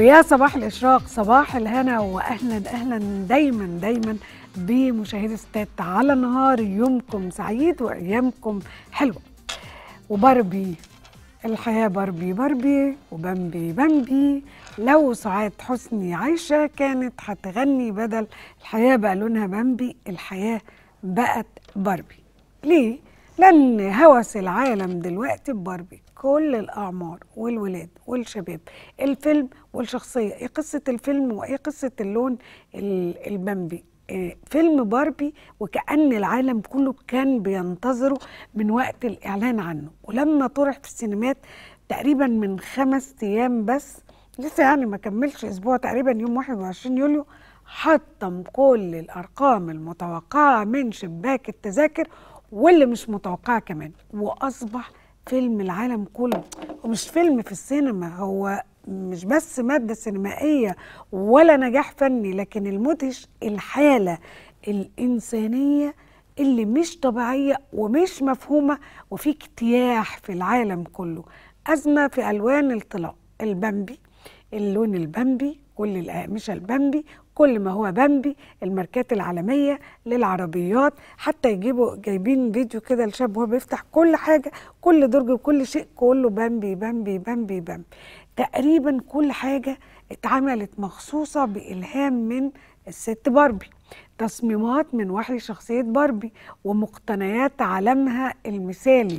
ويا صباح الإشراق صباح الهنا وأهلا أهلا دايما دايما بمشاهدي ستات على النهار يومكم سعيد وأيامكم حلوة وباربي الحياة باربي باربي وبامبي بامبي لو سعاد حسني عايشة كانت هتغني بدل الحياة بقى لونها بامبي الحياة بقت باربي ليه؟ لأن هوس العالم دلوقتي بباربي كل الأعمار والولاد والشباب الفيلم والشخصية إيه قصة الفيلم وإيه قصة اللون ال- البامبي إيه فيلم باربي وكأن العالم كله كان بينتظره من وقت الإعلان عنه ولما طرح في السينمات تقريبا من خمس أيام بس لسه يعني ما كملش أسبوع تقريبا يوم 21 يوليو حطم كل الأرقام المتوقعة من شباك التذاكر واللي مش متوقعة كمان وأصبح فيلم العالم كله ومش فيلم في السينما هو مش بس مادة سينمائية ولا نجاح فني لكن المدهش الحالة الإنسانية اللي مش طبيعية ومش مفهومة وفي اجتياح في العالم كله أزمة في ألوان الطلاء البامبي اللون البامبي كل الأقمشة البامبي كل ما هو بامبي الماركات العالمية للعربيات حتى يجيبوا جايبين فيديو كده لشاب وهو بيفتح كل حاجة كل درج وكل شيء كله بامبي بامبي بامبي بامبي تقريبا كل حاجة اتعملت مخصوصة بإلهام من الست باربي تصميمات من وحي شخصية باربي ومقتنيات عالمها المثالي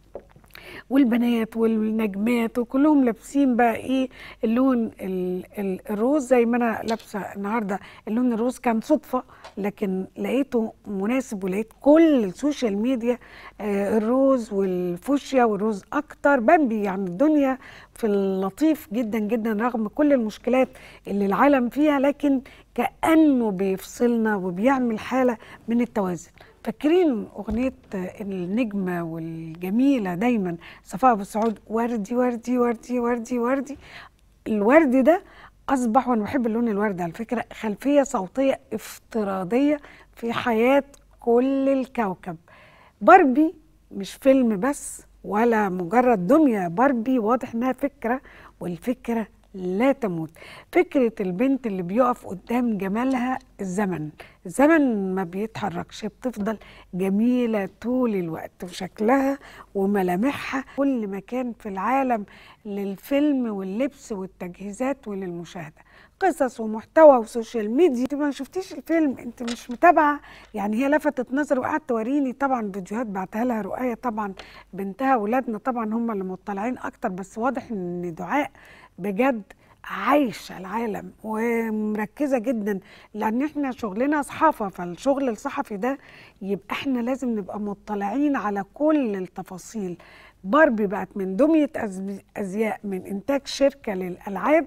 والبنات والنجمات وكلهم لابسين بقى ايه اللون ال- ال- الروز زي ما انا لابسه النهارده اللون الروز كان صدفه لكن لقيته مناسب ولقيت كل السوشيال ميديا آه، الروز والفوشيا والروز اكتر بامبي يعني الدنيا في اللطيف جدا جدا رغم كل المشكلات اللي العالم فيها لكن كانه بيفصلنا وبيعمل حاله من التوازن فاكرين أغنية النجمة والجميلة دايما صفاء أبو سعود وردي وردي وردي وردي وردي الورد ده أصبح وأنا بحب اللون الورد على فكرة خلفية صوتية افتراضية في حياة كل الكوكب باربي مش فيلم بس ولا مجرد دمية باربي واضح إنها فكرة والفكرة لا تموت فكرة البنت اللي بيقف قدام جمالها الزمن الزمن ما بيتحركش بتفضل جميلة طول الوقت وشكلها وملامحها كل مكان في العالم للفيلم واللبس والتجهيزات وللمشاهدة قصص ومحتوى وسوشيال ميديا انت ما شفتيش الفيلم انت مش متابعه يعني هي لفتت نظري وقعدت توريني طبعا فيديوهات بعتها لها رؤية طبعا بنتها ولادنا طبعا هم اللي مطلعين اكتر بس واضح ان دعاء بجد عايشة العالم ومركزة جدا لأن احنا شغلنا صحافة فالشغل الصحفي ده يبقى احنا لازم نبقى مطلعين على كل التفاصيل باربي بقت من دمية أز- أزياء من إنتاج شركة للألعاب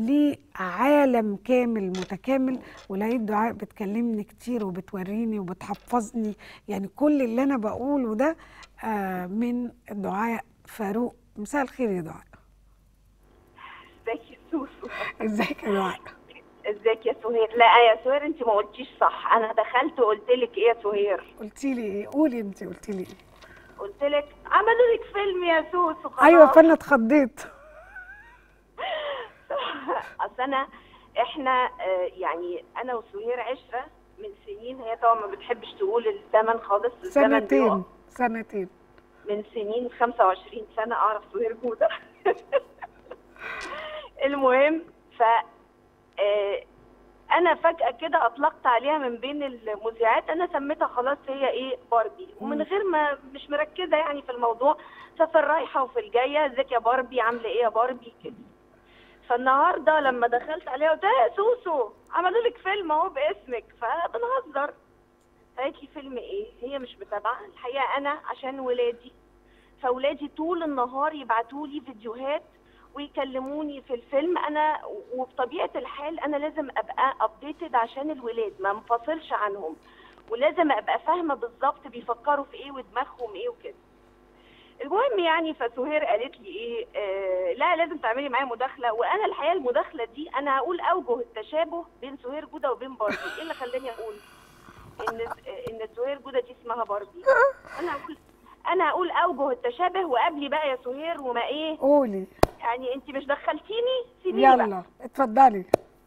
لعالم كامل متكامل ولقيت دعاء بتكلمني كتير وبتوريني وبتحفظني يعني كل اللي أنا بقوله ده آه، من دعاء فاروق مساء الخير يا دعاء ازيك يا سوسو ازيك يا دعاء ازيك يا سهير لا يا سهير انت ما قلتيش صح انا دخلت وقلت لك ايه يا سهير قلتي لي ايه قولي انت قلتي لي ايه قلت لك عملوا لك فيلم يا سوسو خلاص ايوه فانا اتخضيت اصل انا احنا آه، يعني انا وسهير عشره من سنين هي طبعا ما بتحبش تقول الزمن خالص الزمن سنتين بيقف. سنتين من سنين 25 سنة أعرف سهير جودة المهم ف آه، أنا فجأة كده أطلقت عليها من بين المذيعات أنا سميتها خلاص هي إيه باربي ومن غير ما مش مركزة يعني في الموضوع ففي الرايحة وفي الجاية ازيك يا باربي عاملة إيه يا باربي كده فالنهارده لما دخلت عليها قلت لها يا سوسو عملوا لك فيلم اهو باسمك فبنهزر فقالت لي فيلم ايه هي مش متابعه الحقيقه انا عشان ولادي فولادي طول النهار يبعتوا لي فيديوهات ويكلموني في الفيلم انا وبطبيعه الحال انا لازم ابقى ابديتد عشان الولاد ما انفصلش عنهم ولازم ابقى فاهمه بالظبط بيفكروا في ايه ودماغهم ايه وكده المهم يعني فسهير قالت لي ايه آه لا لازم تعملي معايا مداخله وانا الحقيقه المداخله دي انا هقول اوجه التشابه بين سهير جوده وبين باربي ايه اللي خلاني اقول ان ان سهير جوده دي اسمها باربي انا هقول انا هقول اوجه التشابه وقبلي بقى يا سهير وما ايه قولي يعني انت مش دخلتيني سيبيني بقى يلا اتفضلي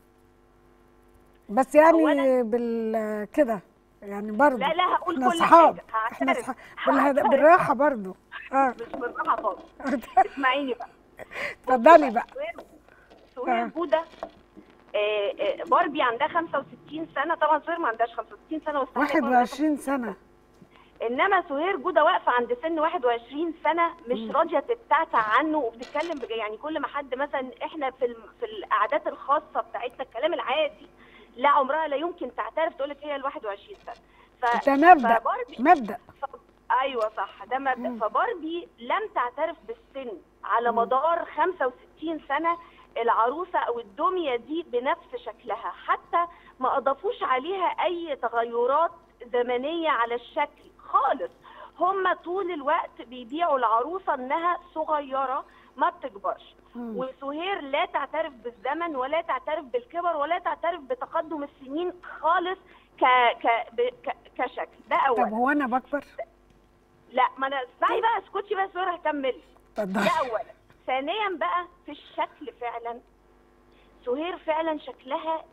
بس يعني أولاً- بال كده يعني برضه لا لا هقول احنا كل اصحاب حاجه احنا هعترف اصحاب بالهد- هعترف. بالراحه برضه اه مش بالراحه خالص اسمعيني بقى اتفضلي بقى سهير- سهير آه. جوده آه، آه، باربي عندها 65 سنه طبعا سهير ما عندهاش 65 سنه واستحالة يكون عندها 21 سنه انما سهير جوده واقفه عند سن 21 سنه مش مم. راضيه تتعتع عنه وبتتكلم بج... يعني كل ما حد مثلا احنا في الم... في القعدات الخاصه بتاعتنا الكلام العادي لا عمرها لا يمكن تعترف تقول لك هي ال 21 سنه ف... ده مبدا فباربي مبدا ف... ايوه صح ده مبدا مم. فباربي لم تعترف بالسن على مم. مدار 65 سنه العروسه او الدميه دي بنفس شكلها حتى ما اضافوش عليها اي تغيرات زمنيه على الشكل خالص هم طول الوقت بيبيعوا العروسه انها صغيره ما بتكبرش مم. وسهير لا تعترف بالزمن ولا تعترف بالكبر ولا تعترف بتقدم السنين خالص ك... ك... ب... ك... كشكل ده طب اولا هو انا بكبر لا ما انا اسمعي بقى اسكتي بقى سهير هكمل اتفضلي ده اولا ثانيا بقى في الشكل فعلا سهير فعلا شكلها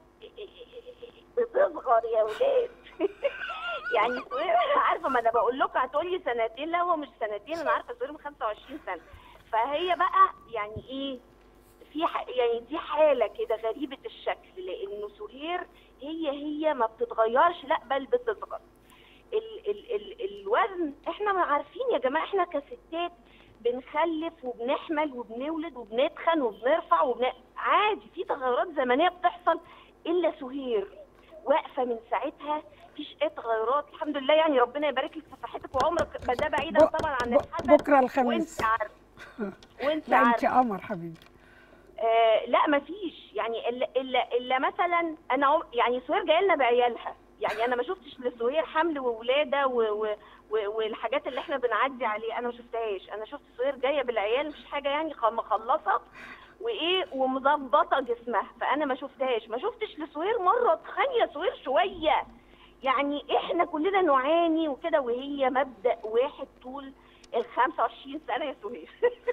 بتصغر يا ولاد يعني سهير عارفه ما انا بقول لكم هتقولي سنتين لا هو مش سنتين انا عارفه سهير من 25 سنه فهي بقى يعني ايه في ح... يعني دي حاله كده غريبه الشكل لانه سهير هي هي ما بتتغيرش لا بل بتصغر ال ال ال الوزن احنا ما عارفين يا جماعه احنا كستات بنخلف وبنحمل وبنولد وبنتخن وبنرفع وبن... عادي في تغيرات زمنيه بتحصل الا سهير واقفه من ساعتها مفيش اي تغيرات الحمد لله يعني ربنا يبارك لك في صحتك وعمرك ما ده بعيدا ب- طبعا عن ب- الحدث بكره الخميس وانت عارفه وانت لا انت عارفه قمر حبيبي آه لا مفيش يعني الا الا الا مثلا انا عم- يعني سهير جايه لنا بعيالها يعني انا ما شفتش لسهير حمل وولاده و و و والحاجات اللي احنا بنعدي عليه انا ما شفتهاش انا شفت سهير جايه بالعيال مش حاجه يعني خ- مخلصه وايه ومظبطه جسمها فانا ما شفتهاش ما شفتش لسهير مره تخنيه سهير شويه يعني احنا كلنا نعاني وكده وهي مبدا واحد طول ال 25 سنه يا سهير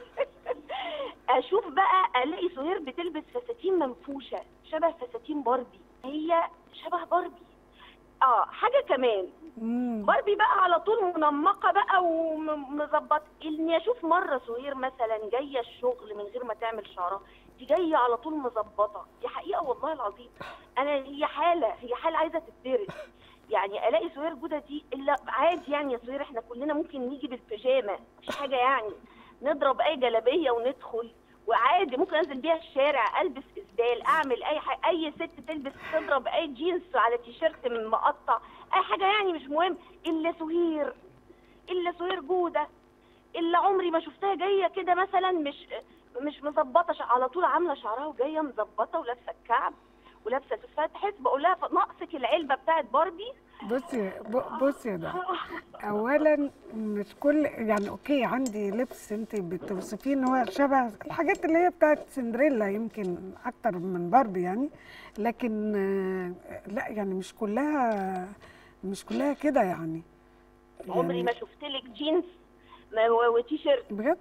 اشوف بقى الاقي سهير بتلبس فساتين منفوشه شبه فساتين باربي هي شبه باربي اه حاجه كمان مم. باربي بقى على طول منمقه بقى ومظبط اني اشوف مره سهير مثلا جايه الشغل من غير ما تعمل شعرها دي جايه على طول مظبطه دي حقيقه والله العظيم انا هي حاله هي حاله عايزه تتدرس يعني الاقي سهير جوده دي الا عادي يعني يا سهير احنا كلنا ممكن نيجي بالبيجامه مش حاجه يعني نضرب اي جلابيه وندخل وعادي ممكن انزل بيها الشارع البس اسدال اعمل اي حاجه اي ست تلبس تضرب اي جينز على تيشيرت من مقطع اي حاجه يعني مش مهم الا سهير الا سهير جوده الا عمري ما شفتها جايه كده مثلا مش مش مظبطه ش- على طول عامله شعرها وجايه مظبطه ولابسه الكعب ولابسه تفاحه تحس بقول لها ناقصك العلبه بتاعت باربي بصي ب- بصي يا ده اولا مش كل يعني اوكي عندي لبس انت بتوصفيه ان هو شبه الحاجات اللي هي بتاعت سندريلا يمكن اكتر من باربي يعني لكن آه، لا يعني مش كلها مش كلها كده يعني عمري ما شفت لك جينز ما- و- وتيشيرت بجد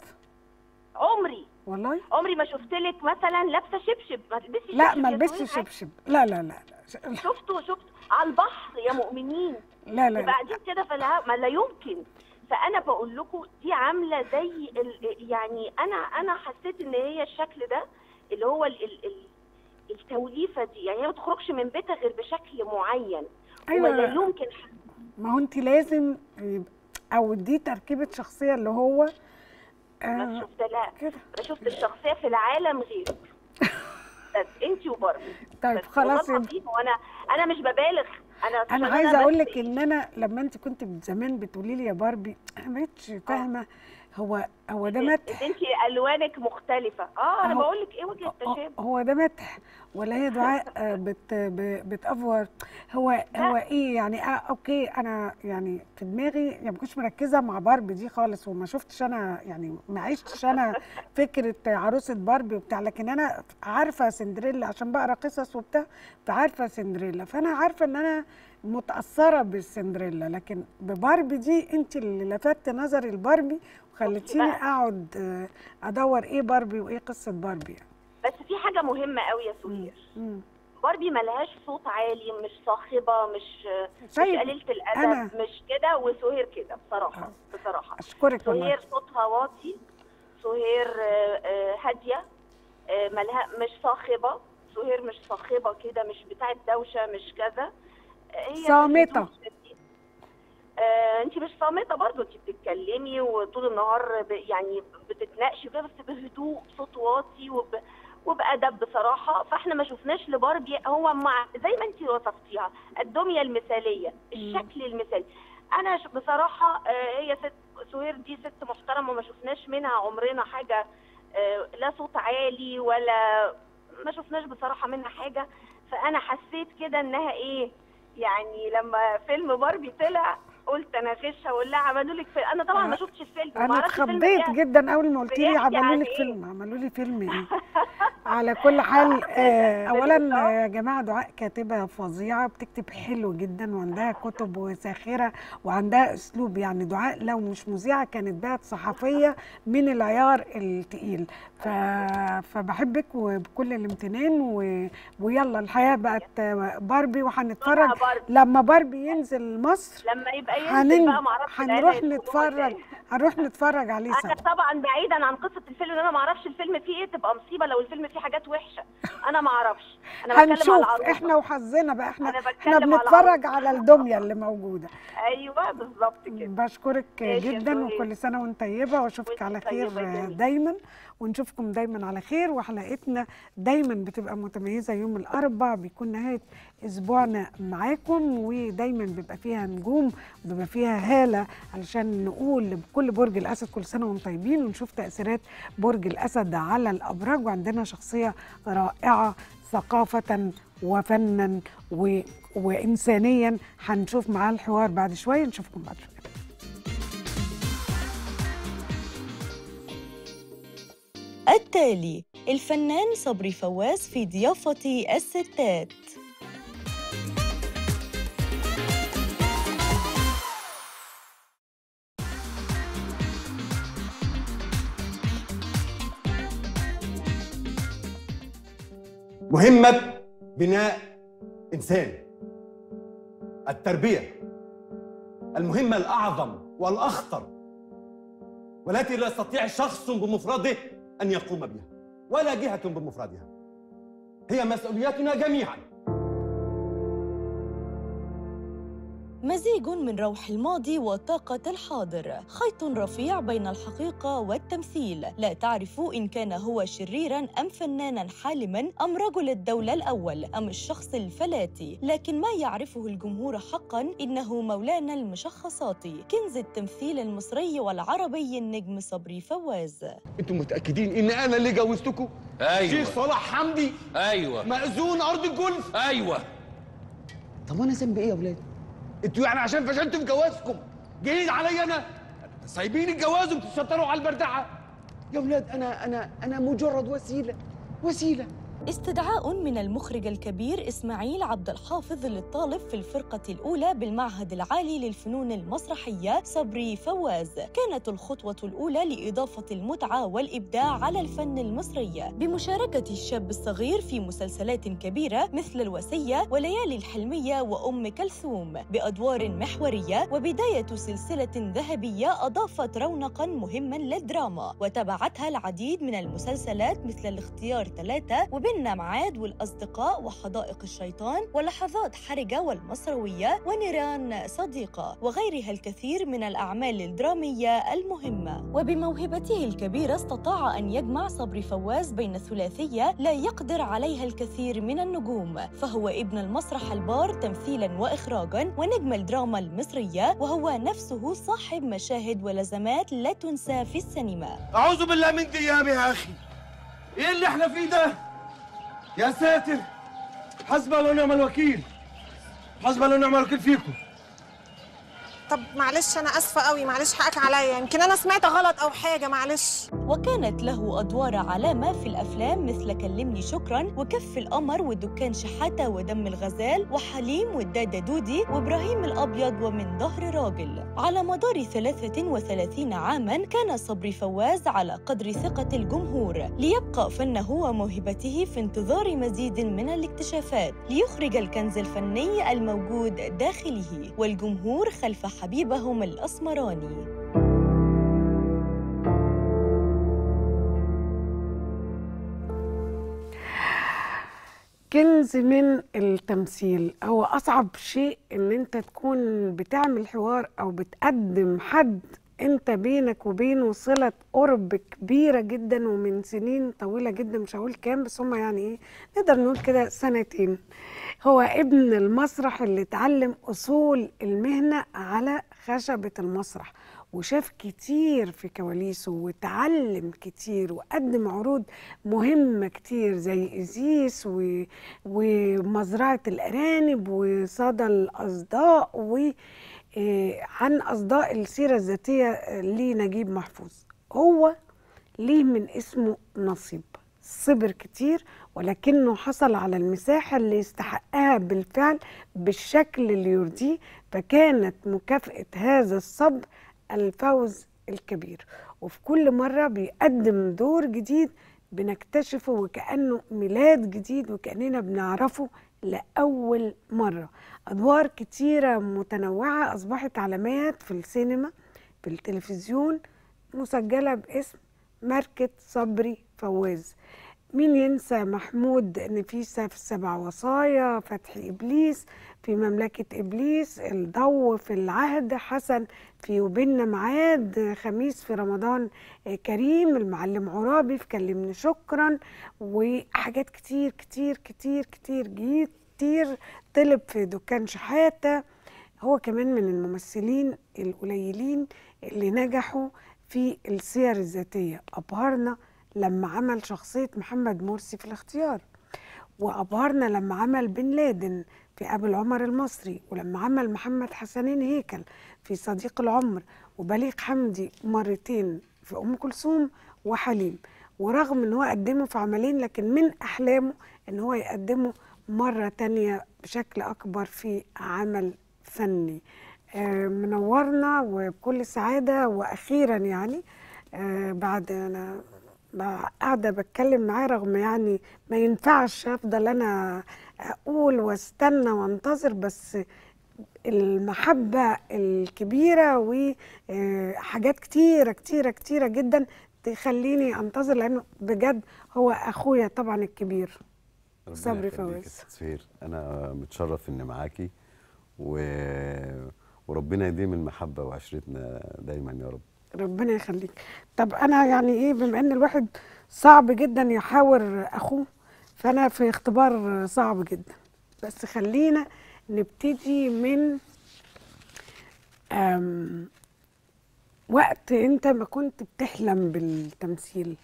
عمري والله عمري ما شفت لك مثلا لابسه شبشب ما تلبسي لا شبشب ما يا لبسش سهير. شبشب لا لا لا لا شفته شفت على البحر يا مؤمنين لا لا, لا. وبعدين كده في الهواء ما لا يمكن فانا بقول لكم دي عامله زي ال... يعني انا انا حسيت ان هي الشكل ده اللي هو ال... ال... ال... التوليفه دي يعني هي ما تخرجش من بيتها غير بشكل معين أيوة. ولا يمكن ما هو انت لازم يبقى- او دي تركيبه شخصيه اللي هو ما آه شفت لا كده انا شفت الشخصيه في العالم غير بس انت وباربي طيب بس خلاص والله يبقى- العظيم وانا انا مش ببالغ انا انا عشان عايزه بس اقول لك إيه، ان انا لما انت كنت زمان بتقولي لي يا باربي انا ما بقتش فاهمه هو هو ده مدح انت الوانك مختلفه اه انا أهو. بقول لك ايه وجه هو- التشابه هو ده مدح ولا هي دعاء آه، بت ب- بتأفور هو هو ايه يعني آه اوكي انا يعني في دماغي يعني ما كنتش مركزه مع باربي دي خالص وما شفتش انا يعني ما عشتش انا فكره عروسه باربي وبتاع لكن انا عارفه سندريلا عشان بقرا قصص وبتاع فعارفه سندريلا فانا عارفه ان انا متاثره بالسندريلا لكن بباربي دي انت اللي لفتت نظري الباربي خلتيني بقى. اقعد آه، ادور ايه باربي وايه قصه باربي يعني. بس في حاجه مهمه قوي يا سهير مم. باربي ملهاش صوت عالي مش صاخبه مش مش طيب قليله الادب أنا- مش كده وسهير كده بصراحه آه. بصراحه اشكرك والله سهير صوتها واطي سهير آه، آه، هاديه آه، ملها مش صاخبه سهير مش صاخبه كده مش بتاعه دوشه مش كذا آه، هي صامتة. بهدوء شديد. آه، انت مش صامته برضو انت بتتكلمي وطول النهار ب... يعني بتتناقشي كده بس بهدوء صوت واطي وب... وبأدب بصراحة فاحنا ما شفناش لباربي هو مع زي ما انت وصفتيها الدمية المثالية الشكل المثالي انا ش- بصراحة آه، هي ست سهير دي ست محترمة وما شفناش منها عمرنا حاجة آه، لا صوت عالي ولا ما شفناش بصراحة منها حاجة فانا حسيت كده انها ايه يعني لما فيلم باربي طلع قلت انا خش اقول لها عملوا لك فيلم انا طبعا ما أنا- شفتش الفيلم انا ما أعرفش الفيلم اتخضيت بيحكي- جدا اول ما قلت لي بيحكي عملوا عن لك إيه؟ فيلم عملوا لي فيلم ايه على كل حال آه، اولا بالظبط. آه، يا جماعه دعاء كاتبه فظيعه بتكتب حلو جدا وعندها كتب وساخره وعندها اسلوب يعني دعاء لو مش مذيعه كانت بقت صحفيه من العيار التقيل ف... فبحبك وبكل الامتنان و... ويلا الحياه بقت آه، باربي وهنتفرج طبعا باربي. لما باربي ينزل مصر لما يبقى ينزل هنن... بقى معرفش العيلة هنروح يدخلوها نتفرج إزاي. هنروح نتفرج عليه سوا انا طبعا بعيدا عن قصه الفيلم ان انا ما اعرفش الفيلم فيه ايه تبقى مصيبه لو الفيلم فيه حاجات وحشه انا ما اعرفش انا بتكلم على هنشوف العروضه احنا وحظنا بقى احنا أنا احنا بتكلم على بنتفرج العروضة. على الدميه اللي موجوده ايوه بالظبط كده بشكرك ماشي يا جدا سهير. وكل سنه وانت طيبه واشوفك وانت على طيبة خير جميل. دايما ونشوفكم دايما على خير وحلقتنا دايما بتبقى متميزه يوم الاربع بيكون نهايه اسبوعنا معاكم ودايما بيبقى فيها نجوم وبيبقى فيها هاله علشان نقول لكل برج الاسد كل سنه وانتم طيبين ونشوف تاثيرات برج الاسد على الابراج وعندنا شخصيه رائعه ثقافه وفنا و... وانسانيا هنشوف معاه الحوار بعد شويه نشوفكم بعد شويه التالي الفنان صبري فواز في ضيافة الستات مهمة بناء إنسان التربية المهمة الأعظم والأخطر والتي لا يستطيع شخص بمفرده أن يقوم بها ولا جهة بمفردها هي مسؤوليتنا جميعاً مزيج من روح الماضي وطاقة الحاضر خيط رفيع بين الحقيقة والتمثيل لا تعرف إن كان هو شريراً أم فناناً حالماً أم رجل الدولة الأول أم الشخص الفلاتي لكن ما يعرفه الجمهور حقاً إنه مولانا المشخصاتي كنز التمثيل المصري والعربي النجم صبري فواز انتوا متاكدين ان انا اللي جوزتكم ايوه شيخ صلاح حمدي ايوه مأذون ارض الجولف ايوه طب وانا ذنبي ايه يا ولاد انتوا يعني عشان فشلتوا في جوازكم جايين عليا انا سايبين الجواز وبتتستروا على البردعه يا ولاد انا انا انا مجرد وسيله وسيله استدعاء من المخرج الكبير إسماعيل عبد الحافظ للطالب في الفرقة الأولى بالمعهد العالي للفنون المسرحية صبري فواز كانت الخطوة الأولى لإضافة المتعة والإبداع على الفن المصري بمشاركة الشاب الصغير في مسلسلات كبيرة مثل الوسية وليالي الحلمية وأم كلثوم بأدوار محورية وبداية سلسلة ذهبية أضافت رونقا مهما للدراما وتبعتها العديد من المسلسلات مثل الاختيار ثلاثة وبيننا معاد والأصدقاء وحدائق الشيطان ولحظات حرجة والمصروية ونيران صديقة وغيرها الكثير من الأعمال الدرامية المهمة وبموهبته الكبيرة استطاع أن يجمع صبري فواز بين ثلاثية لا يقدر عليها الكثير من النجوم فهو ابن المسرح البار تمثيلا وإخراجا ونجم الدراما المصرية وهو نفسه صاحب مشاهد ولزمات لا تنسى في السينما اعوذ بالله من ايام يا اخي ايه اللي احنا فيه ده يا ساتر حسبنا ونعم الوكيل حسبنا ونعم الوكيل فيكم طب معلش انا اسفه قوي معلش حقك عليا يمكن انا سمعت غلط او حاجه معلش وكانت له أدوار علامة في الأفلام مثل كلمني شكرا وكف القمر ودكان شحاتة ودم الغزال وحليم والدادة دودي وإبراهيم الأبيض ومن ظهر راجل على مدار 33 عاما كان صبري فواز على قدر ثقة الجمهور ليبقى فنه وموهبته في انتظار مزيد من الاكتشافات ليخرج الكنز الفني الموجود داخله والجمهور خلف حبيبهم الأسمراني كنز من التمثيل هو اصعب شيء ان انت تكون بتعمل حوار او بتقدم حد انت بينك وبينه صله قرب كبيره جدا ومن سنين طويله جدا مش هقول كام بس هم يعني ايه نقدر نقول كده سنتين هو ابن المسرح اللي اتعلم اصول المهنه على خشبه المسرح وشاف كتير في كواليسه وتعلم كتير وقدم عروض مهمة كتير زي إزيس و... ومزرعة الأرانب وصدى الأصداء و آه، عن أصداء السيرة الذاتية لنجيب محفوظ هو ليه من اسمه نصيب صبر كتير ولكنه حصل على المساحة اللي يستحقها بالفعل بالشكل اللي يرضيه فكانت مكافأة هذا الصبر الفوز الكبير وفي كل مرة بيقدم دور جديد بنكتشفه وكأنه ميلاد جديد وكأننا بنعرفه لأول مرة أدوار كتيرة متنوعة أصبحت علامات في السينما في التلفزيون مسجلة باسم ماركة صبري فواز مين ينسى محمود نفيسة في السبع وصايا فتحي إبليس في مملكة إبليس الضو في العهد حسن في وبيننا ميعاد خميس في رمضان كريم المعلم عرابي في كلمني شكرا وحاجات كتير كتير كتير كتير كتير طلب في دكان شحاتة هو كمان من الممثلين القليلين اللي نجحوا في السير الذاتية أبهرنا لما عمل شخصية محمد مرسي في الاختيار وأبهرنا لما عمل بن لادن في أبو العمر المصري ولما عمل محمد حسنين هيكل في صديق العمر وبليغ حمدي مرتين في أم كلثوم وحليم ورغم ان هو قدمه في عملين لكن من أحلامه ان هو يقدمه مرة تانية بشكل أكبر في عمل فني آه، منورنا وبكل سعادة وأخيرا يعني آه، بعد أنا بقى قاعدة بتكلم معاه رغم يعني ما ينفعش أفضل أنا أقول واستنى وانتظر بس المحبة الكبيرة وحاجات كتيرة كتيرة كتيرة جدا تخليني أنتظر لأنه بجد هو أخويا طبعا الكبير ربنا صبري يخليك يا فواز. ست سفير انا متشرف اني معاكي و... وربنا يديم المحبه وعشرتنا دايما يا رب ربنا يخليك طب أنا يعني إيه بما إن الواحد صعب جدا يحاور أخوه فأنا في اختبار صعب جدا بس خلينا نبتدي من أم وقت انت ما كنت بتحلم بالتمثيل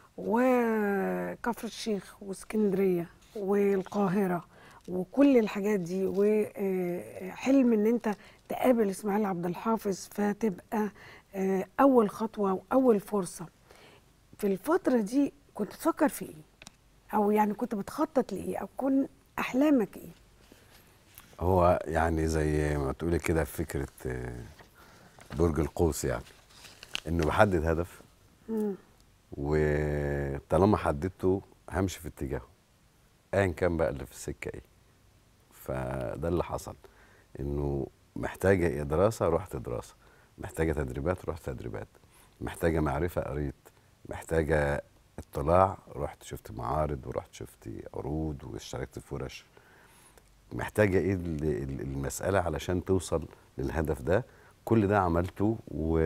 وكفر الشيخ واسكندريه والقاهره وكل الحاجات دي وحلم ان انت تقابل اسماعيل عبد الحافظ فتبقى آه، اول خطوه واول فرصه في الفتره دي كنت تفكر في ايه او يعني كنت بتخطط لايه او كن احلامك ايه هو يعني زي ما تقولي كده فكره آه، برج القوس يعني انه بحدد هدف مم. وطالما حددته همشي في اتجاهه ايا كان بقى اللي في السكه ايه فده اللي حصل انه محتاجه إيه دراسه رحت دراسه محتاجه تدريبات رحت تدريبات محتاجه معرفه قريت محتاجه اطلاع رحت شفت معارض ورحت شفت عروض واشتركت في ورش محتاجه ايه ال- ال- المساله علشان توصل للهدف ده كل ده عملته و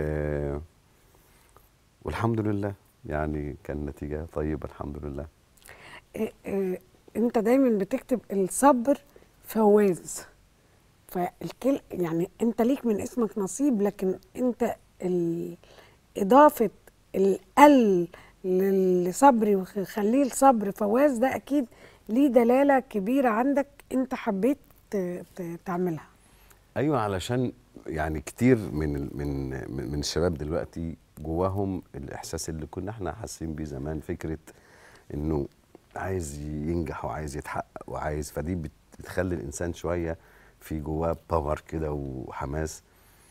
والحمد لله يعني كان نتيجه طيبه الحمد لله إيه إيه انت دايما بتكتب الصبر فواز فالكل يعني انت ليك من اسمك نصيب لكن انت ال- اضافه الال لصبري وخليه لصبر فواز ده اكيد ليه دلاله كبيره عندك انت حبيت ت- ت- تعملها ايوه علشان يعني كتير من ال- من من من الشباب دلوقتي جواهم الاحساس اللي كنا احنا حاسين بيه زمان فكره انه عايز ينجح وعايز يتحقق وعايز فدي بت- بتخلي الانسان شويه في جواه باور كده وحماس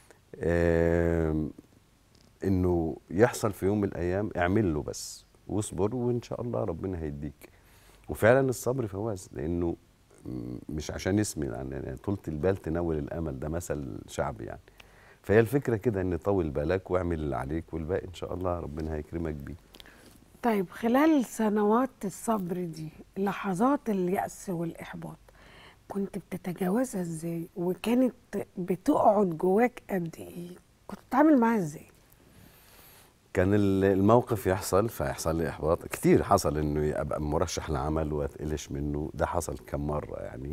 آم، انه يحصل في يوم من الايام اعمل له بس واصبر وان شاء الله ربنا هيديك وفعلا الصبر فواز لانه م- مش عشان اسمي يعني طولة البال تنول الامل ده مثل شعبي يعني فهي الفكره كده ان طول بالك واعمل اللي عليك والباقي ان شاء الله ربنا هيكرمك بيه طيب خلال سنوات الصبر دي لحظات اليأس والإحباط كنت بتتجاوزها ازاي وكانت بتقعد جواك قد ايه كنت بتتعامل معاها ازاي كان ال- الموقف يحصل فيحصل لي احباط كتير حصل انه ابقى مرشح لعمل واتقلش منه ده حصل كم مره يعني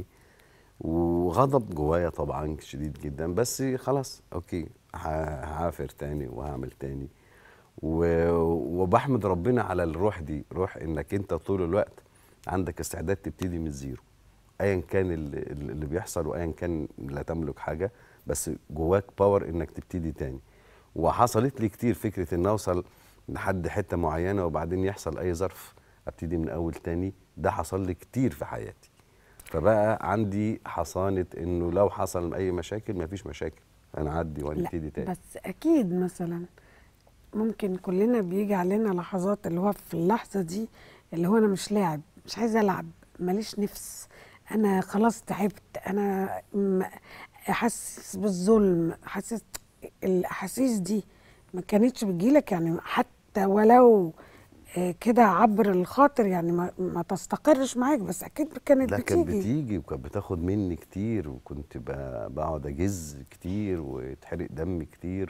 وغضب جوايا طبعا شديد جدا بس خلاص اوكي ه- هعافر تاني وهعمل تاني و- وبحمد ربنا على الروح دي روح انك انت طول الوقت عندك استعداد تبتدي من الزيرو ايا كان اللي, اللي بيحصل وايا كان لا تملك حاجه بس جواك باور انك تبتدي تاني وحصلت لي كتير فكره ان اوصل لحد حته معينه وبعدين يحصل اي ظرف ابتدي من اول تاني ده حصل لي كتير في حياتي فبقى عندي حصانه انه لو حصل اي مشاكل مفيش مشاكل هنعدي وهنبتدي تاني بس اكيد مثلا ممكن كلنا بيجي علينا لحظات اللي هو في اللحظه دي اللي هو انا مش لاعب مش عايزه العب ماليش نفس انا خلاص تعبت انا م- حاسس بالظلم حاسس الاحاسيس دي ما كانتش بتجيلك يعني حتى ولو آه، كده عبر الخاطر يعني ما, ما تستقرش معاك بس اكيد كانت لا كانت بتيجي بتيجي وكانت بتاخد مني كتير وكنت ب- بقعد اجز كتير ويتحرق دمي كتير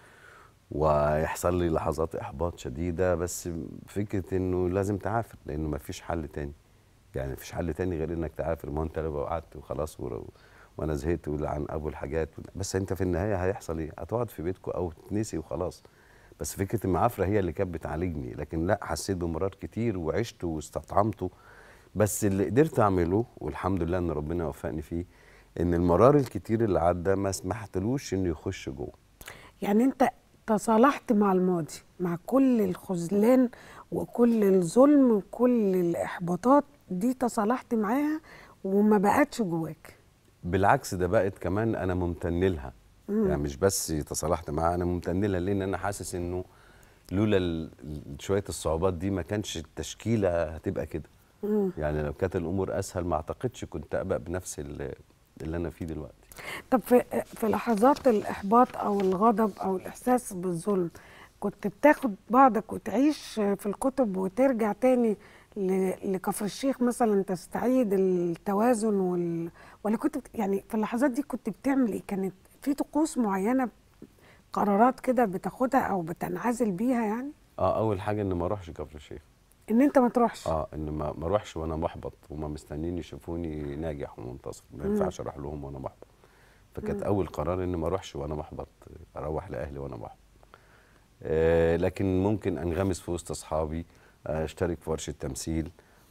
ويحصل لي لحظات احباط شديده بس فكره انه لازم تعافر لانه ما فيش حل تاني يعني مفيش حل تاني غير انك تعافر ما هو انت لو قعدت وخلاص ور- وانا زهقت ولا عن ابو الحاجات بس انت في النهايه هيحصل ايه؟ هتقعد في بيتكم او تنسي وخلاص بس فكره المعافره هي اللي كانت بتعالجني لكن لا حسيت بمرار كتير وعشته واستطعمته بس اللي قدرت اعمله والحمد لله ان ربنا وفقني فيه ان المرار الكتير اللي عدى ما سمحتلوش انه يخش جوه يعني انت تصالحت مع الماضي مع كل الخذلان وكل الظلم وكل الاحباطات دي تصالحت معاها وما بقتش جواك بالعكس ده بقت كمان انا ممتن لها يعني مش بس تصالحت معاها انا ممتن لها لان انا حاسس انه لولا ال- ال- شويه الصعوبات دي ما كانش التشكيله هتبقى كده يعني لو كانت الامور اسهل ما اعتقدش كنت ابقى بنفس ال- اللي انا فيه دلوقتي طب في في لحظات الاحباط او الغضب او الاحساس بالظلم كنت بتاخد بعضك وتعيش في الكتب وترجع تاني ل- لكفر الشيخ مثلا تستعيد التوازن وال... ولا كنت بت... يعني في اللحظات دي كنت بتعمل ايه كانت في طقوس معينه قرارات كده بتاخدها او بتنعزل بيها يعني اه اول حاجه ان ما اروحش كفر الشيخ ان انت ما تروحش اه ان ما ما اروحش وانا محبط وما مستنيين يشوفوني ناجح ومنتصر ما ينفعش اروح لهم وانا محبط فكانت اول قرار ان ما اروحش وانا محبط اروح لاهلي وانا محبط آه لكن ممكن انغمس في وسط اصحابي آه اشترك في ورشه تمثيل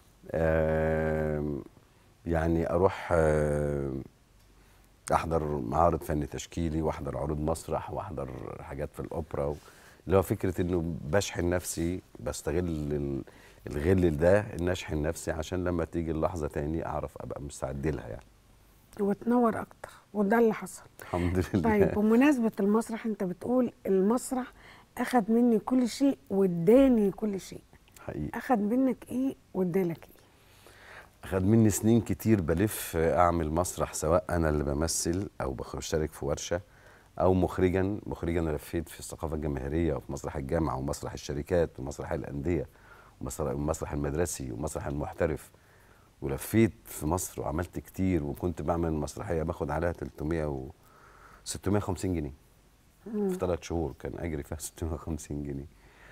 آه يعني اروح آه احضر معارض فن تشكيلي واحضر عروض مسرح واحضر حاجات في الاوبرا و... اللي هو فكره انه بشحن نفسي بستغل ال- الغل ده ان اشحن نفسي عشان لما تيجي اللحظه تاني اعرف ابقى مستعد لها يعني وتنور اكتر وده اللي حصل الحمد لله طيب بمناسبة المسرح انت بتقول المسرح اخد مني كل شيء واداني كل شيء حقيقي اخد منك ايه وادالك ايه خد مني سنين كتير بلف اعمل مسرح سواء انا اللي بمثل او بشترك في ورشه او مخرجا مخرجا أنا لفيت في الثقافه الجماهيريه وفي مسرح الجامعه ومسرح الشركات ومسرح الانديه ومسرح المسرح المدرسي ومسرح المحترف ولفيت في مصر وعملت كتير وكنت بعمل مسرحيه باخد عليها 300 و 650 جنيه في ثلاث شهور كان اجري فيها 650 جنيه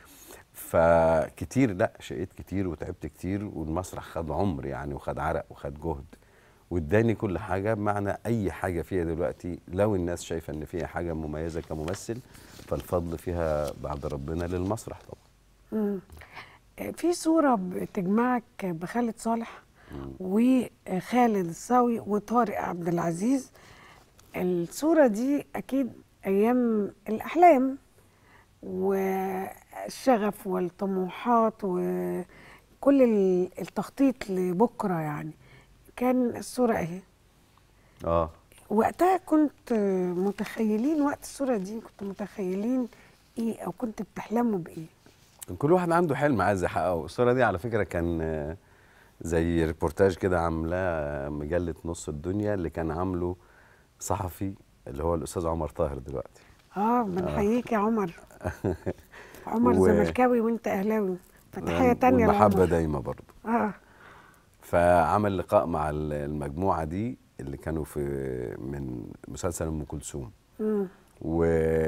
فكتير لا شقيت كتير وتعبت كتير والمسرح خد عمر يعني وخد عرق وخد جهد واداني كل حاجه بمعنى اي حاجه فيها دلوقتي لو الناس شايفه ان فيها حاجه مميزه كممثل فالفضل فيها بعد ربنا للمسرح طبعا آه، في صورة بتجمعك بخالد صالح وخالد الصاوي وطارق عبد العزيز الصورة دي أكيد أيام الأحلام والشغف والطموحات وكل ال- التخطيط لبكرة يعني كان الصورة أهي اه وقتها كنت متخيلين وقت الصورة دي كنت متخيلين إيه أو كنت بتحلموا بإيه كان كل واحد عنده حلم عايز يحققه الصورة دي على فكرة كان آه، زي ريبورتاج كده عاملاه مجلة نص الدنيا اللي كان عامله صحفي اللي هو الأستاذ عمر طاهر دلوقتي آه بنحييك يا عمر عمر و- زملكاوي وأنت أهلاوي فتحية تانية والمحبة لعمر دايما برضه آه فعمل لقاء مع ال- المجموعة دي اللي كانوا في من مسلسل أم كلثوم مم. و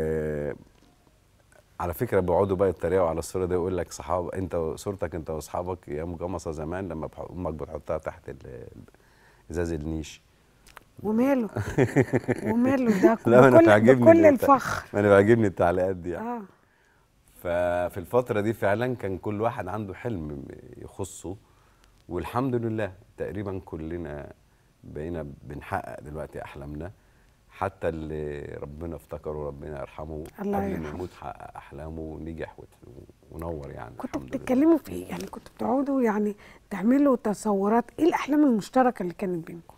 على فكرة بيقعدوا بقى يتريقوا على الصورة دي ويقول لك صحاب انت صورتك انت واصحابك يا مجمصة زمان لما بح- امك بتحطها تحت ال- ال- ازاز النيش وماله وماله ده لا، أنا بكل, بتعجبني بكل الت- الفخر ما انا بيعجبني التعليقات دي يعني. اه ففي الفترة دي فعلا كان كل واحد عنده حلم يخصه والحمد لله تقريبا كلنا بقينا بنحقق دلوقتي أحلامنا حتى اللي ربنا افتكره ربنا يرحمه الله قبل ما يرحمه. يموت حقق أحلامه ونجح وت- ونور يعني كنتوا الحمد لله. بتتكلموا في ايه يعني كنتوا بتقعدوا يعني تعملوا تصورات ايه الاحلام المشتركه اللي كانت بينكم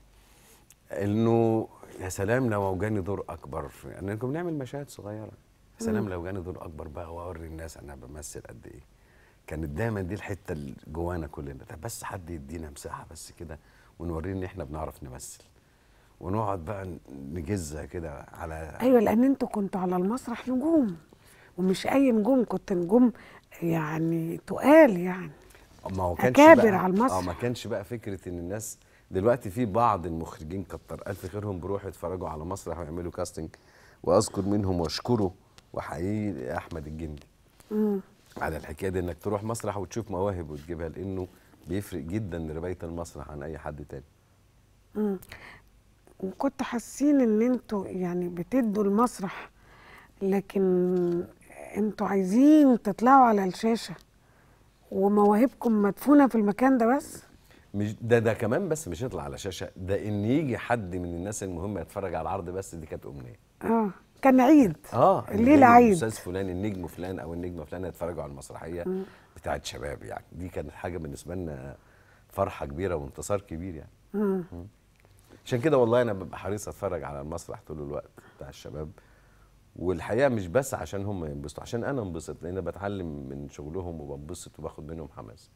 انه يا سلام لو جاني دور اكبر في يعني كنا بنعمل مشاهد صغيره يا سلام لو جاني دور اكبر بقى واوري الناس انا بمثل قد ايه كانت دايما دي الحته اللي جوانا كلنا طب بس حد يدينا مساحه بس كده ونوريه ان احنا بنعرف نمثل ونقعد بقى نجزها كده على ايوه لان انتوا كنتوا على المسرح نجوم ومش اي نجوم كنت نجوم يعني تقال يعني ما هو كانش أكابر بقى على المسرح. اه ما كانش بقى فكره ان الناس دلوقتي في بعض المخرجين كتر الف خيرهم بيروحوا يتفرجوا على مسرح ويعملوا كاستنج واذكر منهم واشكره وحقيقي احمد الجندي مم. على الحكايه دي انك تروح مسرح وتشوف مواهب وتجيبها لانه بيفرق جدا ربايه المسرح عن اي حد تاني مم. وكنت حاسين ان انتوا يعني بتدوا المسرح لكن انتوا عايزين تطلعوا على الشاشه ومواهبكم مدفونه في المكان ده بس مش ده ده كمان بس مش يطلع على شاشه ده ان يجي حد من الناس المهمه يتفرج على العرض بس دي كانت امنيه اه كان عيد اه إن الليله جاي عيد الاستاذ فلان النجم فلان او النجمه فلان يتفرجوا على المسرحيه بتاعت شباب يعني دي كانت حاجه بالنسبه لنا فرحه كبيره وانتصار كبير يعني مم. عشان كده والله انا ببقى حريص اتفرج على المسرح طول الوقت بتاع الشباب والحقيقه مش بس عشان هم ينبسطوا عشان انا انبسط لان بتعلم من شغلهم وبنبسط وباخد منهم حماس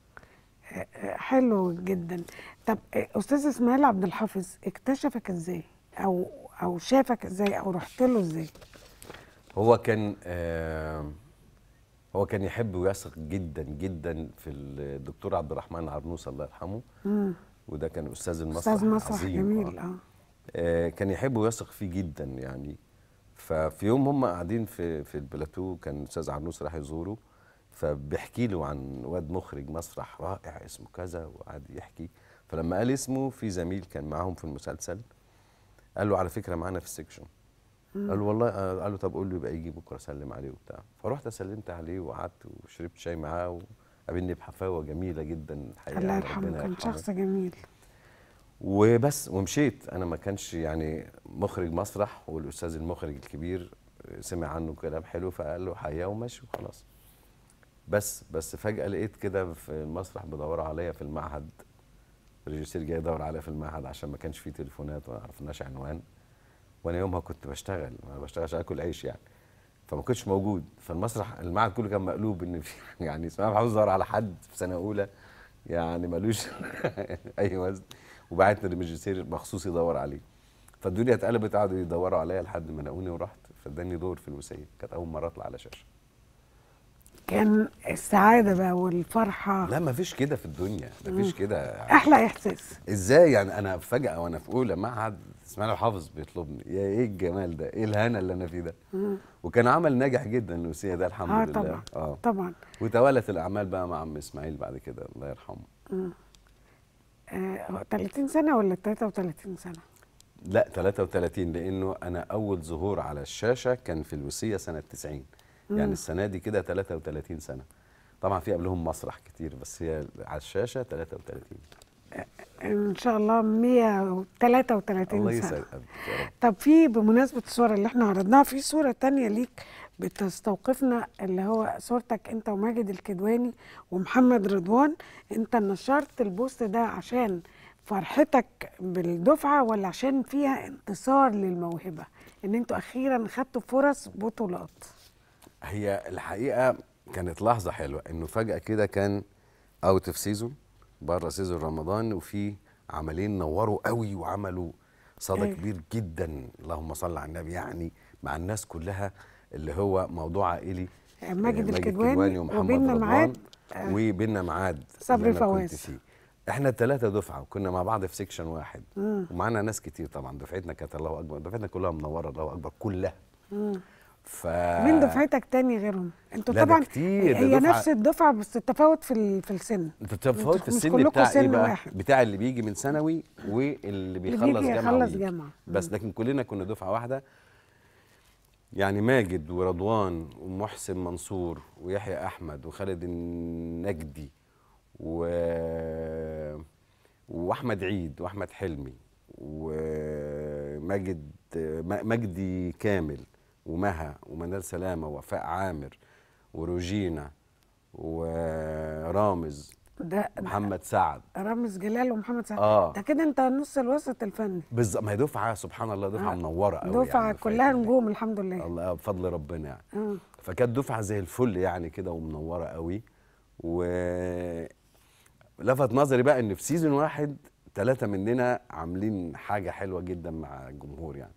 حلو جدا طب استاذ اسماعيل عبد الحافظ اكتشفك ازاي او او شافك ازاي او رحت له ازاي هو كان آه هو كان يحب ويثق جدا جدا في الدكتور عبد الرحمن عرنوس الله يرحمه مم. وده كان استاذ المسرح استاذ مسرح عظيم جميل آه. اه آه كان يحب ويثق فيه جدا يعني ففي يوم هم قاعدين في في البلاتو كان الاستاذ عرنوس راح يزوره فبيحكي له عن واد مخرج مسرح رائع اسمه كذا وقعد يحكي فلما قال اسمه في زميل كان معاهم في المسلسل قال له على فكره معانا في السكشن قال له والله آه، قال له طب قول له يبقى يجي بكره اسلم عليه وبتاع فرحت سلمت عليه وقعدت وشربت شاي معاه وقابلني بحفاوه جميله جدا الحقيقه الله يعني يرحمه ربنا كان يرحمه. شخص جميل وبس ومشيت انا ما كانش يعني مخرج مسرح والاستاذ المخرج الكبير سمع عنه كلام حلو فقال له حياه ومشي وخلاص بس بس فجاه لقيت كده في المسرح بيدوروا عليا في المعهد الريجيسير جاي يدور عليا في المعهد عشان ما كانش فيه تليفونات وما عرفناش عنوان وانا يومها كنت بشتغل انا بشتغل عشان اكل عيش يعني فما كنتش موجود فالمسرح المعهد كله كان مقلوب ان في يعني اسماعيل عاوز يدور على حد في سنه اولى يعني ملوش اي وزن وبعتنا للماجستير مخصوص يدور عليه فالدنيا اتقلبت قعدوا يدوروا عليا لحد ما لقوني ورحت فاداني دور في الوسيه كانت اول مره اطلع على شاشه كان السعاده بقى والفرحه لا ما فيش كده في الدنيا ما فيش كده احلى احساس ازاي يعني انا فجاه وانا في اولى معهد اسماعيل حافظ بيطلبني يا ايه الجمال ده ايه الهنا اللي انا فيه ده وكان عمل ناجح جدا الوسيه ده الحمد اه لله طبعا اه طبعا وتوالت الاعمال بقى مع عم اسماعيل بعد كده الله يرحمه آه 30 سنه ولا 33 سنه لا 33 لانه انا اول ظهور على الشاشه كان في الوسيه سنه 90 يعني السنه دي كده 33 سنه طبعا في قبلهم مسرح كتير بس هي على الشاشه 33 ان شاء الله 133 الله سنه يسعد قلبك يا رب طب في بمناسبة الصور اللي احنا عرضناها في صورة تانية ليك بتستوقفنا اللي هو صورتك انت وماجد الكدواني ومحمد رضوان انت نشرت البوست ده عشان فرحتك بالدفعة ولا عشان فيها انتصار للموهبة ان انتوا اخيرا خدتوا فرص بطولات هي الحقيقه كانت لحظه حلوه انه فجاه كده كان اوت اوف سيزون بره سيزون رمضان وفي عملين نوروا قوي وعملوا صدى أيوة. كبير جدا اللهم صل على النبي يعني مع الناس كلها اللي هو موضوع عائلي ماجد آه، الكدواني ومحمد وبيننا رضوان ميعاد آه، وبيننا ميعاد صبري اللي أنا كنت فواز. فيه. احنا الثلاثه دفعه وكنا مع بعض في سيكشن واحد ومعانا ناس كتير طبعا دفعتنا كانت الله اكبر دفعتنا كلها منوره الله اكبر كلها ف مين دفعتك تاني غيرهم انتوا لا، ده طبعا كتير، ده هي دفعة- نفس الدفعة بس التفاوت في ال- في السن انت بتفوت في مش السن كلكم بتاع ايه سن بقى واحد. بتاع اللي بيجي من ثانوي واللي بيخلص بيجي جامعه يخلص ويجي. جامعة. بس لكن كلنا كنا دفعه واحده يعني ماجد ورضوان ومحسن منصور ويحيى احمد وخالد النجدي و... واحمد عيد واحمد حلمي وماجد م- مجدي كامل ومها ومنال سلامه ووفاء عامر وروجينا ورامز ده محمد سعد رامز جلال ومحمد سعد آه. ده كده انت نص الوسط الفني بالظبط ما هي دفعه سبحان الله دفعه آه. منوره قوي دفعة يعني كلها دفعتنا دي. نجوم الحمد لله الله بفضل ربنا يعني آه. فكانت دفعه زي الفل يعني كده ومنوره قوي و لفت نظري بقى ان في سيزون واحد ثلاثه مننا عاملين حاجه حلوه جدا مع الجمهور يعني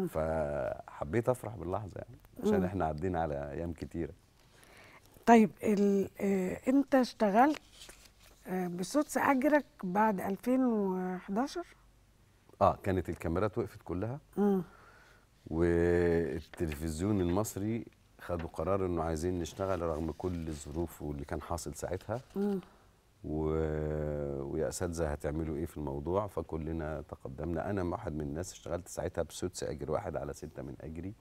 فحبيت افرح باللحظه يعني عشان احنا عدينا على ايام كتيره طيب ال... آه انت اشتغلت آه بصوت سأجرك بعد 2011 اه كانت الكاميرات وقفت كلها مم. والتلفزيون المصري خدوا قرار انه عايزين نشتغل رغم كل الظروف واللي كان حاصل ساعتها مم. و... ويا اساتذه هتعملوا ايه في الموضوع فكلنا تقدمنا انا واحد من الناس اشتغلت ساعتها بسدس اجر واحد على ستة من اجري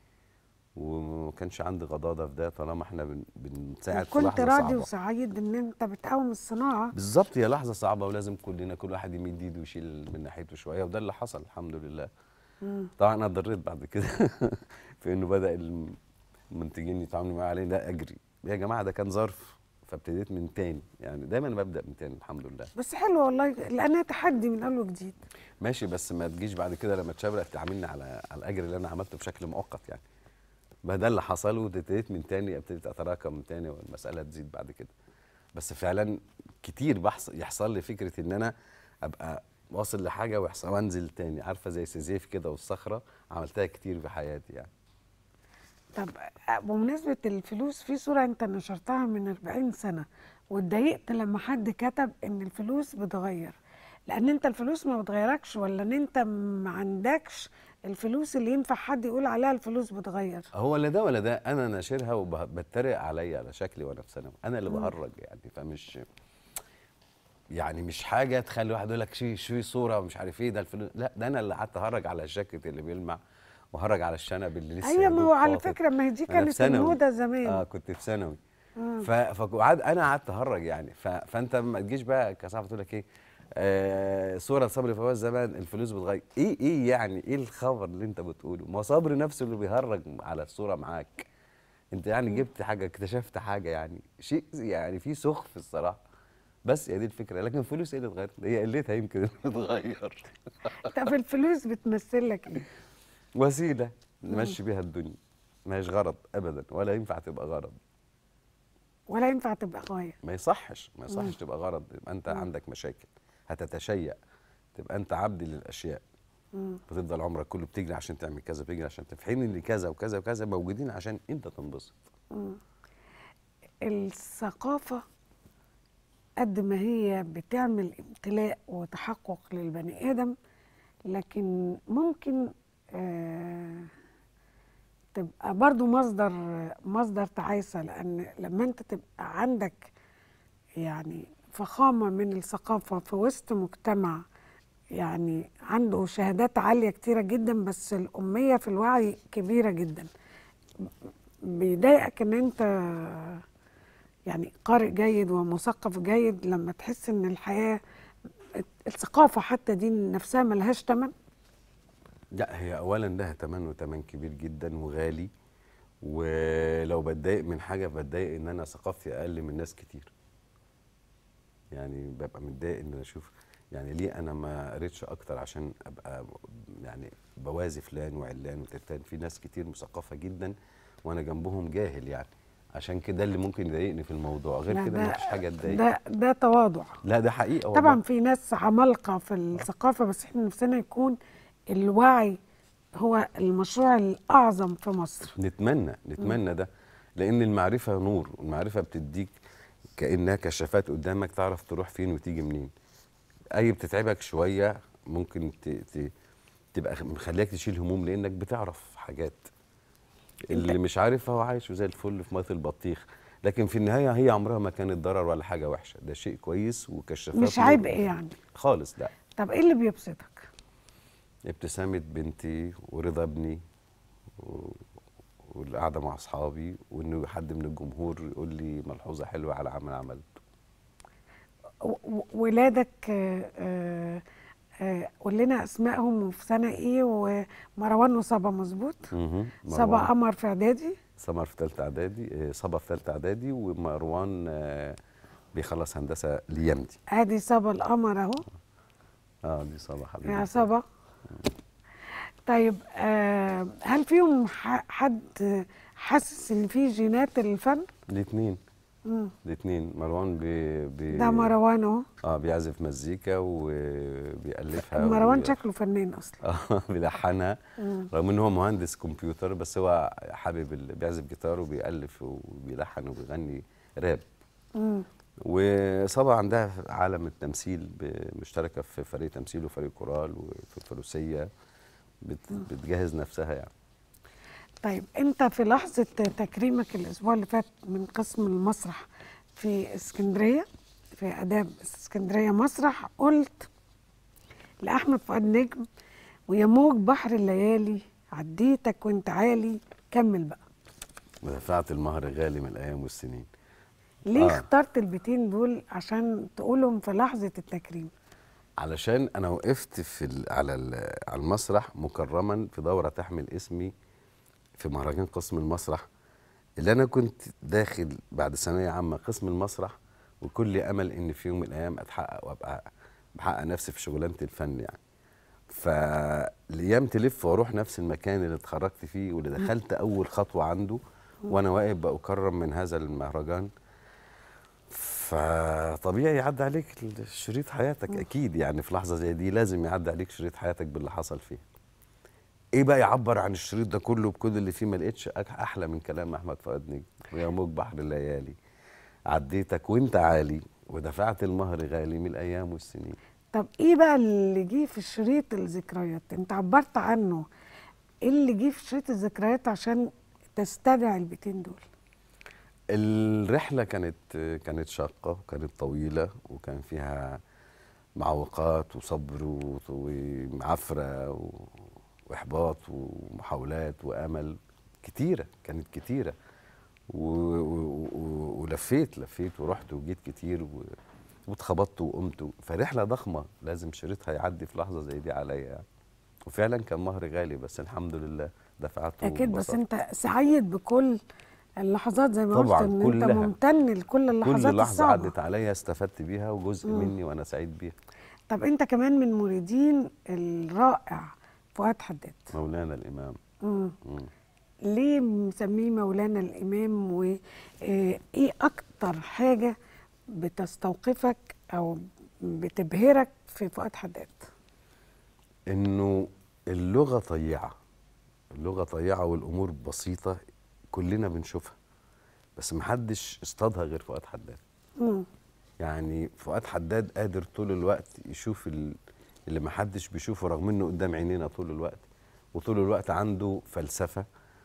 وما كانش عندي غضاضه في ده طالما احنا بن... بنساعد في كنت لحظه راضي صعبه وسعيد ان انت بتقوم الصناعة بالظبط هي لحظه صعبه ولازم كلنا كل واحد يمد ايده ويشيل من ناحيته شويه وده اللي حصل الحمد لله طبعا انا اتضريت بعد كده في انه بدا المنتجين يتعاملوا معايا عليه لا اجري يا جماعه ده كان ظرف فابتديت من تاني يعني دايما ببدا من تاني الحمد لله بس حلو والله لانها تحدي من اول وجديد ماشي بس ما تجيش بعد كده لما تشابه تعاملني على على الاجر اللي انا عملته بشكل مؤقت يعني ما ده اللي حصل وابتديت من تاني ابتديت اتراكم من تاني والمساله تزيد بعد كده بس فعلا كتير بحصل يحصل لي فكره ان انا ابقى واصل لحاجه ويحصل وانزل تاني عارفه زي سيزيف كده والصخره عملتها كتير في حياتي يعني طب آه، بمناسبة الفلوس في صورة انت نشرتها من 40 سنة واتضايقت لما حد كتب ان الفلوس بتغير لان انت الفلوس ما بتغيركش ولا ان انت ما عندكش الفلوس اللي ينفع حد يقول عليها الفلوس بتغير هو لا ده ولا ده انا ناشرها وبتريق عليا على شكلي وانا في ثانوي انا اللي بهرج يعني فمش يعني مش حاجه تخلي واحد يقول لك شي شي صوره ومش عارف ايه ده الفلوس لا ده انا اللي قعدت اهرج على الجاكيت اللي بيلمع وهرج على الشنب اللي لسه ايوه يا ما دوب هو على خاطف. فكرة ما هي دي أنا في كانت ثانوي. الموضة زمان اه كنت في ثانوي ف فقعد انا قعدت اهرج يعني ف... فانت ما تجيش بقى كصحفي تقول لك ايه آه صوره صبري فواز زمان الفلوس بتغير ايه ايه يعني ايه الخبر اللي انت بتقوله ما صبري نفسه اللي بيهرج على الصوره معاك انت يعني جبت حاجه اكتشفت حاجه يعني شيء يعني في سخف الصراحه بس هي دي الفكره لكن الفلوس ايه اللي اتغيرت هي قلتها يمكن اللي تتغير طب الفلوس بتمثل لك ايه؟ وسيله نمشي بيها الدنيا ما هيش غرض ابدا ولا ينفع تبقى غرض ولا ينفع تبقى غاية ما يصحش ما يصحش تبقى غرض يبقى انت عندك مشاكل هتتشيع تبقى انت عبد للاشياء بتفضل عمرك كله بتجري عشان تعمل كذا بتجري عشان في حين ان كذا وكذا وكذا موجودين عشان انت تنبسط الثقافة قد ما هي بتعمل امتلاء وتحقق للبني آدم لكن ممكن آه تبقى برضو مصدر مصدر تعاسة لأن لما أنت تبقى عندك يعني فخامة من الثقافة في وسط مجتمع يعني عنده شهادات عالية كتيرة جدا بس الأمية في الوعي كبيرة جدا بيضايقك ان انت يعني قارئ جيد ومثقف جيد لما تحس ان الحياة الثقافه حتى دي نفسها ملهاش ثمن لا هي اولا لها تمن وتمن كبير جدا وغالي ولو بتضايق من حاجه بتضايق ان انا ثقافتي اقل من ناس كتير يعني ببقى متضايق ان اشوف يعني ليه انا ما قريتش اكتر عشان ابقى يعني بوازي فلان وعلان وترتان في ناس كتير مثقفه جدا وانا جنبهم جاهل يعني عشان كده اللي ممكن يضايقني في الموضوع غير لا، كده ده- مفيش حاجه تضايق ده ده تواضع لا ده حقيقه والله. طبعا في ناس عمالقه في الثقافه بس احنا نفسنا يكون الوعي هو المشروع الاعظم في مصر نتمنى نتمنى ده لان المعرفه نور المعرفه بتديك كانها كشافات قدامك تعرف تروح فين وتيجي منين اي بتتعبك شويه ممكن ت... ت... تبقى مخليك تشيل هموم لانك بتعرف حاجات اللي مش عارفها هو عايش زي الفل في ميه البطيخ لكن في النهايه هي عمرها ما كانت ضرر ولا حاجه وحشه ده شيء كويس وكشافات مش نور. عيب يعني خالص لا طب ايه اللي بيبسطك ابتسامة بنتي ورضا ابني و- والقعدة مع أصحابي وإنه حد من الجمهور يقول لي ملحوظة حلوة على عمل عملته و- و- ولادك آه، آه، آه، قول لنا اسمائهم وفي سنه ايه ومروان وصبا مظبوط مهم. صبا مروان قمر في اعدادي سمر في ثالثة إعدادي آه، صبا في ثالثة إعدادي ومروان آه، بيخلص هندسة ليمدي ادي صبا القمر اهو اه دي صبا حبيبي يا صبا طيب آه هل فيهم ح- حد حاسس ان في جينات الفن الاثنين مم. الاثنين مروان بي, بي ده مروان اهو اه بيعزف مزيكا وبيألفها مروان وبي- شكله فنان اصلا اه بيلحنها رغم ان هو مهندس كمبيوتر بس هو حابب ال- بيعزف جيتار وبيألف وبيلحن وبيغني راب مم. وصبا عندها عالم التمثيل ب- مشتركه في فريق تمثيل وفريق كورال وفي الفروسيه بت- بتجهز نفسها يعني طيب انت في لحظه تكريمك الاسبوع اللي فات من قسم المسرح في اسكندريه في اداب اسكندريه مسرح قلت لاحمد فؤاد نجم ويا موج بحر الليالي عديتك وانت عالي كمل بقى ودفعت المهر غالي من الايام والسنين ليه آه. اخترت البيتين دول عشان تقولهم في لحظه التكريم علشان انا وقفت في ال على ال على المسرح مكرما في دوره تحمل اسمي في مهرجان قسم المسرح اللي انا كنت داخل بعد ثانويه عامه قسم المسرح وكل امل ان في يوم من الايام اتحقق وابقى بحقق نفسي في شغلانه الفن يعني فالايام تلف واروح نفس المكان اللي اتخرجت فيه واللي دخلت اول خطوه عنده وانا واقف بأكرم من هذا المهرجان فطبيعي يعدي عليك شريط حياتك اكيد يعني في لحظه زي دي لازم يعدي عليك شريط حياتك باللي حصل فيه ايه بقى يعبر عن الشريط ده كله بكل اللي فيه ما لقيتش أك- احلى من كلام احمد فؤاد نجم ويا موج بحر الليالي عديتك وانت عالي ودفعت المهر غالي من الايام والسنين طب ايه بقى اللي جه في شريط الذكريات انت عبرت عنه ايه اللي جه في شريط الذكريات عشان تستدعي البيتين دول الرحله كانت كانت شاقه وكانت طويله وكان فيها معوقات وصبر و- ومعافره و- واحباط ومحاولات وامل كتيره كانت كتيره و- و- و- ولفيت لفيت ورحت وجيت كتير و- واتخبطت وقمت فرحله ضخمه لازم شريطها يعدي في لحظه زي دي عليا يعني وفعلا كان مهر غالي بس الحمد لله دفعته اكيد بس وانبسطت. انت سعيد بكل اللحظات زي ما طبعاً، قلت ان انت كلها. ممتن لكل اللحظات كل لحظه الصعبه عدت عليا استفدت بيها وجزء مم. مني وانا سعيد بيها طب انت كمان من مريدين الرائع فؤاد حداد مولانا الامام مم. مم. ليه مسميه مولانا الامام وايه اكتر حاجه بتستوقفك او بتبهرك في فؤاد حداد انه اللغه طيعه اللغه طيعه والامور بسيطه كلنا بنشوفها بس محدش اصطادها غير فؤاد حداد مم. يعني فؤاد حداد قادر طول الوقت يشوف ال- اللي محدش بيشوفه رغم انه قدام عينينا طول الوقت وطول الوقت عنده فلسفه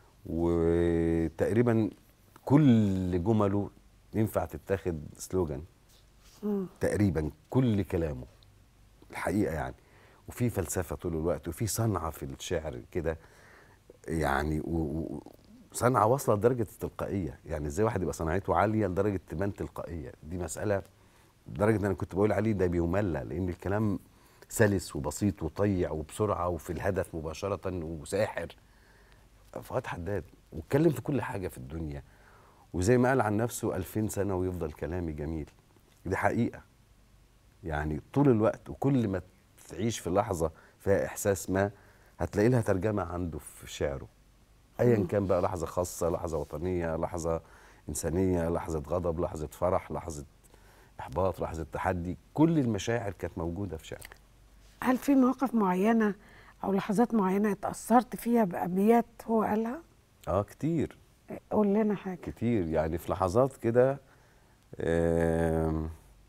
وتقريبا كل جمله ينفع تتاخد سلوجان مم. تقريبا كل كلامه الحقيقه يعني وفي فلسفه طول الوقت وفي صنعه في الشعر كده يعني و- و- صنعه واصله لدرجه التلقائيه يعني ازاي واحد يبقى صنعته عاليه لدرجه تبان تلقائيه دي مساله لدرجه ان انا كنت بقول عليه ده بيملى لان الكلام سلس وبسيط وطيع وبسرعه وفي الهدف مباشره وساحر فؤاد حداد واتكلم في كل حاجه في الدنيا وزي ما قال عن نفسه 2000 سنه ويفضل كلامي جميل دي حقيقه يعني طول الوقت وكل ما تعيش في لحظه فيها احساس ما هتلاقي لها ترجمه عنده في شعره ايا كان بقى لحظه خاصه لحظه وطنيه لحظه انسانيه لحظه غضب لحظه فرح لحظه احباط لحظه تحدي كل المشاعر كانت موجوده في شعره هل في مواقف معينه او لحظات معينه اتاثرت فيها بابيات هو قالها اه كتير قول لنا حاجه كتير يعني في لحظات كده آم،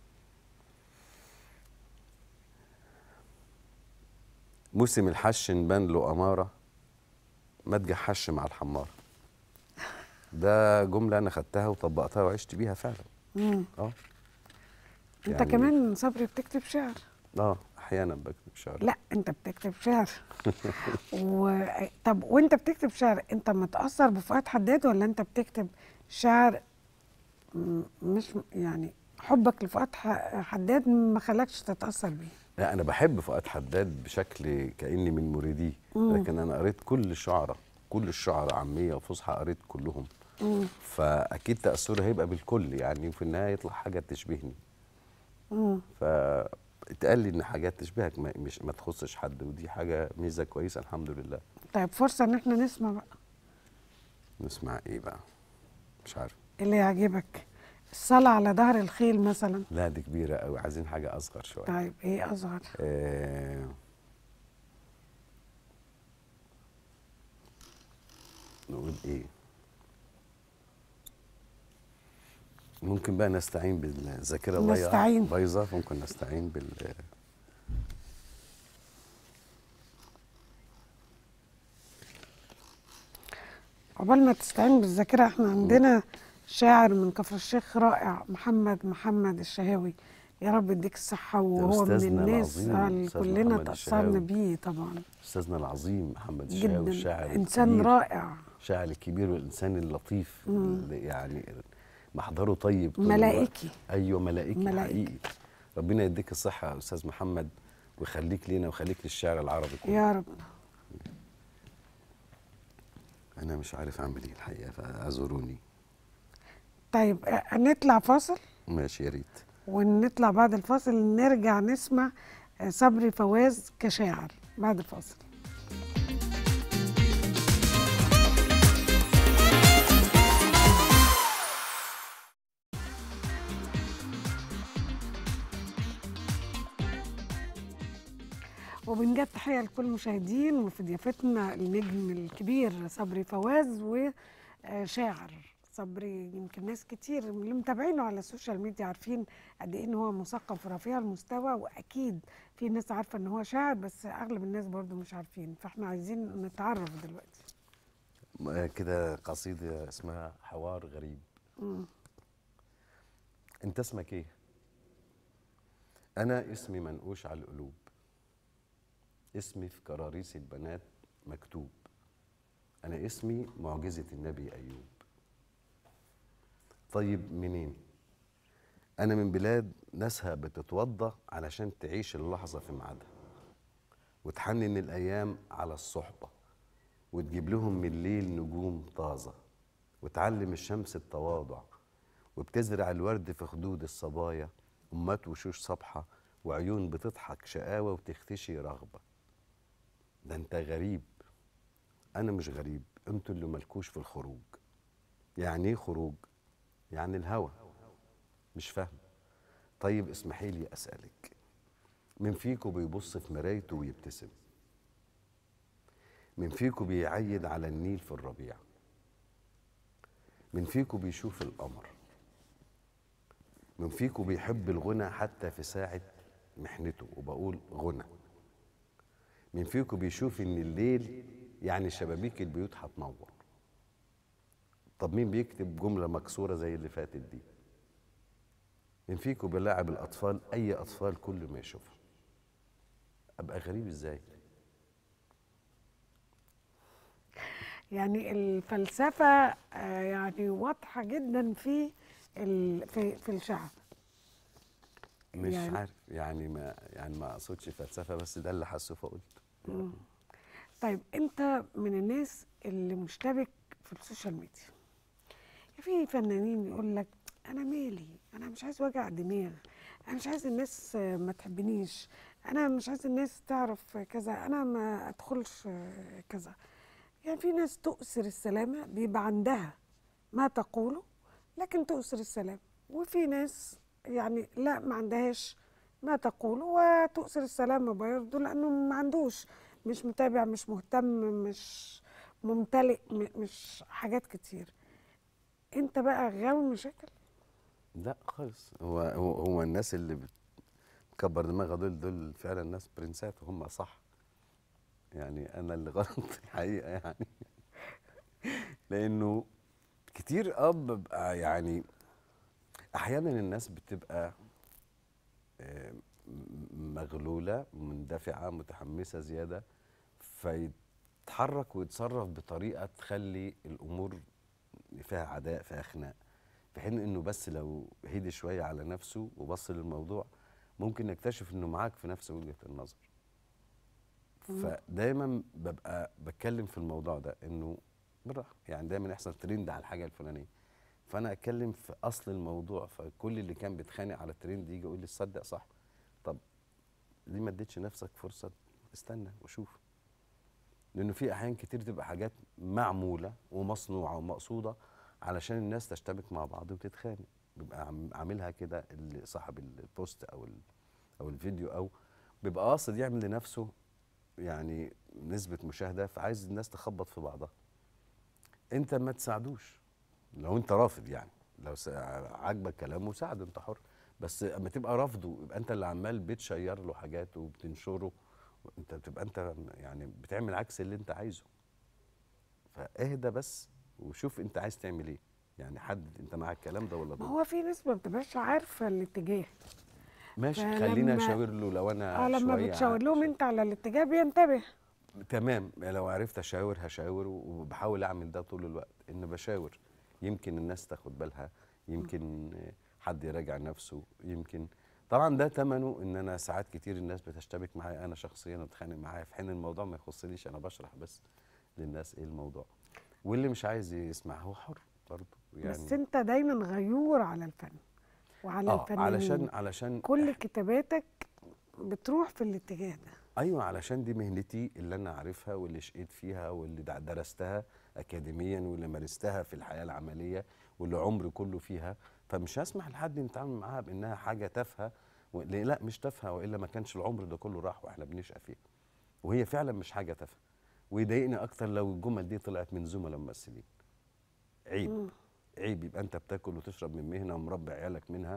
موسم الحش نبان له أمارة ما تجحش مع الحمارة ده جملة أنا خدتها وطبقتها وعشت بيها فعلا مم. اه انت يعني- كمان صبري بتكتب شعر اه أحيانا بكتب شعر لا انت بتكتب شعر و... طب وانت بتكتب شعر انت متاثر بفؤاد حداد ولا انت بتكتب شعر م- مش يعني حبك لفؤاد ح- حداد ما خلاكش تتاثر بيه لا أنا بحب فؤاد حداد بشكل كأني من مريديه مم. لكن أنا قريت كل الشعراء كل الشعراء عامية وفصحى قريت كلهم مم. فأكيد تأثري هيبقى بالكل يعني وفي النهاية يطلع حاجة تشبهني مم. فاتقال لي ان حاجات تشبهك ما مش ما تخصش حد ودي حاجه ميزه كويسه الحمد لله طيب فرصه ان احنا نسمع بقى نسمع ايه بقى مش عارف اللي يعجبك الصلاة على ظهر الخيل مثلا لا دي كبيره قوي عايزين حاجه اصغر شويه طيب ايه اصغر آه نقول ايه ممكن بقى نستعين بالذاكره الضيقه نستعين. بايظه ممكن نستعين بال عقبال ما تستعين بالذاكرة احنا عندنا شاعر من كفر الشيخ رائع محمد محمد الشهاوي يا رب يديك الصحة وهو من أستاذنا الناس العظيم، اللي أستاذ كلنا محمد تأثرنا الشهاوي. بيه طبعا استاذنا العظيم محمد الشهاوي جدا الشاعر إنسان الكبير. رائع الشاعر الكبير والانسان اللطيف اللي يعني محضره طيب طول الوقت. ملائكي. ايوه ملائكي, ملائكي. حقيقي ربنا يديك الصحه يا استاذ محمد ويخليك لينا ويخليك للشعر العربي كله يا رب انا مش عارف اعمل ايه الحقيقه فاعذروني طيب اه، نطلع فاصل ماشي يا ريت ونطلع بعد الفاصل نرجع نسمع اه، صبري فواز كشاعر بعد الفاصل وبنجد تحية لكل المشاهدين وفي ضيافتنا النجم الكبير صبري فواز وشاعر صبري يمكن ناس كتير من اللي متابعينه على السوشيال ميديا عارفين قد ايه ان هو مثقف ورفيع المستوى واكيد في ناس عارفه ان هو شاعر بس اغلب الناس برضو مش عارفين فاحنا عايزين نتعرف دلوقتي م- كده قصيده اسمها حوار غريب مم. انت اسمك ايه انا اسمي منقوش على القلوب اسمي في كراريس البنات مكتوب انا اسمي معجزه النبي ايوب طيب منين انا من بلاد ناسها بتتوضى علشان تعيش اللحظه في ميعادها وتحنن الايام على الصحبه وتجيب لهم من الليل نجوم طازه وتعلم الشمس التواضع وبتزرع الورد في خدود الصبايا أمات وشوش صبحة وعيون بتضحك شقاوة وتختشي رغبة ده انت غريب أنا مش غريب انتوا اللي مالكوش في الخروج يعني ايه خروج؟ يعني الهوى مش فاهم طيب اسمحي لي أسألك من فيكم بيبص في مرايته ويبتسم من فيكم بيعيد على النيل في الربيع من فيكم بيشوف القمر من فيكم بيحب الغنى حتى في ساعة محنته وبقول غنى من فيكم بيشوف ان الليل يعني شبابيك البيوت هتنور طب مين بيكتب جملة مكسورة زي اللي فاتت دي من فيكم بيلاعب الأطفال أي أطفال كل ما يشوفها أبقى غريب إزاي يعني الفلسفه آه، يعني واضحه جدا في ال- في في الشعر مش يعني- عارف يعني ما يعني ما اقصدش فلسفه بس ده اللي حاسه فقلت طيب انت من الناس اللي مشتبك في السوشيال ميديا في فنانين يقول لك انا مالي انا مش عايز وجع دماغ انا مش عايز الناس آه، ما تحبنيش انا مش عايز الناس تعرف كذا انا ما ادخلش آه، كذا يعني في ناس تؤثر السلامه بيبقى عندها ما تقوله لكن تؤثر السلامه وفي ناس يعني لا ما عندهاش ما تقوله وتؤثر السلامه برضه لانه ما عندوش مش متابع مش مهتم مش ممتلئ م- مش حاجات كتير انت بقى غاوي مشاكل لا خالص هو هو, هو الناس اللي بتكبر دماغها دول دول فعلا ناس برنسات وهم صح يعني انا اللي غلط الحقيقه يعني لانه كتير اه ببقى يعني احيانا الناس بتبقى آه، م- مغلوله مندفعه متحمسه زياده فيتحرك ويتصرف بطريقه تخلي الامور فيها عداء فيها خناق في حين انه بس لو هدي شويه على نفسه وبص للموضوع ممكن نكتشف انه معاك في نفس وجهه النظر فدايما ببقى بتكلم في الموضوع ده انه بالراحه يعني دايما يحصل ترند على الحاجه الفلانيه فانا اتكلم في اصل الموضوع فكل اللي كان بيتخانق على الترند يجي يقول لي تصدق صح طب ليه ما اديتش نفسك فرصه استنى وشوف لانه في احيان كتير تبقى حاجات معموله ومصنوعه ومقصوده علشان الناس تشتبك مع بعض وتتخانق بيبقى عم- عاملها كده اللي صاحب البوست او ال- او الفيديو او بيبقى قاصد يعمل لنفسه يعني نسبه مشاهده فعايز الناس تخبط في بعضها انت ما تساعدوش لو انت رافض يعني لو سا- عاجبك كلامه ساعده انت حر بس اما تبقى رافضه يبقى انت اللي عمال بتشير له حاجات وبتنشره انت بتبقى انت يعني بتعمل عكس اللي انت عايزه فاهدى بس وشوف انت عايز تعمل ايه يعني حدد انت مع الكلام ده ولا ما ضد هو في ناس ما بتبقاش عارفه الاتجاه ماشي فلما- خلينا اشاور له لو انا اه لما شوية بتشاور لهم انت على الاتجاه بينتبه تمام لو عرفت اشاور هشاور وبحاول اعمل ده طول الوقت ان بشاور يمكن الناس تاخد بالها يمكن حد يراجع نفسه يمكن طبعا ده ثمنه ان انا ساعات كتير الناس بتشتبك معايا انا شخصيا وتتخانق معايا في حين الموضوع ما يخصنيش انا بشرح بس للناس ايه الموضوع واللي مش عايز يسمع هو حر برضه يعني بس انت دايما غيور على الفن وعلى اه الفنانين علشان علشان كل كتاباتك بتروح في الاتجاه ده ايوه علشان دي مهنتي اللي انا عارفها واللي شقيت فيها واللي دع- درستها اكاديميا واللي مارستها في الحياه العمليه واللي عمري كله فيها فمش هسمح لحد يتعامل معاها بانها حاجه تافهه و- لا لا مش تافهه والا ما كانش العمر ده كله راح واحنا بنشقى فيها وهي فعلا مش حاجه تافهه ويضايقني اكتر لو الجمل دي طلعت من زملاء ممثلين عيب عيب يبقى انت بتاكل وتشرب من مهنه ومربي عيالك منها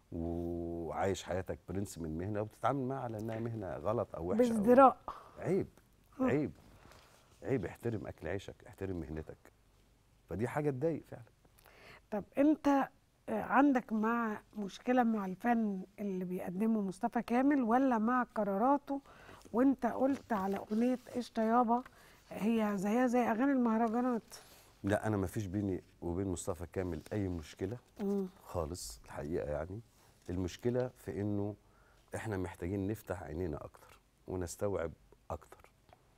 وعايش حياتك برنس من مهنه وبتتعامل معاها على انها مهنه غلط او وحشه أو- بازدراء عيب عيب عيب احترم اكل عيشك احترم مهنتك فدي حاجه تضايق فعلا طب انت آه، عندك مع مشكله مع الفن اللي بيقدمه مصطفى كامل ولا مع قراراته وانت قلت على اغنيه قشطه يابا هي زيها زي اغاني المهرجانات لا انا ما فيش بيني وبين مصطفى كامل اي مشكله خالص الحقيقه يعني المشكله في انه احنا محتاجين نفتح عينينا اكتر ونستوعب اكتر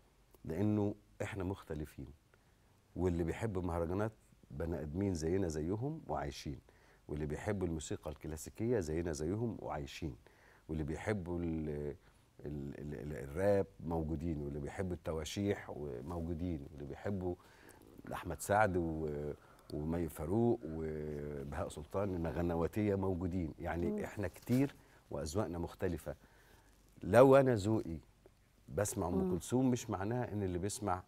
لانه احنا مختلفين واللي بيحب المهرجانات بني ادمين زينا زيهم وعايشين واللي بيحبوا الموسيقى الكلاسيكيه زينا زيهم وعايشين واللي بيحبوا ال ال ال ال الراب موجودين واللي بيحبوا التواشيح وموجودين واللي بيحبوا احمد سعد و- ومي فاروق وبهاء سلطان المغنواتيه موجودين يعني احنا كتير واذواقنا مختلفه لو انا ذوقي بسمع ام كلثوم مش معناها ان اللي بيسمع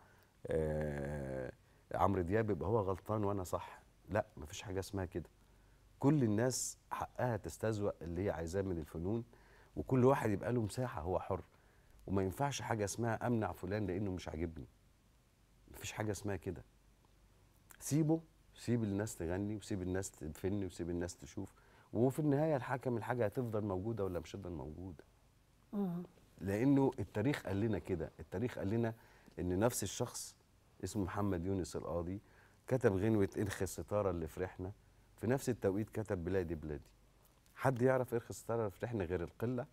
آه عمرو دياب يبقى هو غلطان وانا صح لا مفيش حاجه اسمها كده كل الناس حقها تستذوق اللي هي عايزاه من الفنون وكل واحد يبقى له مساحه هو حر وما ينفعش حاجه اسمها امنع فلان لانه مش عاجبني مفيش حاجه اسمها كده سيبه سيب الناس تغني وسيب الناس تفني وسيب الناس تشوف وفي النهايه الحكم الحاجه هتفضل موجوده ولا مش هتفضل موجوده لانه التاريخ قال لنا كده التاريخ قال لنا ان نفس الشخص اسمه محمد يونس القاضي كتب غنوه انخي الستاره اللي فرحنا في نفس التوقيت كتب بلادي بلادي حد يعرف يرخص الطرف رحنا غير القله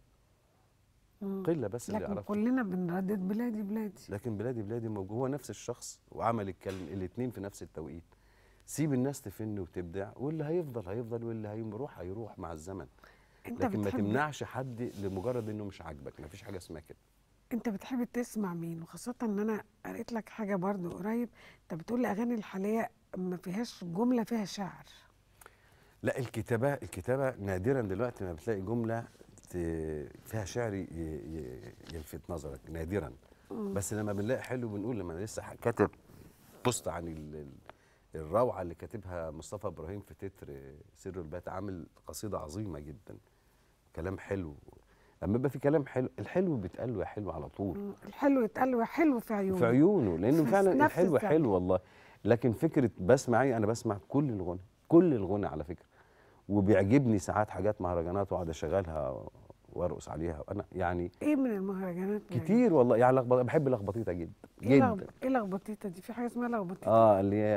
قله بس اللي لكن يعرفها كلنا بنردد بلادي بلادي لكن بلادي بلادي موجود هو نفس الشخص وعمل الكلم الاثنين في نفس التوقيت سيب الناس تفن وتبدع واللي هيفضل هيفضل واللي هيروح هيروح مع الزمن انت لكن ما بتحب تمنعش حد لمجرد انه مش عاجبك ما فيش حاجه اسمها كده انت بتحب تسمع مين وخاصة ان انا قريت لك حاجة برضو قريب انت بتقول الاغاني الحالية ما فيهاش جملة فيها شعر لا الكتابه الكتابه نادرا دلوقتي ما بتلاقي جمله ت- فيها شعر ي- ي- يلفت نظرك نادرا بس لما بنلاقي حلو بنقول لما انا لسه كاتب بوست عن ال- ال- الروعه اللي كاتبها مصطفى ابراهيم في تتر سر البات عامل قصيده عظيمه جدا كلام حلو لما يبقى في كلام حلو الحلو بيتقال له يا حلو على طول مم. الحلو يتقال له حلو في عيونه في عيونه لانه في فعلا نفس الحلو الساعة. حلو والله لكن فكره بسمع ايه انا بسمع كل الغنى كل الغنى على فكره وبيعجبني ساعات حاجات مهرجانات واقعد اشغلها وارقص عليها انا يعني ايه من المهرجانات يعني؟ كتير والله يعني لخبط بحب لخبطيطه جدا ايه جدا لغب- ايه لخبطيطه دي في حاجه اسمها لخبطيطه اه اللي هي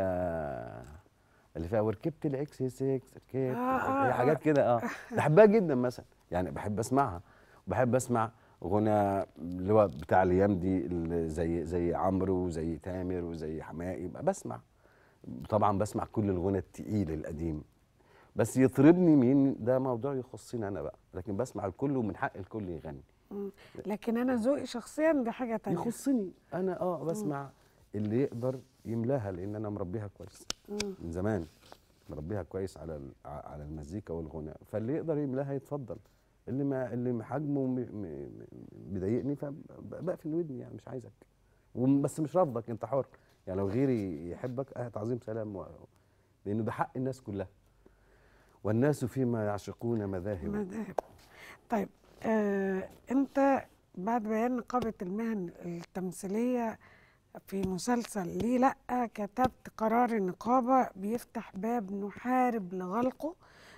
اللي فيها وركبت الاكس 6 ركبت آه، آه، هي حاجات كده اه بحبها جدا مثلا يعني بحب اسمعها وبحب اسمع غنى اللي هو بتاع الايام دي اللي زي زي عمرو وزي تامر وزي حماقي بقى بسمع طبعا بسمع كل الغنى التقيل القديم بس يطربني مين ده موضوع يخصني انا بقى لكن بسمع الكل ومن حق الكل يغني مم. لكن انا ذوقي شخصيا دي حاجه تانية يخصني انا اه بسمع اللي يقدر يملاها لان انا مربيها كويس من زمان مربيها كويس على ال- ع- على المزيكا والغناء فاللي يقدر يملاها يتفضل اللي ما اللي حجمه م- م- م- بيضايقني فبقفل ودني يعني مش عايزك وم- بس مش رافضك انت حر يعني لو غيري يحبك اه تعظيم سلام و... لانه ده حق الناس كلها والناس فيما يعشقون مذاهب مذاهب طيب آه انت بعد بيان نقابه المهن التمثيليه في مسلسل ليه لا كتبت قرار النقابه بيفتح باب نحارب لغلقه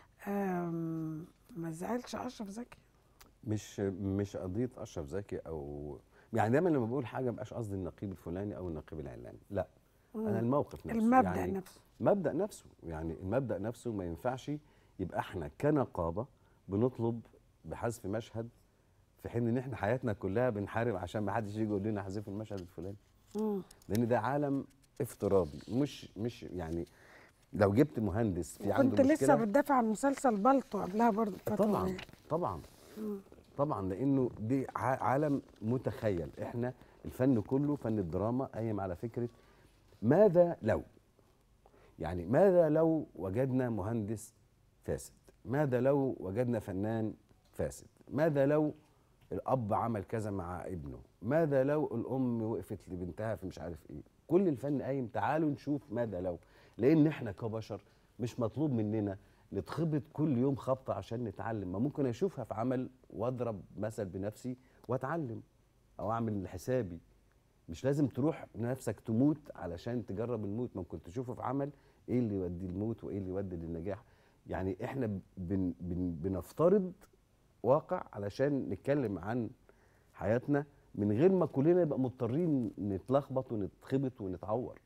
آم، ما زعلش اشرف زكي مش مش قضيه اشرف زكي او يعني دايما لما بقول حاجه مبقاش قصدي النقيب الفلاني او النقيب العلاني لا انا الموقف نفسه المبدأ يعني نفسه. مبدا نفسه يعني المبدا نفسه ما ينفعش يبقى احنا كنقابه بنطلب بحذف مشهد في حين ان احنا حياتنا كلها بنحارب عشان ما حدش يجي يقول لنا حذفوا المشهد الفلاني مم. لان ده عالم افتراضي مش مش يعني لو جبت مهندس في عنده كنت مشكله لسه بتدافع عن مسلسل بالطو قبلها برضه فترة طبعا قليلة. طبعا طبعا لانه دي ع- عالم متخيل احنا الفن كله فن الدراما قايم على فكره ماذا لو يعني ماذا لو وجدنا مهندس فاسد ماذا لو وجدنا فنان فاسد ماذا لو الاب عمل كذا مع ابنه ماذا لو الام وقفت لبنتها في مش عارف ايه كل الفن قايم تعالوا نشوف ماذا لو لان احنا كبشر مش مطلوب مننا نتخبط كل يوم خبطه عشان نتعلم ما ممكن اشوفها في عمل واضرب مثل بنفسي واتعلم او اعمل حسابي مش لازم تروح نفسك تموت علشان تجرب الموت ممكن تشوفه في عمل ايه اللي يودي الموت وايه اللي يودي للنجاح يعني احنا بن بن بنفترض واقع علشان نتكلم عن حياتنا من غير ما كلنا نبقى مضطرين نتلخبط ونتخبط ونتعور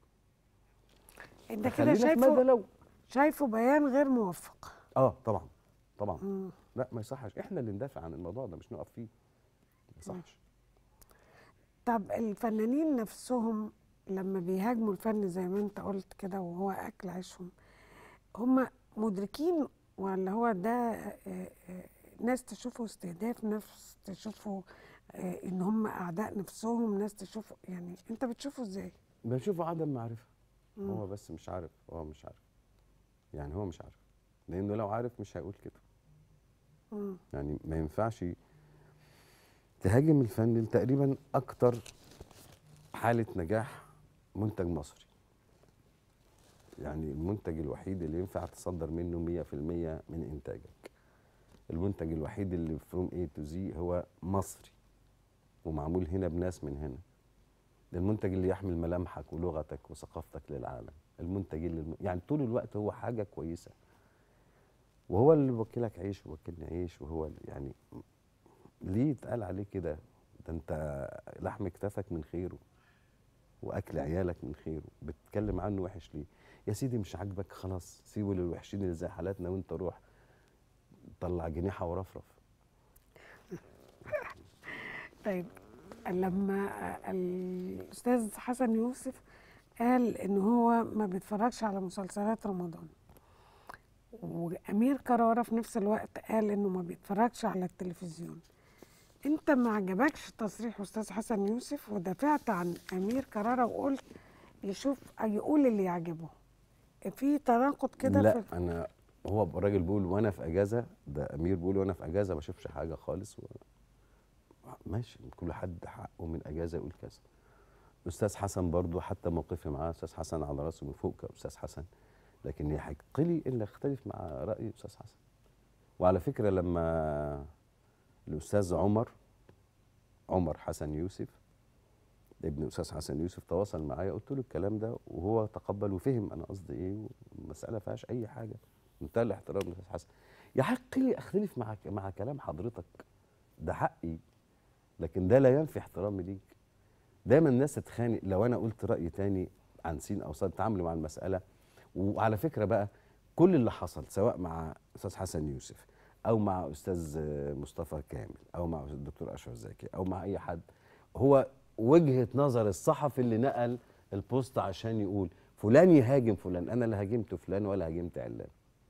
انت كده خلينا في ماذا شايفه لو شايفه بيان غير موفق اه طبعا طبعا لا ما يصحش احنا اللي ندافع عن الموضوع ده مش نقف فيه ما يصحش طب الفنانين نفسهم لما بيهاجموا الفن زي ما انت قلت كده وهو اكل عيشهم هم مدركين ولا هو ده آه، آه، ناس تشوفه استهداف ناس تشوفه آه، ان هم اعداء نفسهم ناس تشوفه يعني انت بتشوفه ازاي بنشوفه عدم معرفه هو بس مش عارف هو مش عارف يعني هو مش عارف لانه لو عارف مش هيقول كده مم. يعني ما ينفعش تهاجم الفن تقريبا اكتر حاله نجاح منتج مصري يعني المنتج الوحيد اللي ينفع تصدر منه 100% من انتاجك المنتج الوحيد اللي فروم اي تو زي هو مصري ومعمول هنا بناس من هنا ده المنتج اللي يحمل ملامحك ولغتك وثقافتك للعالم المنتج اللي يعني طول الوقت هو حاجه كويسه وهو اللي وكلك عيش ووكلني عيش وهو اللي يعني ليه اتقال عليه كده ده انت لحم كتافك من خيره واكل عيالك من خيره بتتكلم عنه وحش ليه يا سيدي مش عاجبك خلاص سيبه للوحشين اللي زي حالاتنا وانت روح طلع جنيحه ورفرف طيب لما الاستاذ حسن يوسف قال ان هو ما بيتفرجش على مسلسلات رمضان وامير كرارة في نفس الوقت قال انه ما بيتفرجش على التلفزيون انت ما عجبكش تصريح استاذ حسن يوسف ودافعت عن امير كرارة وقلت يشوف يقول اللي يعجبه في تناقض كده لا في انا هو الراجل بيقول وانا في اجازه ده امير بيقول وانا في اجازه ما اشوفش حاجه خالص و... ماشي كل حد حقه من اجازه يقول كذا استاذ حسن برضو حتى موقفي معاه استاذ حسن على راسه من فوق كاستاذ حسن لكن يحق لي ان اختلف مع راي استاذ حسن وعلى فكره لما الاستاذ عمر عمر حسن يوسف ابن استاذ حسن يوسف تواصل معايا قلت له الكلام ده وهو تقبل وفهم انا قصدي ايه والمساله ما فيهاش اي حاجه منتهى الاحترام لاستاذ حسن يحق لي اختلف مع مع كلام حضرتك ده حقي لكن ده لا ينفي احترامي ليك دايما الناس تتخانق لو انا قلت راي تاني عن سين او صاد تعاملوا مع المساله وعلى فكره بقى كل اللي حصل سواء مع استاذ حسن يوسف او مع استاذ مصطفى كامل او مع الدكتور اشرف زكي او مع اي حد هو وجهه نظر الصحفي اللي نقل البوست عشان يقول فلان يهاجم فلان انا لا هاجمت فلان ولا هاجمت علان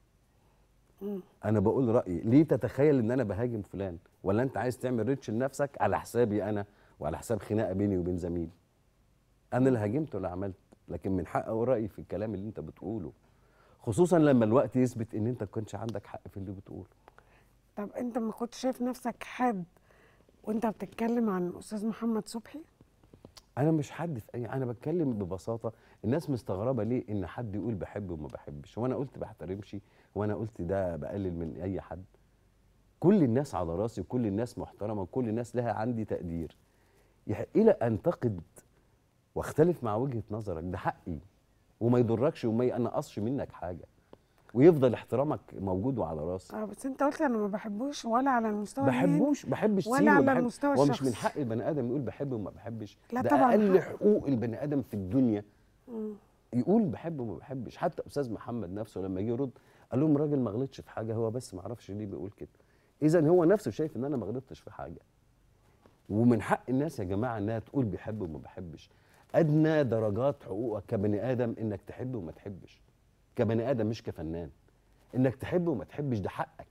انا بقول رايي ليه تتخيل ان انا بهاجم فلان ولا انت عايز تعمل ريتش لنفسك على حسابي انا وعلى حساب خناقه بيني وبين زميلي انا اللي هاجمت ولا عملت لكن من حق اقول رايي في الكلام اللي انت بتقوله خصوصا لما الوقت يثبت ان انت ما كنتش عندك حق في اللي بتقوله طب انت ما كنتش شايف نفسك حاد وانت بتتكلم عن الاستاذ محمد صبحي انا مش حد في اي انا بتكلم ببساطه الناس مستغربه ليه ان حد يقول بحب وما بحبش وانا قلت بحترمش وانا قلت ده بقلل من اي حد كل الناس على راسي وكل الناس محترمه وكل الناس لها عندي تقدير يحق لي انتقد واختلف مع وجهه نظرك ده حقي وما يضركش وما ينقصش منك حاجه ويفضل احترامك موجود وعلى راسي اه بس انت قلت انا ما بحبوش ولا على المستوى المهني بحبوش بحبش ولا سينه على وبحب- المستوى هو مش الشخصي. من حق البني ادم يقول بحب وما بحبش لا ده طبعاً اقل حق. حقوق البني ادم في الدنيا مم. يقول بحب وما بحبش حتى استاذ محمد نفسه لما جه يرد قال لهم الراجل ما غلطش في حاجه هو بس ما اعرفش ليه بيقول كده اذا هو نفسه شايف ان انا ما غلطتش في حاجه ومن حق الناس يا جماعه انها تقول بيحب وما بحبش ادنى درجات حقوقك كبني ادم انك تحب وما تحبش كبني ادم مش كفنان انك تحب وما تحبش ده حقك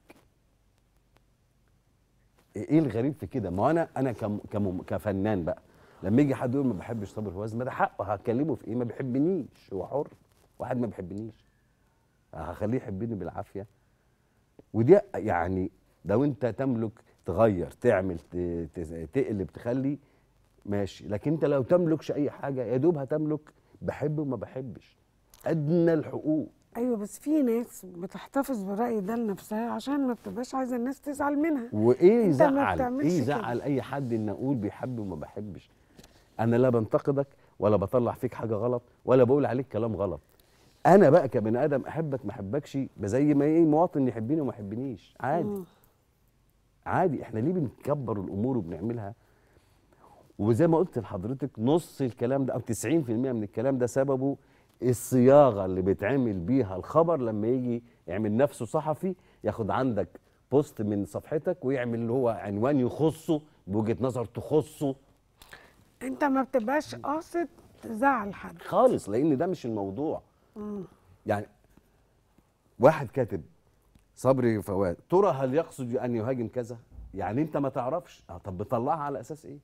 ايه الغريب في كده ما انا انا كم كم كفنان بقى لما يجي حد يقول ما بحبش صابر فواز ما ده حقه هكلمه في ايه ما بيحبنيش هو حر واحد ما بيحبنيش هخليه يحبني بالعافيه ودي يعني لو انت تملك تغير تعمل ت- ت- تقلب تخلي ماشي لكن انت لو تملكش اي حاجه يا دوب هتملك بحب وما بحبش ادنى الحقوق ايوه بس في ناس بتحتفظ بالراي ده لنفسها عشان ما بتبقاش عايزه الناس تزعل منها وايه انت ما يزعل بتعملش ايه كده. يزعل اي حد ان اقول بيحب وما بحبش انا لا بنتقدك ولا بطلع فيك حاجه غلط ولا بقول عليك كلام غلط انا بقى كبني ادم احبك ما احبكش زي ما ايه مواطن يحبني وما يحبنيش عادي مم. عادي احنا ليه بنكبر الامور وبنعملها وزي ما قلت لحضرتك نص الكلام ده او 90% من الكلام ده سببه الصياغه اللي بيتعمل بيها الخبر لما يجي يعمل نفسه صحفي ياخد عندك بوست من صفحتك ويعمل اللي هو عنوان يخصه بوجهه نظر تخصه انت ما بتبقاش قاصد تزعل حد خالص لان ده مش الموضوع مم. يعني واحد كاتب صبري فواد ترى هل يقصد ان يهاجم كذا يعني انت ما تعرفش آه طب بتطلعها على اساس ايه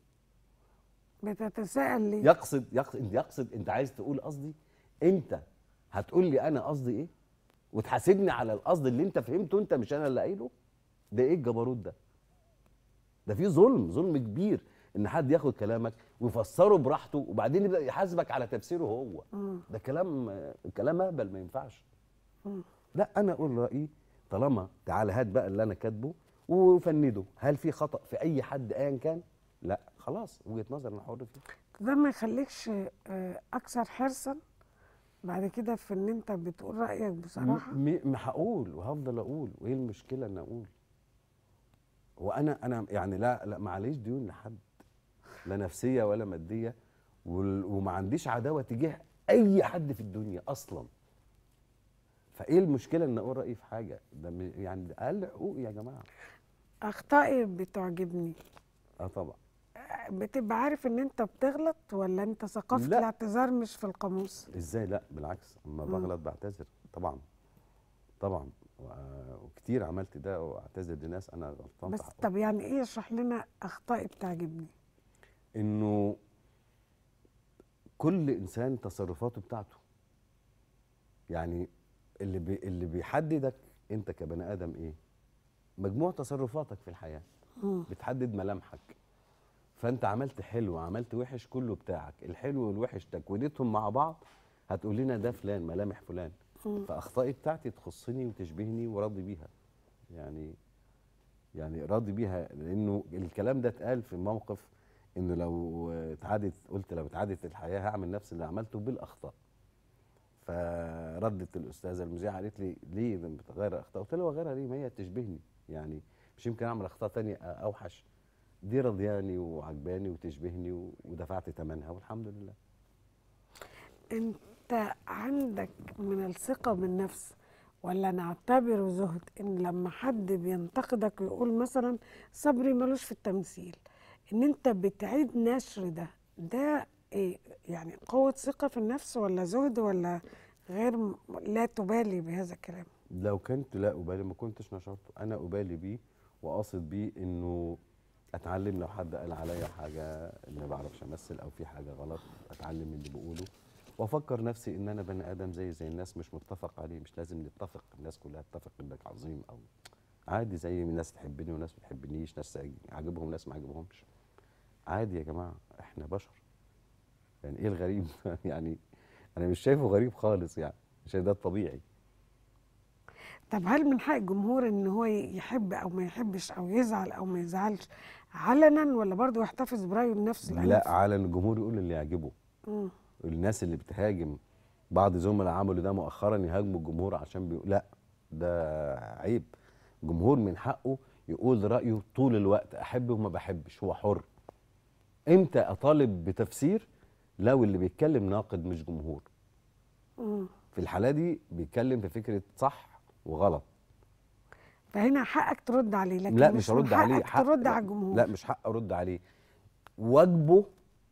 بتتساءل ليه يقصد يقصد انت يقصد انت عايز تقول قصدي انت هتقول لي انا قصدي ايه وتحاسبني على القصد اللي انت فهمته انت مش انا اللي قايله ده ايه الجبروت ده ده في ظلم ظلم كبير ان حد ياخد كلامك ويفسره براحته وبعدين يبدا يحاسبك على تفسيره هو مم. ده كلام كلام اهبل ما ينفعش مم. لا انا اقول رايي طالما تعالى هات بقى اللي انا كاتبه وفنده هل في خطا في اي حد ايا كان لا خلاص وجهه نظر انا حر فيها ده ما يخليكش آه، اكثر حرصا بعد كده في ان انت بتقول رايك بصراحه م- م- ما هقول وهفضل اقول وايه المشكله ان اقول وانا انا يعني لا لا معليش ديون لحد لا نفسيه ولا ماديه وال- وما عنديش عداوه تجاه اي حد في الدنيا اصلا فايه المشكله ان اقول رايي في حاجه ده م- يعني ده اقل حقوق يا جماعه اخطائي بتعجبني اه طبعا بتبقى عارف ان انت بتغلط ولا انت ثقافه لا. الاعتذار مش في القاموس ازاي لا بالعكس اما بغلط بعتذر طبعا طبعا و- وكتير عملت ده واعتذر لناس انا غلطان في بس حقهم. طب يعني ايه اشرح لنا اخطائي بتعجبني انه كل انسان تصرفاته بتاعته يعني اللي بي اللي بيحددك انت كبني ادم ايه مجموع تصرفاتك في الحياه بتحدد ملامحك فانت عملت حلو عملت وحش كله بتاعك الحلو والوحش تكوينتهم مع بعض هتقول لنا ده فلان ملامح فلان فاخطائي بتاعتي تخصني وتشبهني وراضي بيها يعني يعني راضي بيها لانه الكلام ده اتقال في موقف انه لو اتعادت قلت لو اتعادت الحياه هعمل نفس اللي عملته بالاخطاء فردت الاستاذه المذيعه قالت لي ليه ده بتغير اخطاء قلت لها غيرها ليه ما هي تشبهني يعني مش يمكن اعمل اخطاء تانية اوحش دي رضياني وعجباني وتشبهني و- ودفعت ثمنها والحمد لله انت عندك من الثقه بالنفس ولا نعتبره زهد ان لما حد بينتقدك ويقول مثلا صبري ملوش في التمثيل ان انت بتعيد نشر ده ده ايه يعني قوه ثقه في النفس ولا زهد ولا غير م- لا تبالي بهذا الكلام لو كنت لا ابالي ما كنتش نشرته انا ابالي بيه وقاصد بيه انه اتعلم لو حد قال عليا حاجه ان ما بعرفش امثل او في حاجه غلط اتعلم من اللي بقوله وافكر نفسي ان انا بني ادم زي زي الناس مش متفق عليه مش لازم نتفق الناس كلها تتفق انك عظيم او عادي زي ناس تحبني وناس ما تحبنيش ناس عاجبهم ناس ما عجبهمش عادي يا جماعه احنا بشر يعني ايه الغريب يعني انا مش شايفه غريب خالص يعني شايف ده الطبيعي طب هل من حق الجمهور ان هو يحب او ما يحبش او يزعل او ما يزعلش علنا ولا برضه يحتفظ برايه لنفسه لأن لا على ان الجمهور يقول اللي يعجبه مم. الناس اللي بتهاجم بعض زملاء عملوا ده مؤخرا يهاجموا الجمهور عشان بيقول لا ده عيب الجمهور من حقه يقول رايه طول الوقت احب وما بحبش هو حر امتى اطالب بتفسير لو اللي بيتكلم ناقد مش جمهور مم. في الحاله دي بيتكلم في فكره صح وغلط فهنا حقك ترد عليه لكن لا مش مش من ارد عليه حقك ترد لا على الجمهور لا مش حق ارد عليه واجبه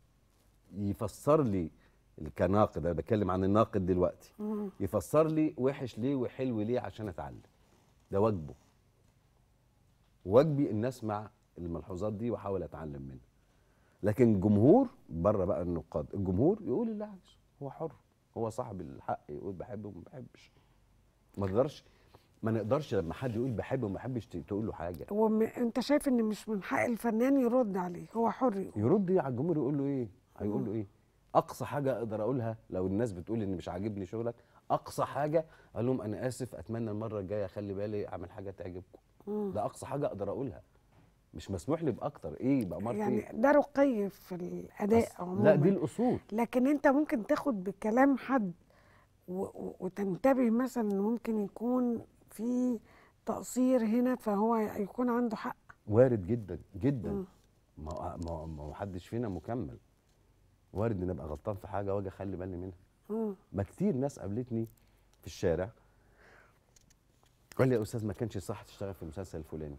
يفسر لي كناقد انا بتكلم عن الناقد دلوقتي مم. يفسر لي وحش ليه وحلو ليه عشان اتعلم ده واجبه واجبي ان اسمع الملحوظات دي واحاول اتعلم منها لكن الجمهور بره بقى النقاد الجمهور يقول اللي عايزه هو حر هو صاحب الحق يقول بحب وما بحبش ما تقدرش ما نقدرش لما حد يقول بحب وما بحبش ت- تقول له حاجه وم... انت شايف ان مش من حق الفنان يرد عليه هو حر يقول يرد ايه على الجمهور يقول له ايه هيقول له ايه اقصى حاجه اقدر اقولها لو الناس بتقول ان مش عاجبني شغلك اقصى حاجه اقول لهم انا اسف اتمنى المره الجايه اخلي بالي اعمل حاجه تعجبكم ده اقصى حاجه اقدر اقولها مش مسموح لي باكتر ايه بقى مرة يعني ايه ده رقي في الاداء بس- عموما لا دي الاصول لكن انت ممكن تاخد بكلام حد و... و... وتنتبه مثلا إن ممكن يكون في تقصير هنا فهو يكون عنده حق وارد جدا جدا ما هو- ما هو- ما هو حدش فينا مكمل وارد ان ابقى غلطان في حاجه واجي اخلي بالي منها مم. ما كتير ناس قابلتني في الشارع قال لي يا استاذ ما كانش صح تشتغل في المسلسل الفلاني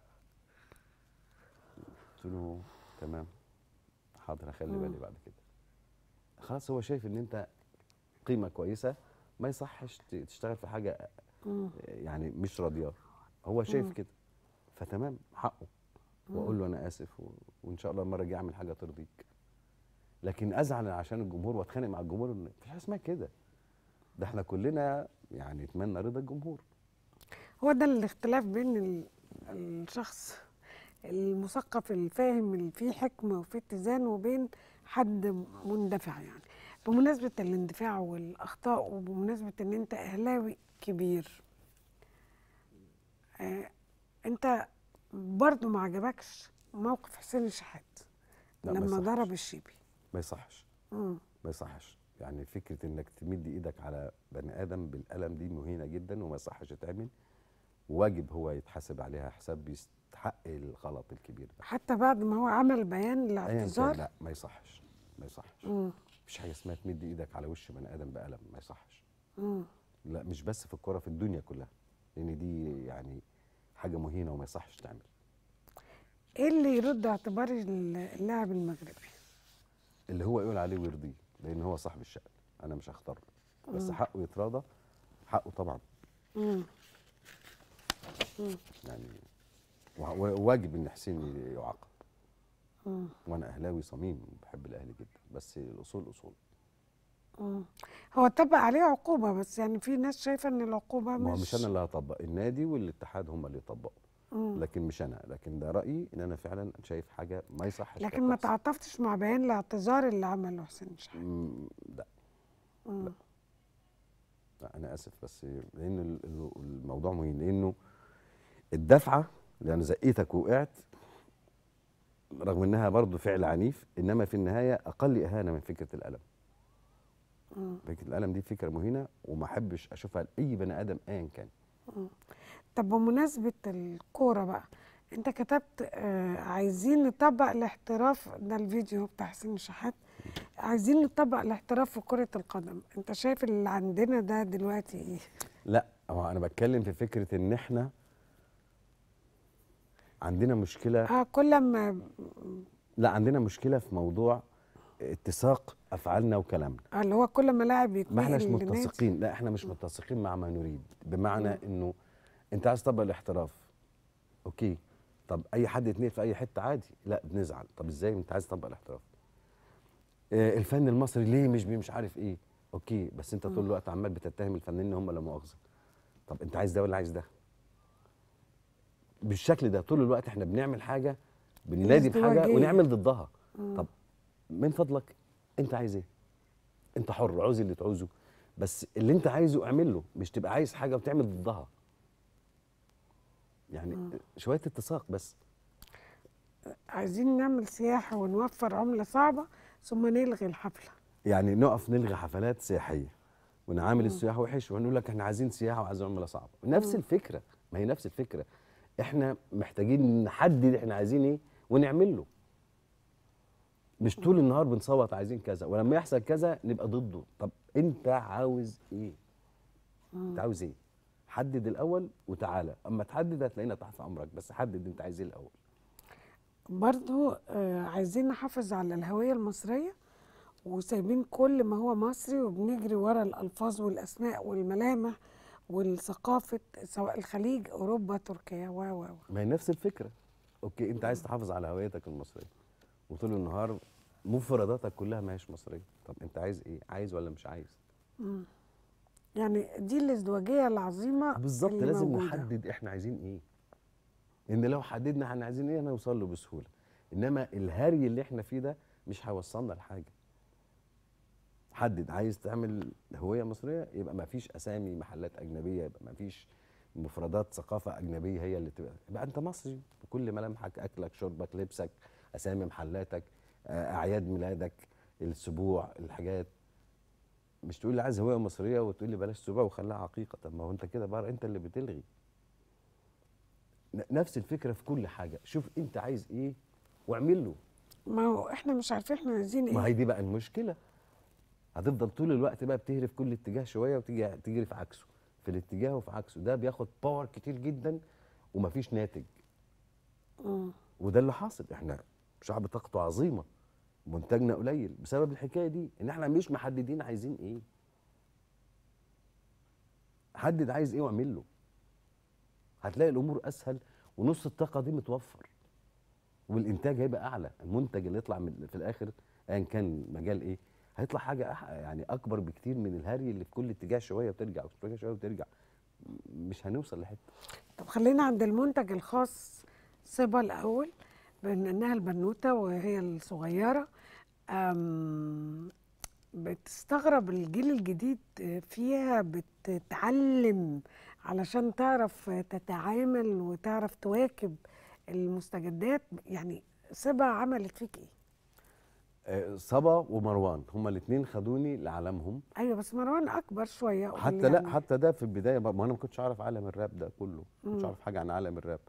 قلت له تمام حاضر هخلي بالي بعد كده خلاص هو شايف ان انت قيمه كويسه ما يصحش ت- تشتغل في حاجه يعني مش راضياه هو شايف كده فتمام حقه واقول له انا اسف و... وان شاء الله المره الجايه اعمل حاجه ترضيك لكن ازعل عشان الجمهور واتخانق مع الجمهور إن مفيش حاجه اسمها كده ده احنا كلنا يعني نتمنى رضا الجمهور هو ده الاختلاف بين ال- الشخص المثقف الفاهم اللي فيه حكمة وفيه اتزان وبين حد مندفع يعني بمناسبة الاندفاع والأخطاء وبمناسبة إن أنت أهلاوي كبير آه أنت برضو ما عجبكش موقف حسين الشحات لا، ما لما يصحش. ضرب الشيبي ما يصحش مم. ما يصحش يعني فكره انك تمد ايدك على بني ادم بالقلم دي مهينه جدا وما يصحش تعمل واجب هو يتحاسب عليها حساب بيستحق الغلط الكبير ده حتى بعد ما هو عمل بيان ايا كان الاعتذار لا ما يصحش ما يصحش مم. مفيش حاجه اسمها تمد ايدك على وش بني ادم بقلم ما يصحش مم. لا مش بس في الكوره في الدنيا كلها لان دي يعني حاجه مهينه وما يصحش تعمل ايه اللي يرد اعتبار اللاعب المغربي اللي هو يقول عليه ويرضيه لان هو صاحب الشأن انا مش هختار بس مم. حقه يتراضى حقه طبعا مم. يعني وا- وا- واجب ان حسين يعاقب مم. وانا اهلاوي صميم بحب الاهلي جدا بس الاصول اصول مم. هو طبق عليه عقوبة بس يعني في ناس شايفة ان العقوبة ما هو مش مش انا اللي هطبق النادي والاتحاد هم اللي يطبقوا مم. لكن مش انا لكن ده رايي ان انا فعلا شايف حاجه ما يصحش لكن كانت ما تحصل. تعاطفتش مع بيان الاعتذار اللي عمله حسين شحات مم، لا مم. لا انا اسف بس لان ال- ال- الموضوع مهم لانه الدفعه اللي انا زقيتك ووقعت رغم انها برضو فعل عنيف انما في النهايه اقل اهانه من فكره الالم مم. فكره الالم دي فكره مهينه وما احبش اشوفها لاي بني ادم ايا كان مم. طب بمناسبة الكورة بقى انت كتبت آه عايزين نطبق الاحتراف ده الفيديو بتاع حسين شحات عايزين نطبق الاحتراف في كرة القدم انت شايف اللي عندنا ده دلوقتي ايه لا هو انا بتكلم في فكره ان احنا عندنا مشكله اه كل ما لا عندنا مشكله في موضوع اتساق افعالنا وكلامنا آه اللي هو كل ما لاعب يتنقل ما احناش لنادي- متسقين لا احنا مش متسقين مع ما نريد بمعنى انه انت عايز تطبق الاحتراف اوكي طب اي حد يتنقل في اي حته عادي لا بنزعل طب ازاي انت عايز تطبق الاحتراف آه الفن المصري ليه مش بي- مش عارف ايه اوكي بس انت طول الوقت عمال بتتهم الفنانين ان هم لا مؤاخذه طب انت عايز ده ولا عايز ده بالشكل ده طول الوقت احنا بنعمل حاجه بننادي بحاجه ازدواجية. ونعمل ضدها مم. طب من فضلك انت عايز ايه انت حر عاوز اللي تعوزه بس اللي انت عايزه اعمله مش تبقى عايز حاجه وتعمل ضدها يعني شويه اتساق بس عايزين نعمل سياحة ونوفر عملة صعبة ثم نلغي الحفلة يعني نقف نلغي حفلات سياحيه ونعامل السياح وحش ونقول لك احنا عايزين سياحه وعايزين عمله صعبه نفس الفكره ما هي نفس الفكره احنا محتاجين نحدد احنا عايزين ايه ونعمل له مش طول النهار بنصوت عايزين كذا ولما يحصل كذا نبقى ضده طب انت عاوز ايه انت عاوز ايه حدد الاول وتعالى اما تحدد هتلاقينا تحت امرك بس حدد انت عايز ايه الاول برضو آه عايزين نحافظ على الهوية المصرية وسايبين كل ما هو مصري وبنجري ورا الألفاظ والأسماء والملامح والثقافة سواء الخليج أوروبا تركيا و و و ما هي نفس الفكره اوكي انت عايز تحافظ على هويتك المصريه وطول النهار مفرداتك كلها ما هيش مصريه طب انت عايز ايه عايز ولا مش عايز يعني دي الازدواجية العظيمة بالظبط اللي لازم موجودة. نحدد احنا عايزين ايه ان لو حددنا احنا عايزين ايه هنوصل له بسهوله انما الهري اللي احنا فيه ده مش هيوصلنا لحاجه حدد عايز تعمل هويه مصريه يبقى ما فيش اسامي محلات اجنبيه يبقى ما فيش مفردات ثقافه اجنبيه هي اللي تبقى يبقى انت مصري بكل ملامحك اكلك شربك لبسك اسامي محلاتك آه، اعياد ميلادك السبوع الحاجات مش تقول لي عايز هويه مصريه وتقول لي بلاش سبوع وخليها عقيقه طب ما هو انت كده بقى انت اللي بتلغي ن- نفس الفكره في كل حاجه شوف انت عايز ايه واعمل له ما هو احنا مش عارفين احنا عايزين ما ايه هي دي بقى المشكله هتفضل طول الوقت بقى بتهري في كل اتجاه شويه وتيجي تجري في عكسه في الاتجاه وفي عكسه ده بياخد باور كتير جدا ومفيش ناتج مم. وده اللي حاصل احنا شعب طاقته عظيمه منتجنا قليل بسبب الحكايه دي ان احنا مش محددين عايزين ايه حدد عايز ايه واعمل له هتلاقي الامور اسهل ونص الطاقه دي متوفر والانتاج هيبقى اعلى المنتج اللي يطلع من في الاخر ايا كان مجال ايه هيطلع حاجه أح يعني اكبر بكتير من الهري اللي في كل اتجاه شويه وترجع وشويه شويه وترجع م- مش هنوصل لحته طب خلينا عند المنتج الخاص صبا الأول بأن إنها البنوتة وهي الصغيرة أم، بتستغرب الجيل الجديد فيها بتتعلم علشان تعرف تتعامل وتعرف تواكب المستجدات يعني صبا عملت فيك ايه؟ آه، صبا ومروان هما الاثنين خدوني لعالمهم ايوه بس مروان اكبر شويه قول حتى يعني. لا حتى ده في البدايه بقى- ما انا ما كنتش اعرف عالم الراب ده كله ما كنتش مم. اعرف حاجه عن عالم الراب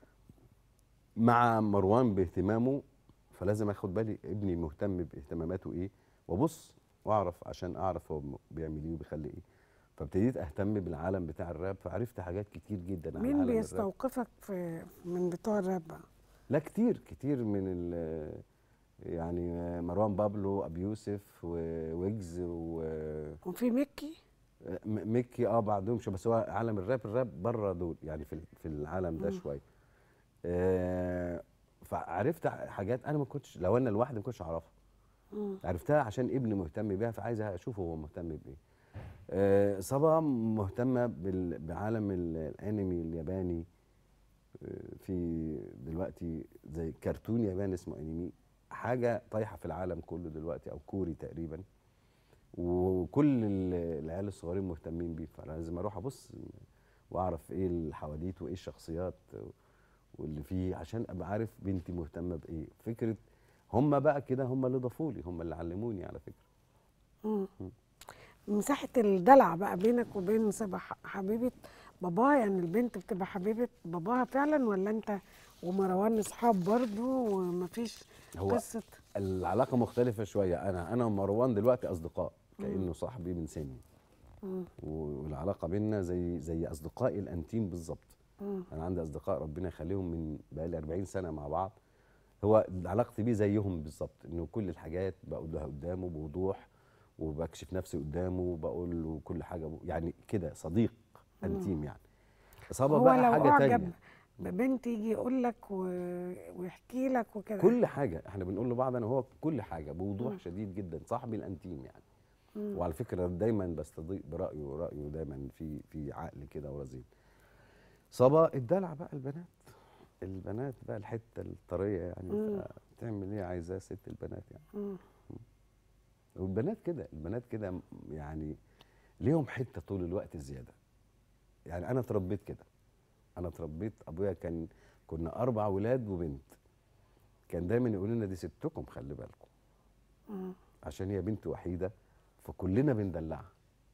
مع مروان باهتمامه فلازم اخد بالي ابني مهتم باهتماماته ايه وابص واعرف عشان اعرف هو م- بيعمل ايه وبيخلي ايه فابتديت اهتم بالعالم بتاع الراب فعرفت حاجات كتير جدا عن مين عالم الراب بيستوقفك في من بتوع الراب بقى؟ لا كتير كتير من ال يعني مروان بابلو ابي يوسف وويجز وفي ميكي وميكي اه بعدهم شو بس هو عالم الراب الراب بره دول يعني في في العالم ده شويه آه فعرفت حاجات انا ما كنتش لو انا لوحدي ما كنتش اعرفها عرفتها عشان ابني مهتم بيها فعايز اشوفه هو مهتم بايه آه صبا مهتمه بال- بعالم ال- الانمي الياباني آه، في دلوقتي زي كرتون ياباني اسمه انمي حاجه طايحه في العالم كله دلوقتي او كوري تقريبا وكل ال- العيال الصغيرين مهتمين بيه فانا لازم اروح ابص واعرف ايه الحواديت وايه الشخصيات واللي فيه عشان ابقى عارف بنتي مهتمه بايه فكره هم بقى كده هم اللي ضافوا لي هم اللي علموني على فكره مساحة الدلع بقى بينك وبين صبا ح- حبيبة باباها يعني البنت بتبقى حبيبة باباها فعلا ولا انت ومروان اصحاب برضو ومفيش هو قصة العلاقه مختلفه شويه انا انا ومروان دلوقتي اصدقاء كانه صاحبي من سني والعلاقه بينا زي زي اصدقائي الانتيم بالظبط انا عندي اصدقاء ربنا يخليهم من بقالي 40 سنه مع بعض هو علاقتي بيه زيهم بالظبط انه كل الحاجات بقولها قدامه بوضوح وبكشف نفسي قدامه وبقول له كل حاجه ب- يعني كده صديق انتيم يعني اصابه هو بقى لو حاجه اعجب تانية ببنت يجي يقول لك و... ويحكي لك وكده كل حاجه احنا بنقول لبعض انا هو كل حاجه بوضوح شديد جدا صاحبي الانتيم يعني وعلى فكره دايما بستضيء برايه ورايه دايما في في عقل كده ورزين صبا الدلع بقى البنات البنات بقى الحته الطريه يعني تعمل ايه عايزاه ست البنات يعني والبنات كده البنات كده م- يعني ليهم حته طول الوقت زياده يعني انا اتربيت كده انا اتربيت ابويا كان كنا اربع ولاد وبنت كان دايما يقول لنا دي ستكم خلي بالكم عشان هي بنت وحيده فكلنا بندلعها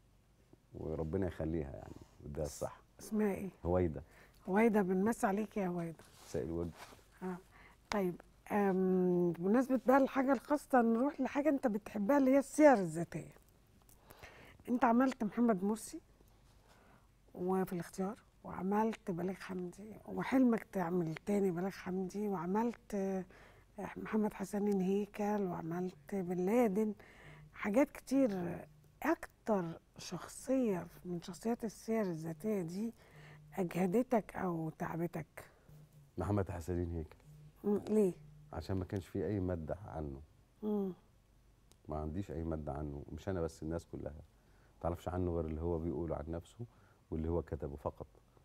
وربنا يخليها يعني ده الصح اسمها ايه؟ هويدا هويدا بنمس عليك يا هويدا مساء الورد اه طيب أم، بمناسبة بقى الحاجة الخاصة نروح لحاجة أنت بتحبها اللي هي السير الذاتية. أنت عملت محمد مرسي وفي الاختيار وعملت بليغ حمدي وحلمك تعمل تاني بليغ حمدي وعملت آه، محمد حسن هيكل وعملت بن لادن حاجات كتير أكتر شخصية من شخصيات السير الذاتية دي أجهدتك أو تعبتك محمد حسنين هيكل مم، ليه؟ عشان ما كانش فيه اي ماده عنه مم. ما عنديش اي ماده عنه مش انا بس الناس كلها ما تعرفش عنه غير اللي هو بيقوله عن نفسه واللي هو كتبه فقط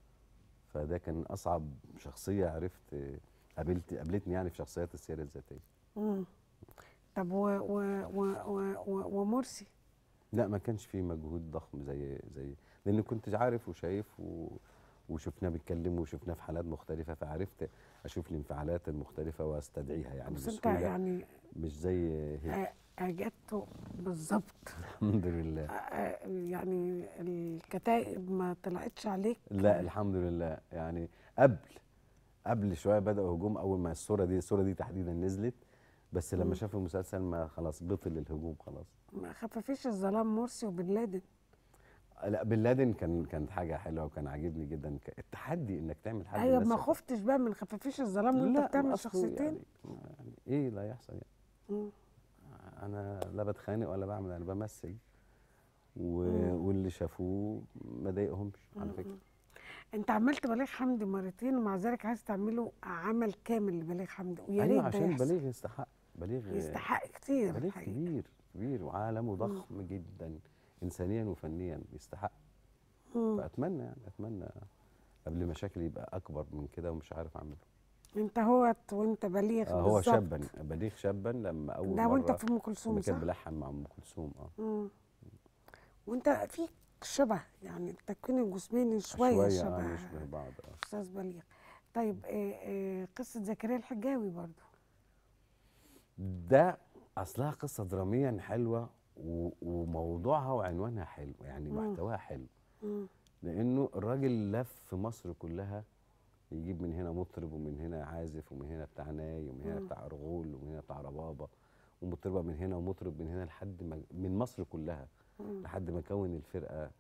فده كان اصعب شخصيه عرفت قابلت قابلتني يعني في شخصيات السيره الذاتيه مم. طب و و و و و ومرسي لا ما كانش فيه مجهود ضخم زي زي لان كنت عارف وشايف و... وشفناه بيتكلم وشفناه في حالات مختلفه فعرفت اشوف الانفعالات المختلفه واستدعيها يعني بس انت بسهوله يعني مش زي هيك آه، اجدته بالظبط الحمد لله آه، يعني الكتائب ما طلعتش عليك لا الحمد لله يعني قبل قبل شويه بداوا هجوم اول ما الصوره دي الصوره دي تحديدا نزلت بس لما شافوا المسلسل ما خلاص بطل الهجوم خلاص ما خففيش الظلام مرسي وبن لادن لا بن لادن كان كانت حاجه حلوه وكان عاجبني جدا ك- التحدي انك تعمل حاجه ايوه الناس ما شافتها. خفتش بقى من خففيش الظلام وانت لا بتعمل أصله شخصيتين يعني, يعني ايه لا يحصل يعني مم. انا لا بتخانق ولا بعمل انا بمثل و... واللي شافوه ما ضايقهمش على فكره انت عملت بليغ حمدي مرتين ومع ذلك عايز تعمله عمل كامل لبليغ حمدي ويا ايوه ريت ده عشان يحصل. بليغ يستحق بليغ يستحق كتير بليغ الحقيقة. كبير كبير وعالمه ضخم جدا انسانيا وفنيا يستحق مم. فاتمنى يعني اتمنى قبل مشاكل يبقى اكبر من كده ومش عارف اعمله انت هوت وانت بليغ آه هو بالظبط. شابا بليغ شابا لما اول ده وانت مرة في ام كلثوم لما كان صح؟ بلحن مع ام كلثوم اه مم. وانت فيك شبه يعني التكوين الجسماني شويه, شويه شبه اه نشبه بعض اه استاذ بليغ طيب إيه إيه قصه زكريا الحجاوي برضو ده اصلها قصه دراميا حلوه و- وموضوعها وعنوانها حلو يعني محتواها حلو مم. لانه الراجل لف مصر كلها يجيب من هنا مطرب ومن هنا عازف ومن هنا بتاع ناي ومن هنا بتاع ارغول ومن هنا بتاع ربابه ومطربه من هنا ومطرب من هنا لحد ما من مصر كلها لحد ما كون الفرقه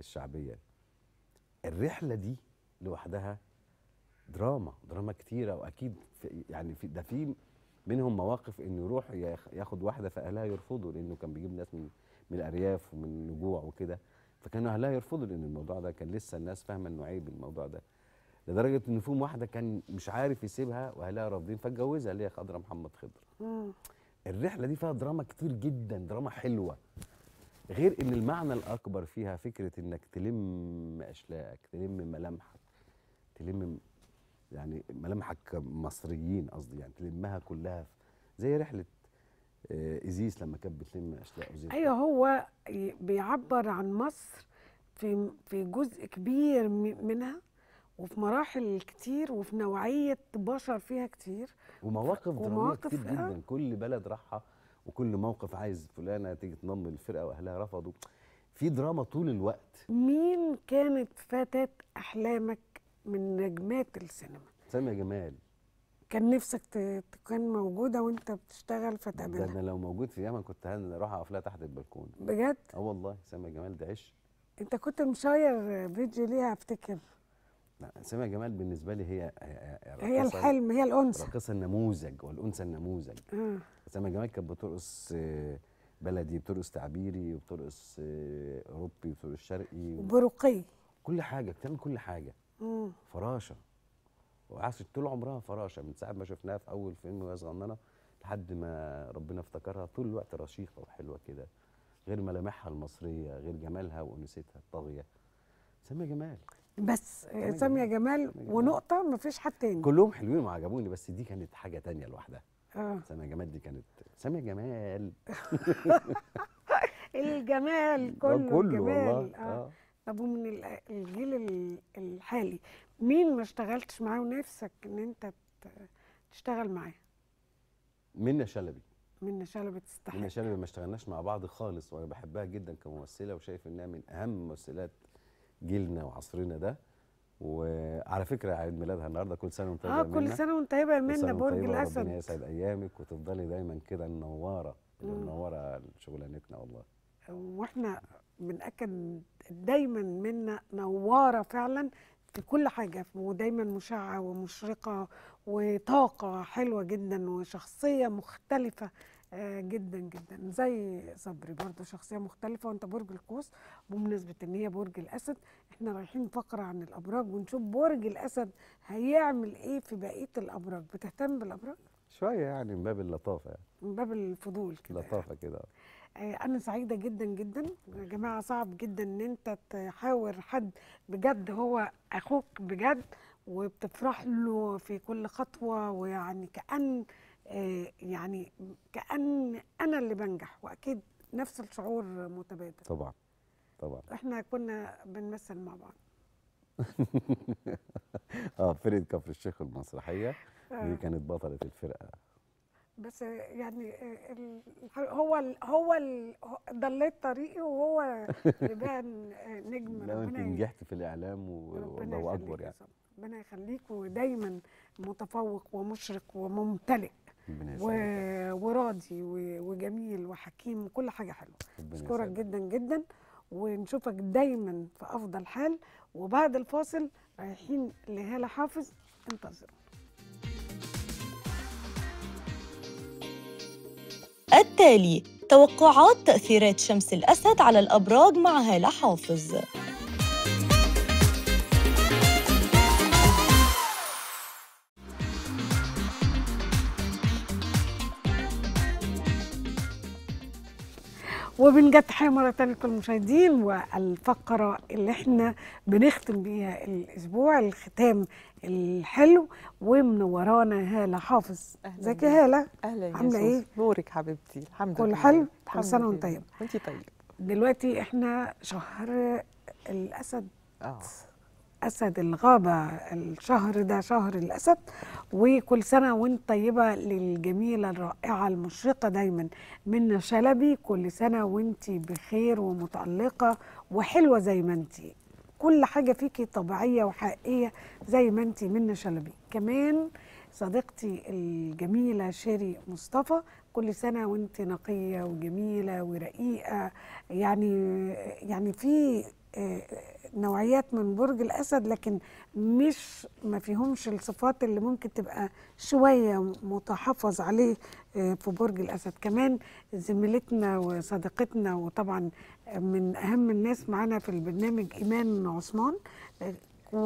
الشعبيه الرحله دي لوحدها دراما دراما كتيره واكيد في يعني في ده في منهم مواقف انه يروح ياخ- ياخد واحده فاهلها يرفضوا لانه كان بيجيب ناس من من الارياف ومن النجوع وكده فكانوا اهلها يرفضوا لان الموضوع ده كان لسه الناس فاهمه انه عيب الموضوع ده لدرجه ان فيهم واحده كان مش عارف يسيبها واهلها رافضين فاتجوزها اللي هي خضره محمد خضر مم. الرحله دي فيها دراما كتير جدا دراما حلوه غير ان المعنى الاكبر فيها فكره انك تلم اشلاءك تلم ملامحك تلم يعني ملامحك مصريين قصدي يعني تلمها كلها في- زي رحله آه، ايزيس لما كانت بتلم اشلاء أوزيس ايوه هو ي- بيعبر عن مصر في في جزء كبير م- منها وفي مراحل كتير وفي نوعيه بشر فيها كتير ومواقف دراميه ومواقف- كتير آه. جدا كل بلد راحها وكل موقف عايز فلانه تيجي تنضم الفرقه واهلها رفضوا في دراما طول الوقت مين كانت فتاة احلامك من نجمات السينما سامية جمال كان نفسك ت- تكون موجوده وانت بتشتغل ده فتقابلها انا لو موجود في يمن كنت هروح اقف لها تحت البلكونه بجد اه والله سامية جمال ده عشق انت كنت مشاير فيديو ليها افتكر لا سامية جمال بالنسبه لي هي هي, هي الراقصة- الحلم هي الانثى الراقصه النموذج والانثى النموذج آه. سامية جمال كانت بترقص آه، بلدي بترقص تعبيري وبترقص آه، اوروبي وبترقص شرقي برقي كل حاجه بتعمل كل حاجه مم. فراشه وعاشت طول عمرها فراشه من ساعه ما شفناها في اول فيلم وهي صغننه لحد ما ربنا افتكرها طول الوقت رشيقه وحلوه كده غير ملامحها المصريه غير جمالها وانوثتها الطاغيه سامية جمال بس سامية سامية جمال. جمال جمال. ونقطة مفيش حد تاني كلهم حلوين وعجبوني بس دي كانت حاجه تانية لوحدها اه سامية جمال دي كانت سامية جمال الجمال آه، كله كله الجمال والله اه اه طب ومن ال- الجيل ال- الحالي مين ما اشتغلتش معاه ونفسك ان انت ت- تشتغل معاه منى شلبي منى شلبي تستحق منى شلبي ما اشتغلناش مع بعض خالص وانا بحبها جدا كممثله وشايف انها من اهم ممثلات جيلنا وعصرنا ده وعلى فكره عيد ميلادها النهارده كل سنه وانت اه طيبة يا كل منى. سنة وانت طيبة يا كل منى سنة وانت برج طيبة وربنا الاسد يسعد ايامك وتفضلي دايما كده منوره اللي مم. منوره شغلانتنا والله واحنا بنأكد دايما منا نوارة فعلا في كل حاجة ودايما مشعة ومشرقة وطاقة حلوة جدا وشخصية مختلفة آه، جدا جدا زي صبري برضه شخصية مختلفة وانت برج القوس بمناسبة ان هي برج الاسد احنا رايحين فقرة عن الابراج ونشوف برج الاسد هيعمل ايه في بقية الابراج بتهتم بالابراج شويه يعني من باب اللطافه يعني من باب الفضول كده يعني. لطافه كده آه، أنا سعيدة جدا جدا يا جماعة صعب جدا إن أنت تحاور حد بجد هو أخوك بجد وبتفرح له في كل خطوة ويعني كأن آه، يعني كأن أنا اللي بنجح وأكيد نفس الشعور متبادل طبعا طبعا إحنا كنا بنمثل مع بعض اه فرقه كفر الشيخ المسرحيه آه. دي كانت بطله الفرقه بس يعني آه، ال- الح- هو ال هو ال ضليت طريقي وهو اللي بقى ن- آه، نجم لو انت ربنا ي- نجحت في الاعلام و- ربنا والله يخليك اكبر يا يعني صبري. ربنا يخليك ودايما متفوق ومشرق وممتلئ ربنا و... يسعدك وراضي و... وجميل وحكيم وكل حاجه حلوه ربنا اشكرك يسعدك. جدا جدا ونشوفك دايما في افضل حال وبعد الفاصل رايحين لهاله حافظ انتظر التالي توقعات تأثيرات شمس الأسد على الأبراج مع هالة حافظ وبنجد تحية مرة تانية لكل المشاهدين والفقرة اللي احنا بنختم بيها الأسبوع الختام الحلو ومنورانا هالة حافظ أهلاً ازيك يا بيك. هالة اهلا يا عاملة سوسو. إيه؟ نورك حبيبتي الحمد كله لله حلو؟ كل الحمد سنة وانت لله. طيب. وانت طيب دلوقتي احنا شهر الأسد اه أسد الغابة الشهر ده شهر الأسد وكل سنة وانت طيبة للجميلة الرائعة المشرقة دايما منى شلبي كل سنة وانت بخير ومتألقة وحلوة زي ما انت كل حاجة فيكي طبيعية وحقيقية زي ما انت منى شلبي كمان صديقتي الجميلة شيري مصطفى كل سنة وانت نقية وجميلة ورقيقة يعني يعني في آه، نوعيات من برج الاسد لكن مش ما فيهمش الصفات اللي ممكن تبقى شويه متحفظ عليه آه، في برج الاسد كمان زميلتنا وصديقتنا وطبعا من اهم الناس معانا في البرنامج ايمان عثمان آه،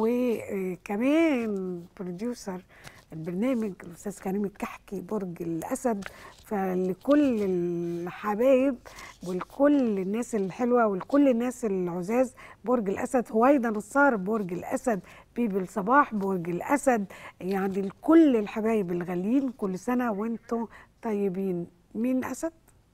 وكمان بروديوسر البرنامج الاستاذ كريم الكحكي برج الاسد فلكل الحبايب ولكل الناس الحلوه ولكل الناس العزاز برج الاسد هويدا نصار برج الاسد بيبل صباح برج الاسد يعني لكل الحبايب الغاليين كل سنه وانتم طيبين مين اسد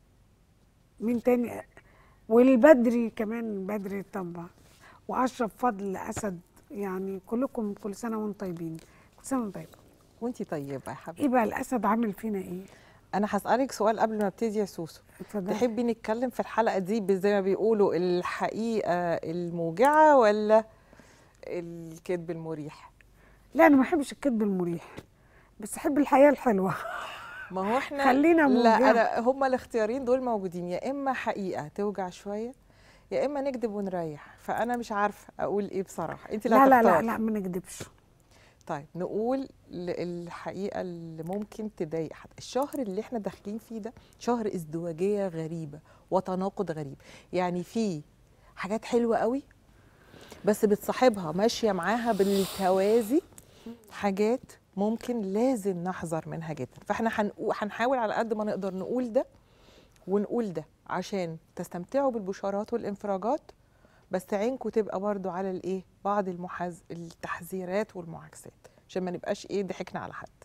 مين تاني والبدري كمان بدري طبعا واشرف فضل اسد يعني كلكم كل سنه وانتم طيبين كل سنه وانتم طيبين وانتي طيبه يا حبيبتي ايه بقى الاسد عامل فينا ايه انا هسالك سؤال قبل ما ابتدي يا سوسو اتفضلي تحبي نتكلم في الحلقه دي زي ما بيقولوا الحقيقه الموجعه ولا الكذب المريح لا انا ما بحبش الكذب المريح بس احب الحياه الحلوه ما هو احنا خلينا موجعة. لا انا هما الاختيارين دول موجودين يا اما حقيقه توجع شويه يا اما نكذب ونريح فانا مش عارفه اقول ايه بصراحه انت اللي لا لا لا هتختاري. لا ما نكذبش طيب نقول ل- الحقيقه اللي ممكن تضايق حد الشهر اللي احنا داخلين فيه ده شهر ازدواجيه غريبه وتناقض غريب يعني فيه حاجات حلوه قوي بس بتصاحبها ماشيه معاها بالتوازي حاجات ممكن لازم نحذر منها جدا فاحنا هنقو- هنحاول على قد ما نقدر نقول ده ونقول ده عشان تستمتعوا بالبشارات والانفراجات بس عينكم تبقى برضو على الايه بعض المحاز التحذيرات والمعاكسات عشان ما نبقاش ايه ضحكنا على حد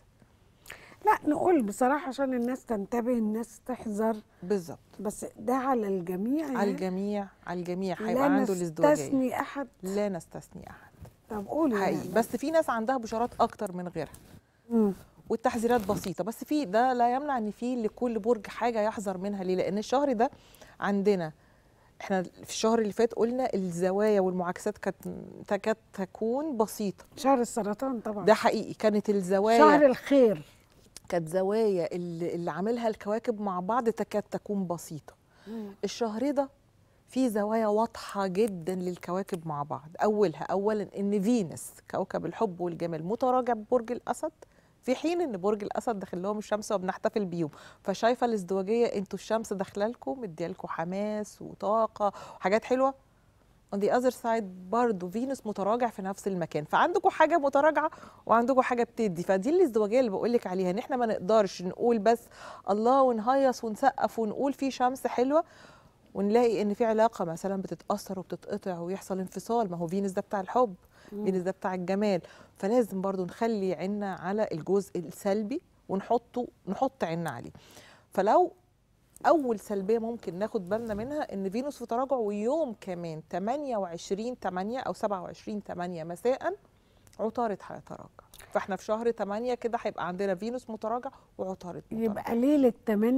لا نقول بصراحه عشان الناس تنتبه الناس تحذر بالظبط بس ده على الجميع على يعني. الجميع على الجميع لا هيبقى عنده الازدواجيه نستثني احد لا نستثني احد طب قولي حقيقي يعني. بس في ناس عندها بشارات اكتر من غيرها مم. والتحذيرات بسيطه بس في ده لا يمنع ان في لكل برج حاجه يحذر منها ليه لان الشهر ده عندنا احنا في الشهر اللي فات قلنا الزوايا والمعاكسات كانت تكاد تكون بسيطه شهر السرطان طبعا ده حقيقي كانت الزوايا شهر الخير كانت زوايا اللي, اللي عاملها الكواكب مع بعض تكاد تكون بسيطه الشهر ده في زوايا واضحة جدا للكواكب مع بعض أولها أولا إن فينوس كوكب الحب والجمال متراجع ببرج الأسد في حين إن برج الأسد داخل لهم الشمس وبنحتفل بيهم فشايفة الازدواجية أنتوا الشمس داخلة لكم مديالكم حماس وطاقة وحاجات حلوة on the other side برضه فينوس متراجع في نفس المكان فعندكم حاجه متراجعه وعندكم حاجه بتدي فدي الازدواجيه اللي بقول لك عليها ان احنا ما نقدرش نقول بس الله ونهيص ونسقف ونقول في شمس حلوه ونلاقي ان في علاقه مثلا بتتاثر وبتتقطع ويحصل انفصال ما هو فينوس ده بتاع الحب فينوس ده بتاع الجمال فلازم برضو نخلي عيننا على الجزء السلبي ونحطه نحط عيننا عليه فلو اول سلبيه ممكن ناخد بالنا منها ان فينوس في تراجع ويوم كمان 28 8 او 27 8 مساء عطارد هيتراجع فاحنا في شهر 8 كده هيبقى عندنا فينوس متراجع وعطارد متراجع يبقى ليله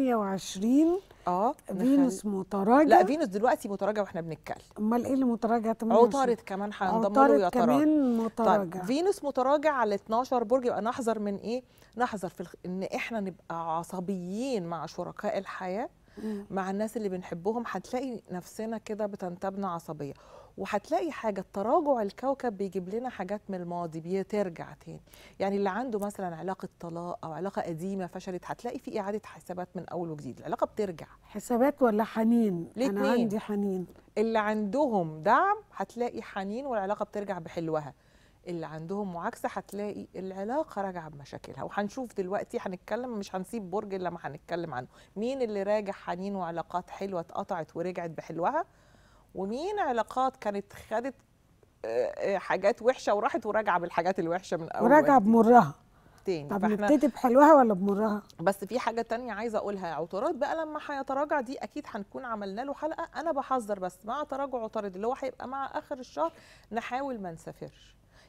28 اه فينوس نخلي- متراجع لا فينوس دلوقتي متراجع واحنا بنتكلم امال ايه اللي متراجع 28 عطارد كمان هينضم له عطارد ويتراجع كمان متراجع طيب فينوس متراجع على 12 برج يبقى نحذر من ايه؟ نحذر في الخ... ان احنا نبقى عصبيين مع شركاء الحياه مم. مع الناس اللي بنحبهم هتلاقي نفسنا كده بتنتابنا عصبيه وهتلاقي حاجه تراجع الكوكب بيجيب لنا حاجات من الماضي بترجع تاني يعني اللي عنده مثلا علاقه طلاق او علاقه قديمه فشلت هتلاقي في اعاده حسابات من اول وجديد العلاقه بترجع حسابات ولا حنين انا الاتنين. عندي حنين اللي عندهم دعم هتلاقي حنين والعلاقه بترجع بحلوها اللي عندهم معاكسه هتلاقي العلاقه راجعه بمشاكلها وهنشوف دلوقتي هنتكلم مش هنسيب برج الا ما هنتكلم عنه مين اللي راجع حنين وعلاقات حلوه اتقطعت ورجعت بحلوها ومين علاقات كانت خدت آه، آه، حاجات وحشه وراحت وراجعه بالحاجات الوحشه من اول وراجعه وجديد بمرها تاني طب فاحنا نبتدي بحلوها ولا بمرها بس في حاجة تانية عايزة أقولها عطارد بقى لما هيتراجع دي أكيد هنكون عملنا له حلقة أنا بحذر بس مع تراجع عطارد اللي هو هيبقى مع آخر الشهر نحاول ما نسافرش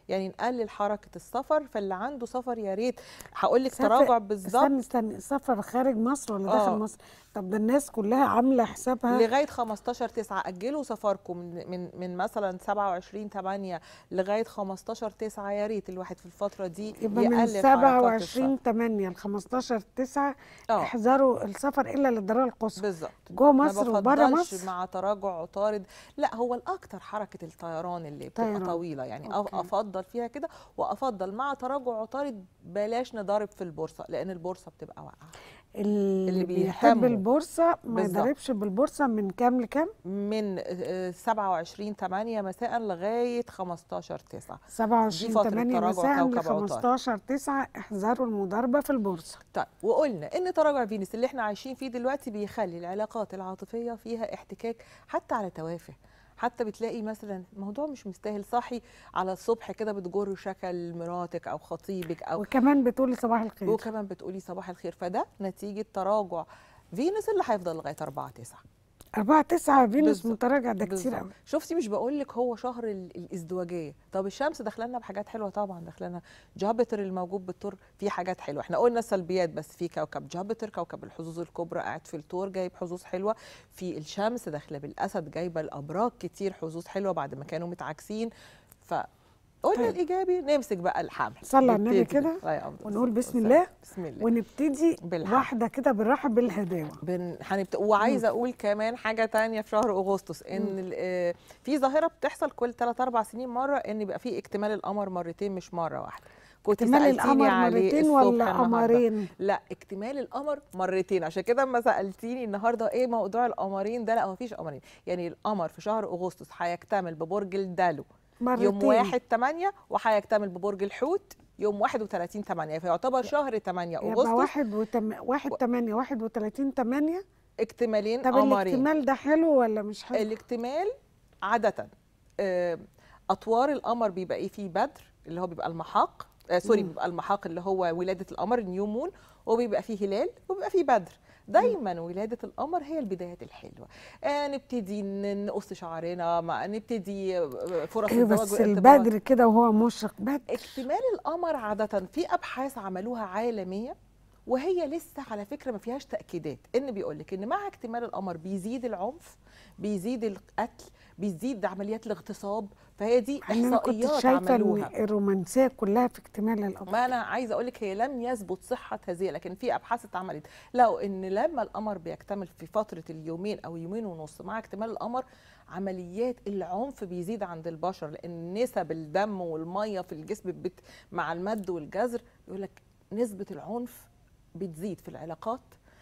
يعني نقلل حركه السفر فاللي عنده سفر يا ريت هقول لك سافر- تراجع بالظبط استني استني سفر خارج مصر ولا داخل آه. مصر طب ده الناس كلها عامله حسابها لغايه 15 9 اجلوا سفركم من من, من مثلا 27 8 لغايه 15 9 يا ريت الواحد في الفتره دي يبقى من يقلل حركات 27 السفر. 8 ل 15 9 اه احذروا السفر الا للضروره القصوى بالظبط جوه ما مصر وبره بفضلش مصر مع تراجع عطارد لا هو الاكتر حركه الطيران اللي بتبقى طيران. طويله يعني أف- أوكي. افضل فيها كده وافضل مع تراجع عطارد بلاش نضارب في البورصه لان البورصه بتبقى واقعه اللي, اللي بيحب بيهتموا. البورصه ما بالظبط. يضربش بالبورصه من كام لكام من آه، 27 8 مساء لغايه 15 9 27 فترة 8 تراجع مساء ل كوكب عطارد. 15 9 احذروا المضاربه في البورصه طيب وقلنا ان تراجع فينوس اللي احنا عايشين فيه دلوقتي بيخلي العلاقات العاطفيه فيها احتكاك حتى على توافه حتى بتلاقي مثلا الموضوع مش مستاهل صاحي على الصبح كده بتجر شكل مراتك او خطيبك او وكمان بتقولي صباح الخير وكمان بتقولي صباح الخير فده نتيجه تراجع فينوس اللي هيفضل لغايه 4 9 4 9 فينوس بالظبط. متراجع ده كتير بالظبط. قوي شفتي مش بقول لك هو شهر ال- الازدواجيه طب الشمس داخلنا بحاجات حلوه طبعا داخلنا جابتر الموجود بالتور فيه حاجات حلوه احنا قلنا سلبيات بس في كوكب جابتر كوكب الحظوظ الكبرى قاعد في التور جايب حظوظ حلوه في الشمس داخله بالاسد جايبه الابراج كتير حظوظ حلوه بعد ما كانوا متعاكسين ف قلنا طيب. الايجابي نمسك بقى الحمل صلى على النبي نبتدي. كده الله يقدر. ونقول بسم وسلام. الله بسم الله ونبتدي بالحق. واحده كده بالراحه بالهداوه بن... هنبت... وعايزه اقول كمان حاجه تانية في شهر اغسطس ان ال- آه، في ظاهره بتحصل كل 3 4 سنين مره ان يبقى في اكتمال القمر مرتين مش مره واحده كنت اكتمال سألتيني القمر عليه مرتين الصبح ولا النهاردة. قمرين لا اكتمال القمر مرتين عشان كده اما سالتيني النهارده ايه موضوع القمرين ده لا هو مفيش قمرين يعني القمر في شهر اغسطس هيكتمل ببرج الدلو مرتين يوم 1 8 وهيكتمل ببرج الحوت يوم 31 8 فيعتبر شهر 8 يبقى اغسطس واحد وتم... واحد تمانية واحد وتلاتين تمانية اكتمالين طب قمرين الاكتمال ده حلو ولا مش حلو؟ الاكتمال عادة آه، أطوار القمر بيبقى إيه فيه بدر اللي هو بيبقى المحاق آه سوري مم. بيبقى المحاق اللي هو ولادة القمر النيو مون وبيبقى فيه هلال وبيبقى فيه بدر دايما ولادة القمر هي البدايات الحلوة آه نبتدي ن- نقص شعرنا ما نبتدي آه، فرص ايوه الزواج بس والارتباط. البدر كده وهو مشرق بدر اكتمال القمر عادة في أبحاث عملوها عالمية وهي لسه على فكرة ما فيهاش تأكيدات إن بيقول لك إن مع اكتمال القمر بيزيد العنف بيزيد القتل بيزيد عمليات الاغتصاب فهي دي يعني انا كنت إحصائيات شايفه عملوها ان الرومانسيه كلها في اكتمال القمر ما انا عايزه اقول لك هي لم يثبت صحه هذه لكن في ابحاث اتعملت لقوا ان لما القمر بيكتمل في فتره اليومين او يومين ونص مع اكتمال القمر عمليات العنف بيزيد عند البشر لان نسب الدم والميه في الجسم بت مع المد والجزر يقول لك نسبه العنف بتزيد في العلاقات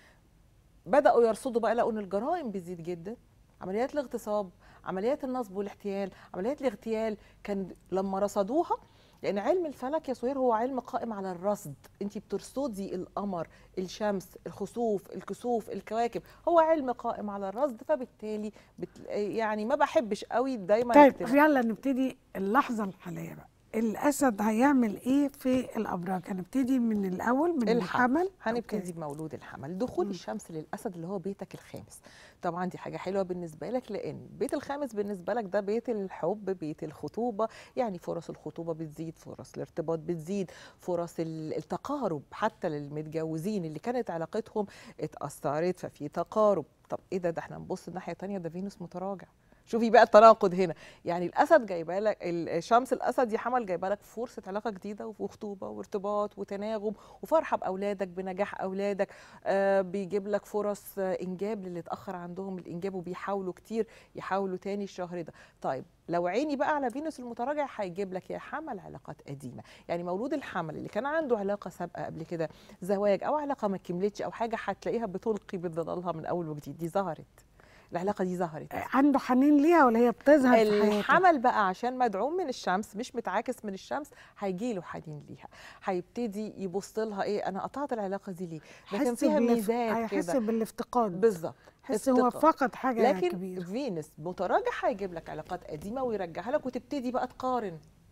بداوا يرصدوا بقى لقوا ان الجرائم بتزيد جدا عمليات الاغتصاب عمليات النصب والاحتيال عمليات الاغتيال كان لما رصدوها لان علم الفلك يا سهير هو علم قائم على الرصد انت بترصدي القمر الشمس الخسوف الكسوف الكواكب هو علم قائم على الرصد فبالتالي بت... يعني ما بحبش قوي دايما طيب أكتب. يلا نبتدي اللحظه الحاليه بقى الاسد هيعمل ايه في الابراج هنبتدي من الاول من الحمل هنبتدي أوكي. بمولود الحمل دخول مم. الشمس للاسد اللي هو بيتك الخامس طبعا دي حاجه حلوه بالنسبه لك لان البيت الخامس بالنسبه لك ده بيت الحب بيت الخطوبه يعني فرص الخطوبه بتزيد فرص الارتباط بتزيد فرص ال- التقارب حتى للمتجوزين اللي كانت علاقتهم اتاثرت ففي تقارب طب ايه ده ده احنا نبص الناحيه الثانيه ده فينوس متراجع شوفي بقى التناقض هنا يعني الاسد جايبه لك الشمس الاسد يا حمل جايبه لك فرصه علاقه جديده وخطوبه وارتباط وتناغم وفرحه باولادك بنجاح اولادك آه بيجيب لك فرص آه انجاب للي اتاخر عندهم الانجاب وبيحاولوا كتير يحاولوا تاني الشهر ده طيب لو عيني بقى على فينوس المتراجع هيجيب لك يا حمل علاقات قديمه يعني مولود الحمل اللي كان عنده علاقه سابقه قبل كده زواج او علاقه ما كملتش او حاجه هتلاقيها بتلقي بظلالها من اول وجديد دي ظهرت العلاقه دي ظهرت عنده حنين ليها ولا هي بتظهر في حياته الحمل بقى عشان مدعوم من الشمس مش متعاكس من الشمس هيجي له حنين ليها هيبتدي يبص لها ايه انا قطعت العلاقه دي ليه ده كان حس فيها بالف- ميزات هيحس كده بالافتقاد بالظبط حس هو افتقاد. فقد حاجه لكن كبيره فينوس متراجع هيجيب لك علاقات قديمه ويرجعها لك وتبتدي بقى تقارن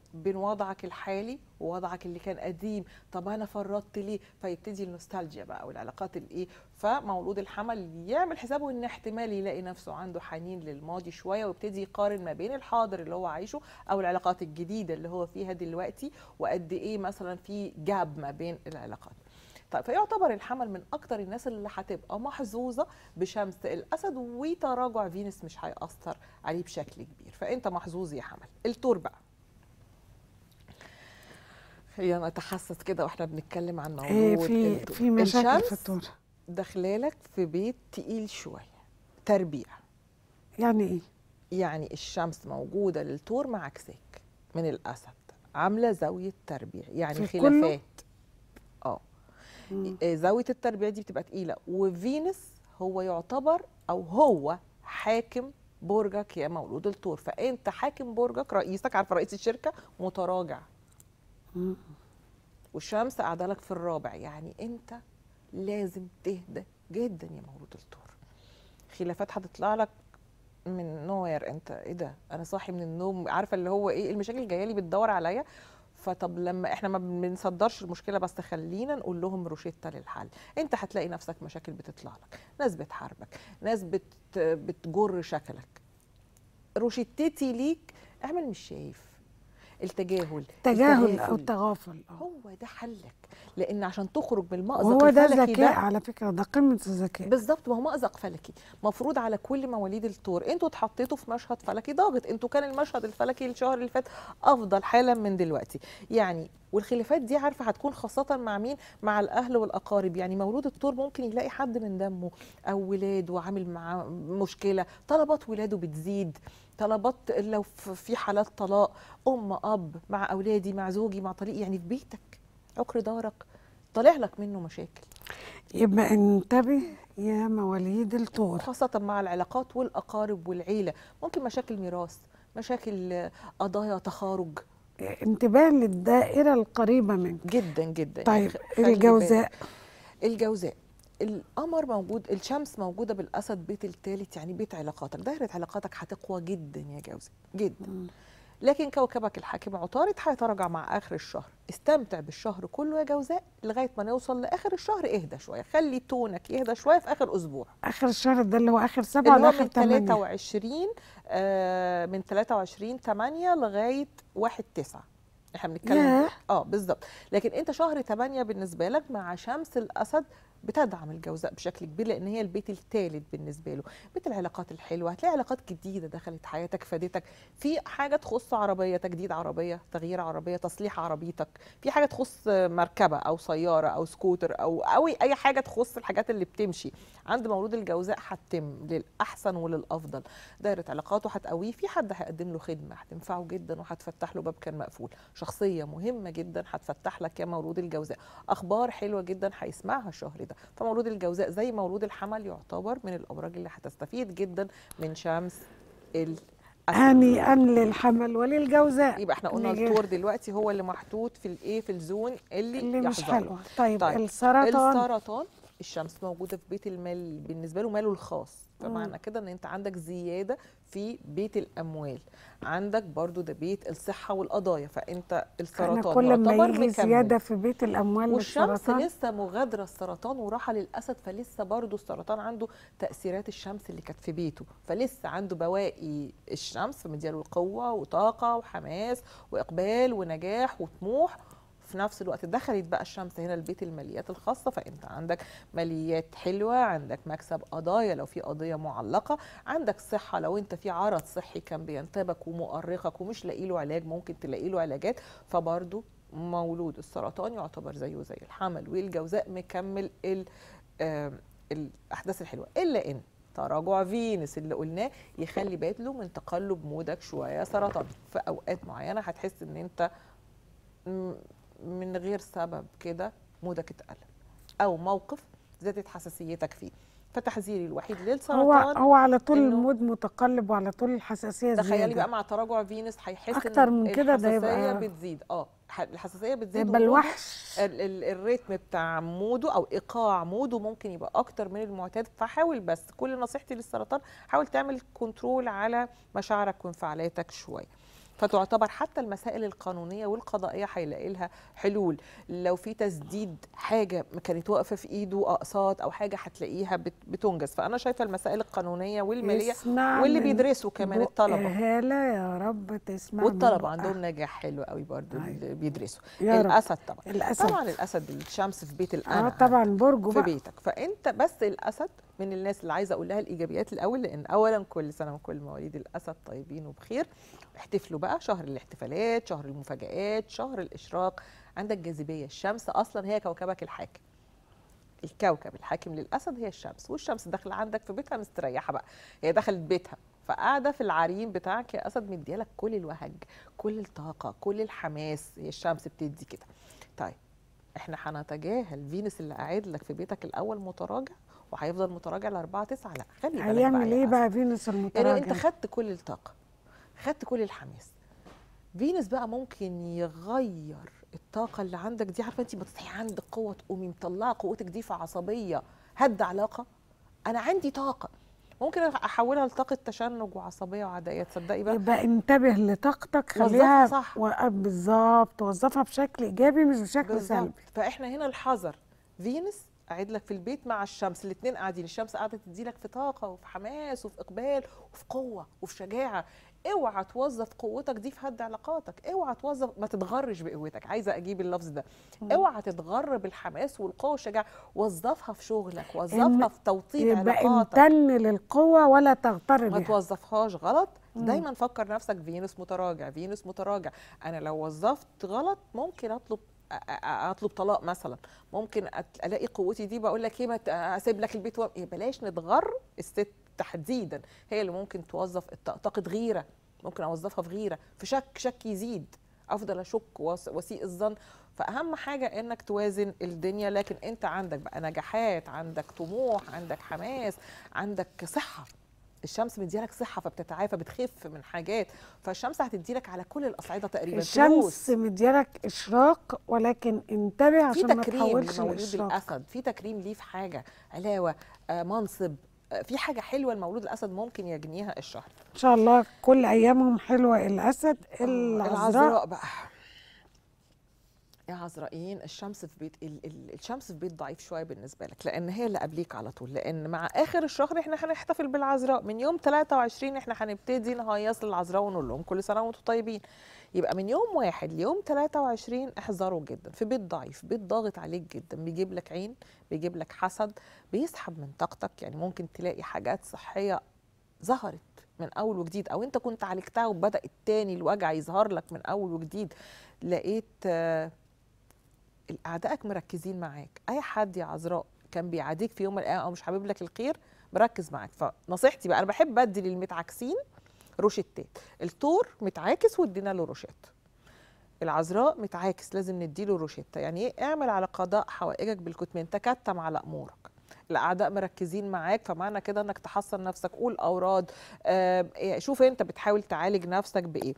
بين وضعك الحالي ووضعك اللي كان قديم طب انا فرطت ليه فيبتدي النوستالجيا بقى والعلاقات الايه فمولود الحمل يعمل حسابه ان احتمال يلاقي نفسه عنده حنين للماضي شويه ويبتدي يقارن ما بين الحاضر اللي هو عايشه او العلاقات الجديده اللي هو فيها دلوقتي وقد ايه مثلا في جاب ما بين العلاقات طيب فيعتبر الحمل من اكتر الناس اللي هتبقى محظوظه بشمس الاسد وتراجع فينوس مش هيأثر عليه بشكل كبير فانت محظوظ يا حمل التور بقى خلينا نتحسس كده واحنا بنتكلم عن موضوع إيه في التور. في مشاكل في الشمس التور داخلالك في بيت تقيل شويه تربيع يعني ايه يعني الشمس موجوده للتور مع عكسك من الاسد عامله زاويه تربيع يعني في كله؟ خلافات اه آه، زاويه التربيع دي بتبقى تقيله وفينوس هو يعتبر او هو حاكم برجك يا مولود التور فانت حاكم برجك رئيسك عارفه رئيس الشركه متراجع والشمس قاعده لك في الرابع يعني انت لازم تهدى جدا يا مولود التور خلافات هتطلع لك من نوير انت ايه ده انا صاحي من النوم عارفه اللي هو ايه المشاكل جايه لي بتدور عليا فطب لما احنا ما بنصدرش المشكله بس خلينا نقول لهم روشته للحل انت هتلاقي نفسك مشاكل بتطلع لك ناس بتحاربك ناس بت بتجر شكلك روشتتي ليك اعمل مش شايف التجاهل تجاهل التغافل. او تغافل آه. هو ده حلك لان عشان تخرج من المأزق وهو ده الفلكي ذكاء على فكره ده قمه الذكاء بالظبط ما هو مأزق فلكي مفروض على كل مواليد الثور انتوا اتحطيتوا في مشهد فلكي ضاغط انتوا كان المشهد الفلكي الشهر اللي فات افضل حالا من دلوقتي يعني والخلافات دي عارفه هتكون خاصه مع مين مع الاهل والاقارب يعني مولود الثور ممكن يلاقي حد من دمه او ولاده عامل معاه مشكله طلبات ولاده بتزيد طلبات لو ف- في حالات طلاق ام اب مع اولادي مع زوجي مع طريقي يعني في بيتك عكر دارك طالع لك منه مشاكل يبقى انتبه يا مواليد الثور خاصة مع العلاقات والأقارب والعيلة ممكن مشاكل ميراث مشاكل آه، قضايا تخارج انتباه للدائره القريبه منك جدا جدا طيب خ- خلي الجوزاء بالك. الجوزاء القمر موجود الشمس موجودة بالأسد بيت الثالث يعني بيت علاقاتك دايرة علاقاتك هتقوى جدا يا جوزاء جدا لكن كوكبك الحاكم عطارد هيتراجع مع آخر الشهر استمتع بالشهر كله يا جوزاء لغاية ما نوصل لآخر الشهر اهدى شوية خلي تونك يهدى شوية في آخر أسبوع اخر الشهر ده اللي هو اخر سبعه اللي ولا هو اخر من ثمانيه 23 آه من 23 8 لغايه 1 9 احنا بنتكلم ياه. اه بالظبط لكن انت شهر 8 بالنسبه لك مع شمس الاسد بتدعم الجوزاء بشكل كبير لان هي البيت الثالث بالنسبه له بيت العلاقات الحلوه هتلاقي علاقات جديده دخلت حياتك فادتك في حاجه تخص عربيه تجديد عربيه تغيير عربيه تصليح عربيتك في حاجه تخص مركبه او سياره او سكوتر او او اي حاجه تخص الحاجات اللي بتمشي عند مولود الجوزاء هتتم للاحسن وللافضل دايره علاقاته هتقويه في حد هيقدم له خدمه هتنفعه جدا وهتفتح له باب كان مقفول شخصيه مهمه جدا هتفتح لك يا مولود الجوزاء اخبار حلوه جدا هيسمعها الشهر ده فمولود الجوزاء زي مولود الحمل يعتبر من الابراج اللي هتستفيد جدا من شمس الأسد. هنيئا للحمل وللجوزاء يبقى احنا قلنا نجاح. الثور دلوقتي هو اللي محطوط في الايه في الزون اللي, اللي مش يحظى حلوه طيب, طيب، السرطان السرطان الشمس موجوده في بيت المال بالنسبه له ماله الخاص فمعنى كده ان انت عندك زياده في بيت الاموال عندك برضو ده بيت الصحه والقضايا فانت انا السرطان كل ما يعتبر يجي مكمل. زياده في بيت الاموال والشمس والسرطان لسه مغادره السرطان وراحه للاسد فلسه برضو السرطان عنده تاثيرات الشمس اللي كانت في بيته فلسه عنده بواقي الشمس فمدياله القوه وطاقه وحماس واقبال ونجاح وطموح في نفس الوقت دخلت بقى الشمس هنا البيت الماليات الخاصة فأنت عندك ماليات حلوة عندك مكسب قضايا لو في قضية معلقة عندك صحة لو أنت في عرض صحي كان بينتابك ومؤرقك ومش لاقي له علاج ممكن تلاقي له علاجات فبرضه مولود السرطان يعتبر زيه زي الحمل والجوزاء مكمل ال آه الأحداث الحلوة إلا إن تراجع فينس اللي قلناه يخلي باله من تقلب مودك شويه سرطان في اوقات معينه هتحس ان انت م- من غير سبب كده مودك اتقلب او موقف زادت حساسيتك فيه فتحذيري الوحيد هو للسرطان هو على طول إنه- المود متقلب وعلى طول الحساسيه تخيلي زياده بقى مع تراجع فينوس هيحس أكتر إن من كده ده الحساسيه يبقى- بتزيد اه ح- الحساسيه بتزيد يبقى وموده- الوحش ال- ال- الريتم بتاع موده او ايقاع موده ممكن يبقى اكتر من المعتاد فحاول بس كل نصيحتي للسرطان حاول تعمل كنترول على مشاعرك وانفعالاتك شويه فتعتبر حتى المسائل القانونيه والقضائيه هيلاقي لها حلول لو في تسديد حاجه ما كانت واقفه في ايده اقساط او حاجه هتلاقيها بت- بتنجز فانا شايفه المسائل القانونيه والماليه اسمع واللي من بيدرسوا كمان بق الطلبه هالة يا رب تسمع من والطلبه بقها. عندهم نجاح حلو قوي برضو أيوة. اللي بيدرسوا يا رب. الاسد طبعا الأسد. طبعا الاسد الشمس في بيت اه القمع طبعا برجه في بقى بيتك فانت بس الاسد من الناس اللي عايزه اقول لها الايجابيات الاول لان اولا كل سنه وكل مواليد الاسد طيبين وبخير احتفلوا بقى شهر الاحتفالات شهر المفاجآت شهر الاشراق عندك جاذبيه الشمس اصلا هي كوكبك الحاكم الكوكب الحاكم للاسد هي الشمس والشمس داخله عندك في بيتها مستريحه بقى هي دخلت بيتها فقاعده في العرين بتاعك يا اسد مديالك كل الوهج كل الطاقه كل الحماس هي الشمس بتدي كده طيب احنا هنتجاهل فينوس اللي قاعد لك في بيتك الاول متراجع وهيفضل متراجع ل 4 9 لا خلي بالك هيعمل يا ايه أسد. بقى فينوس يعني المتراجع انت خدت كل الطاقه خدت كل الحماس فينوس بقى ممكن يغير الطاقه اللي عندك دي عارفه انت بتصحي عندك قوه تقومي مطلعه قوتك دي في عصبيه هد علاقه انا عندي طاقه ممكن احولها لطاقه تشنج وعصبيه وعدائيه تصدقي بقى يبقى انتبه لطاقتك وظفها خليها صح. و- بالظبط وظفها بشكل ايجابي مش بشكل بالظبط سلبي فاحنا هنا الحذر فينوس قاعد لك في البيت مع الشمس الاثنين قاعدين الشمس قاعده تدي لك في طاقه وفي حماس وفي اقبال وفي قوه وفي شجاعه اوعى توظف قوتك دي في هد علاقاتك اوعى توظف ما تتغرش بقوتك عايزه اجيب اللفظ ده اوعى تتغر بالحماس والقوه والشجاعه وظفها في شغلك وظفها في توطيد يبقى علاقاتك امتن للقوه ولا تغتر ما بها توظفهاش غلط دايما فكر نفسك فينوس متراجع فينوس متراجع انا لو وظفت غلط ممكن اطلب أ- أ- اطلب طلاق مثلا ممكن أت- الاقي قوتي دي بقول لك ايه ما ت- اسيب لك البيت و... إيه بلاش نتغر الست تحديدا هي اللي ممكن توظف الط- طاقه غيره ممكن اوظفها في غيره في شك شك يزيد افضل اشك وس- واسيء الظن فاهم حاجه انك توازن الدنيا لكن انت عندك بقى نجاحات عندك طموح عندك حماس عندك صحه الشمس مديالك صحه فبتتعافى بتخف من حاجات فالشمس هتديلك على كل الاصعده تقريبا الشمس فلوس. مديالك اشراق ولكن انتبه في عشان ما تكريم تحولش لمولود لاشراق الاسد في تكريم ليه في حاجه علاوه آه منصب آه في حاجه حلوه المولود الاسد ممكن يجنيها الشهر ان شاء الله كل ايامهم حلوه الاسد العذراء العذراء بقى يا عذرائيين الشمس في بيت ال ال الشمس في بيت ضعيف شويه بالنسبه لك لان هي اللي قبليك على طول لان مع اخر الشهر احنا هنحتفل بالعذراء من يوم 23 احنا هنبتدي نهيص للعذراء ونقول لهم كل سنه وانتم طيبين يبقى من يوم واحد ليوم 23 احذروا جدا في بيت ضعيف بيت ضاغط عليك جدا بيجيب لك عين بيجيب لك حسد بيسحب من طاقتك يعني ممكن تلاقي حاجات صحيه ظهرت من اول وجديد او انت كنت عالجتها وبدا التاني الوجع يظهر لك من اول وجديد لقيت آه، اعدائك مركزين معاك اي حد يا عذراء كان بيعاديك في يوم من الايام او مش حابب لك الخير مركز معاك فنصيحتي بقى انا بحب ادي للمتعاكسين روشتات الثور متعاكس وادينا له روشات العذراء متعاكس لازم نديله روشته يعني ايه اعمل على قضاء حوائجك بالكتمان تكتم على امورك الاعداء مركزين معاك فمعنى كده انك تحصن نفسك قول اوراد آه إيه، شوف انت بتحاول تعالج نفسك بايه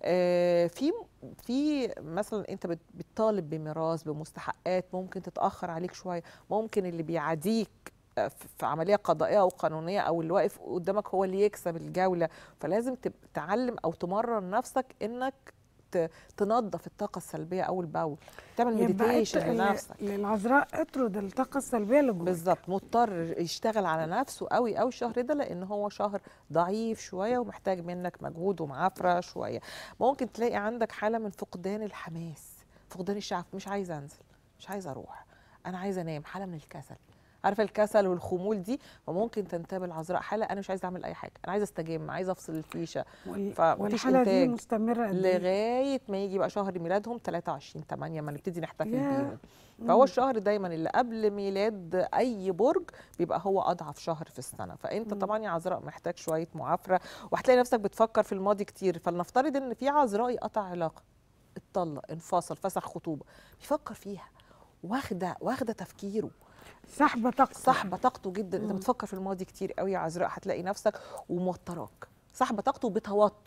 آه في في مثلا انت بت- بتطالب بميراث بمستحقات ممكن تتاخر عليك شويه ممكن اللي بيعاديك آه، في في عمليه قضائيه او قانونيه او اللي واقف قدامك هو اللي يكسب الجوله فلازم تب- تعلم او تمرن نفسك انك ت- تنظف الطاقه السلبيه اول باول تعمل يبقى مديتيشن ات- لنفسك للعذراء اطرد الطاقه السلبيه اللي جواك بالظبط مضطر يشتغل على نفسه قوي قوي الشهر ده لان هو شهر ضعيف شويه ومحتاج منك مجهود ومعافره شويه ممكن تلاقي عندك حاله من فقدان الحماس فقدان الشغف مش عايزه انزل مش عايزه اروح انا عايزه انام حاله من الكسل عارفه الكسل والخمول دي فممكن تنتابه العذراء حاله انا مش عايزه اعمل اي حاجه انا عايزه استجم عايزه افصل الفيشه وال- فمفيش والحاله دي إنتاج. مستمره قد إيه؟ لغايه ما يجي بقى شهر ميلادهم 23 8 ما نبتدي نحتفل ياه. بيهم فهو الشهر دايما اللي قبل ميلاد اي برج بيبقى هو اضعف شهر في السنه فانت طبعا يا عذراء محتاج شويه معافره وهتلاقي نفسك بتفكر في الماضي كتير فلنفترض ان في عذراء يقطع علاقه اتطلق انفصل فسخ خطوبه بيفكر فيها واخده واخده تفكيره سحبه طاقه سحبه طاقته جدا انت بتفكر في الماضي كتير قوي يا عذراء هتلاقي نفسك وموتراك سحبه طاقته بتوتر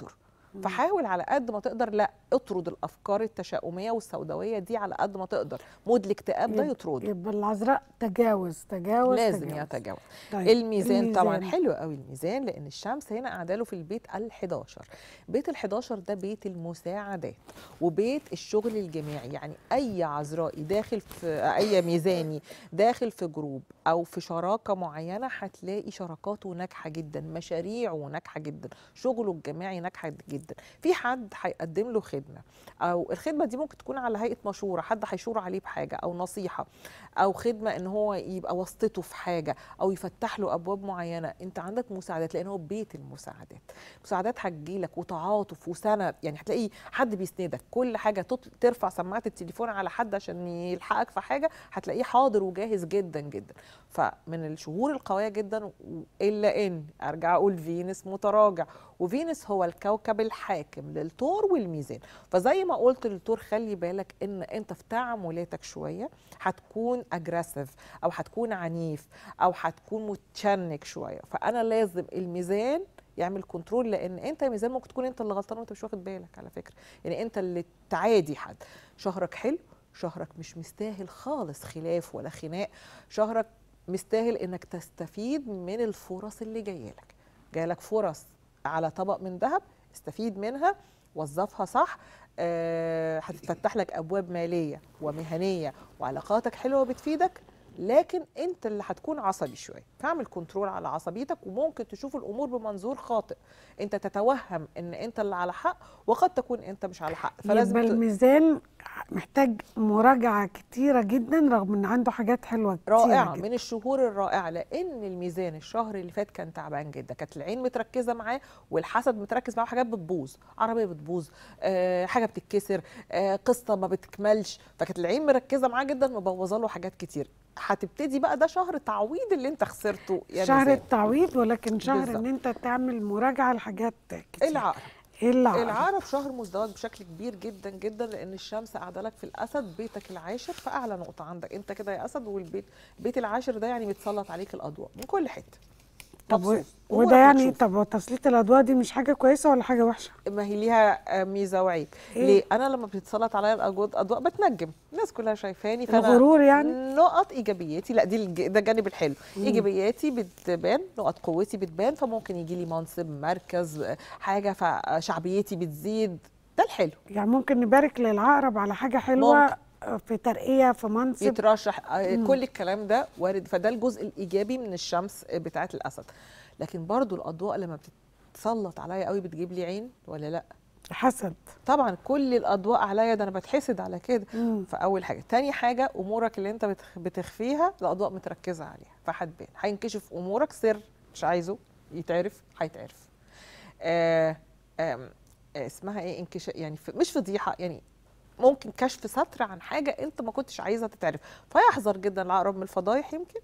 فحاول على قد ما تقدر لا اطرد الافكار التشاؤميه والسوداويه دي على قد ما تقدر مود الاكتئاب ده يب- يطرده يبقى العذراء تجاوز تجاوز لازم تجاوز. يتجاوز طيب الميزان طبعا حلو قوي الميزان لان الشمس هنا قاعده له في البيت ال11 بيت ال11 ده بيت المساعدات وبيت الشغل الجماعي يعني اي عذرائي داخل في اي ميزاني داخل في جروب او في شراكه معينه هتلاقي شراكاته ناجحه جدا مشاريعه ناجحه جدا شغله الجماعي ناجحه جدا في حد هيقدم له خدمه او الخدمه دي ممكن تكون على هيئه مشوره حد هيشور عليه بحاجه او نصيحه او خدمه ان هو يبقى واسطته في حاجه او يفتح له ابواب معينه انت عندك مساعدات لان هو بيت المساعدات مساعدات هتجيلك وتعاطف وسند يعني هتلاقي حد بيسندك كل حاجه تط- ترفع سماعه التليفون على حد عشان يلحقك في حاجه هتلاقيه حاضر وجاهز جدا جدا فمن الشهور القويه جدا و- الا ان ارجع اقول فينوس متراجع وفينوس هو الكوكب الحاكم للثور والميزان فزي ما قلت للثور خلي بالك ان انت في تعاملاتك شويه هتكون اجريسيف او هتكون عنيف او هتكون متشنج شويه فانا لازم الميزان يعمل كنترول لان انت يا ميزان ممكن تكون انت اللي غلطان وانت مش واخد بالك على فكره يعني انت اللي تعادي حد شهرك حلو شهرك مش مستاهل خالص خلاف ولا خناق شهرك مستاهل انك تستفيد من الفرص اللي جايه لك جايلك فرص على طبق من ذهب استفيد منها وظفها صح آه، هتتفتح لك ابواب ماليه ومهنيه وعلاقاتك حلوه بتفيدك لكن انت اللي هتكون عصبي شويه فاعمل كنترول على عصبيتك وممكن تشوف الامور بمنظور خاطئ انت تتوهم ان انت اللي على حق وقد تكون انت مش على حق فلازم يبقى ت- الميزان محتاج مراجعه كتيره جدا رغم ان عنده حاجات حلوه كتيره رائعه جدا. من الشهور الرائعه لان الميزان الشهر اللي فات كان تعبان جدا كانت العين متركزه معاه والحسد متركز معاه حاجات بتبوظ عربيه بتبوظ آه حاجه بتتكسر آه قصه ما بتكملش فكانت العين مركزه معاه جدا مبوظه له حاجات كتير هتبتدي بقى ده شهر تعويض اللي انت خسرته يا شهر ميزان التعويض ولكن شهر بالظبط. ان انت تعمل مراجعه لحاجات كتير العقرب ايه العقرب العقرب شهر مزدوج بشكل كبير جدا جدا لان الشمس قاعده لك في الاسد بيتك العاشر فاعلى نقطه عندك انت كده يا اسد والبيت البيت العاشر ده يعني متسلط عليك الاضواء من كل حته طب و- مبسوط. وده أمورك يعني بتشوف. طب تسليط الاضواء دي مش حاجه كويسه ولا حاجه وحشه ما هي ليها آه، ميزه وعيب إيه؟ ليه انا لما بتتسلط عليا الأجو- الاضواء بتنجم الناس كلها شايفاني فانا الغرور يعني نقط ايجابياتي لا دي الج- ده الجانب الحلو ايجابياتي بتبان نقط قوتي بتبان فممكن يجي لي منصب مركز آه، حاجه فشعبيتي بتزيد ده الحلو يعني ممكن نبارك للعقرب على حاجه حلوه ممكن. في ترقيه في منصب يترشح آه، كل الكلام ده وارد فده الجزء الايجابي من الشمس بتاعه الاسد لكن برضو الاضواء لما بتتسلط عليا قوي بتجيب لي عين ولا لا حسد طبعا كل الاضواء عليا ده انا بتحسد على كده مم. فاول حاجه تاني حاجه امورك اللي انت بتخ- بتخفيها الاضواء متركزه عليها فهتبان هينكشف امورك سر مش عايزه يتعرف هيتعرف آه آم، آه اسمها ايه انكشاف يعني ف- مش فضيحه يعني ممكن كشف ستر عن حاجه انت ما كنتش عايزها تتعرف فيحذر جدا العقرب من الفضايح يمكن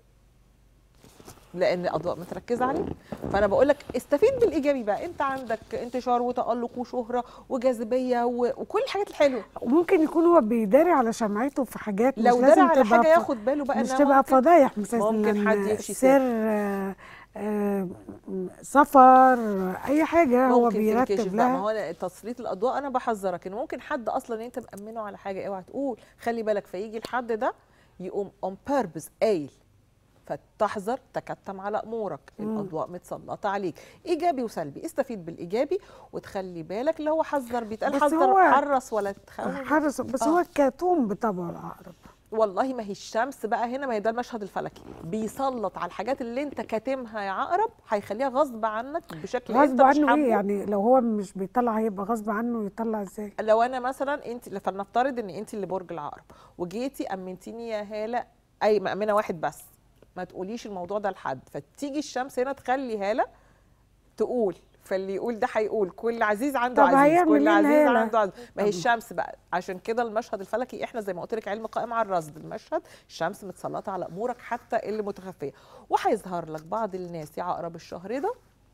لان الاضواء متركزه عليه فانا بقول لك استفيد بالايجابي بقى انت عندك انتشار وتالق وشهره وجاذبيه و... وكل الحاجات الحلوه وممكن يكون هو بيداري على شمعته في حاجات مش لو لازم دار على تبقى حاجه ف- ياخد باله بقى مش إنها تبقى ممكن- فضايح مثلا ممكن حد يفشي سر سر. آه، آه، سفر اي حاجه هو ممكن تنكشف بيرتب بقى ما لها هو تسليط الاضواء انا بحذرك ان ممكن حد اصلا انت مامنه على حاجه اوعى تقول خلي بالك فيجي الحد ده يقوم اون بيربز قايل فتحذر تكتم على امورك الاضواء متسلطه عليك ايجابي وسلبي استفيد بالايجابي وتخلي بالك اللي هو حذر بيتقال بس حذر هو- حرص ولا تخوف حرس بس آه. هو كتوم بطبعه العقرب والله ما هي الشمس بقى هنا ما هي ده المشهد الفلكي بيسلط على الحاجات اللي انت كاتمها يا عقرب هيخليها غصب عنك بشكل غصب انت مش عنه حابه ايه يعني لو هو مش بيطلع هيبقى غصب عنه يطلع ازاي لو انا مثلا انت فلنفترض ان انت اللي برج العقرب وجيتي امنتيني يا هاله اي مامنه واحد بس ما تقوليش الموضوع ده لحد فتيجي الشمس هنا تخلي هاله تقول فاللي يقول ده هيقول كل عزيز عنده طب عزيز هيعمل كل ايه عزيز الهالة؟ عنده عزيز ما هي طب- الشمس بقى عشان كده المشهد الفلكي احنا زي ما قلت لك علم قائم على الرصد المشهد الشمس متسلطه على امورك حتى اللي متخفيه وهيظهر لك بعض الناس يا عقرب الشهر ده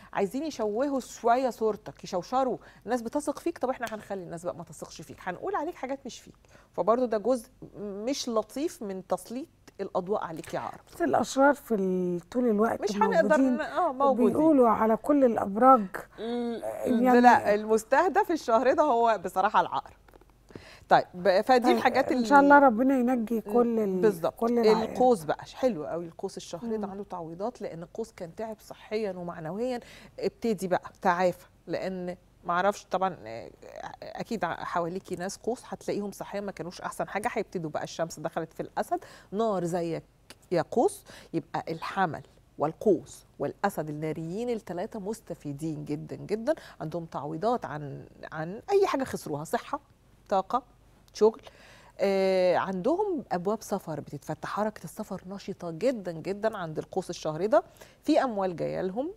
عايزين يشوهوا شويه صورتك يشوشروا الناس بتثق فيك طب احنا هنخلي الناس بقى ما تثقش فيك هنقول عليك حاجات مش فيك فبرضه ده جزء مش لطيف من تسليط الاضواء عليك يا عقرب بس الاشرار في ال- طول الوقت مش هنقدر موجودين ن- اه موجودين بيقولوا على كل الابراج يعني يعني- لا المستهدف الشهر ده هو بصراحه العقرب طيب ب- فدي طيب، الحاجات ان اللي شاء الله ربنا ينجي كل ال... بالظبط كل العائلات. القوس بقى حلو قوي القوس الشهر ده مم. عنده تعويضات لان القوس كان تعب صحيا ومعنويا ابتدي بقى تعافى لان ما اعرفش طبعا آه، اكيد حواليكي ناس قوس هتلاقيهم صحيا ما كانوش احسن حاجه هيبتدوا بقى الشمس دخلت في الاسد نار زيك يا قوس يبقى الحمل والقوس والاسد الناريين الثلاثه مستفيدين جدا جدا عندهم تعويضات عن عن اي حاجه خسروها صحه طاقه شغل آه عندهم ابواب سفر بتتفتح حركه السفر نشطه جدا جدا عند القوس الشهري ده في اموال جايه لهم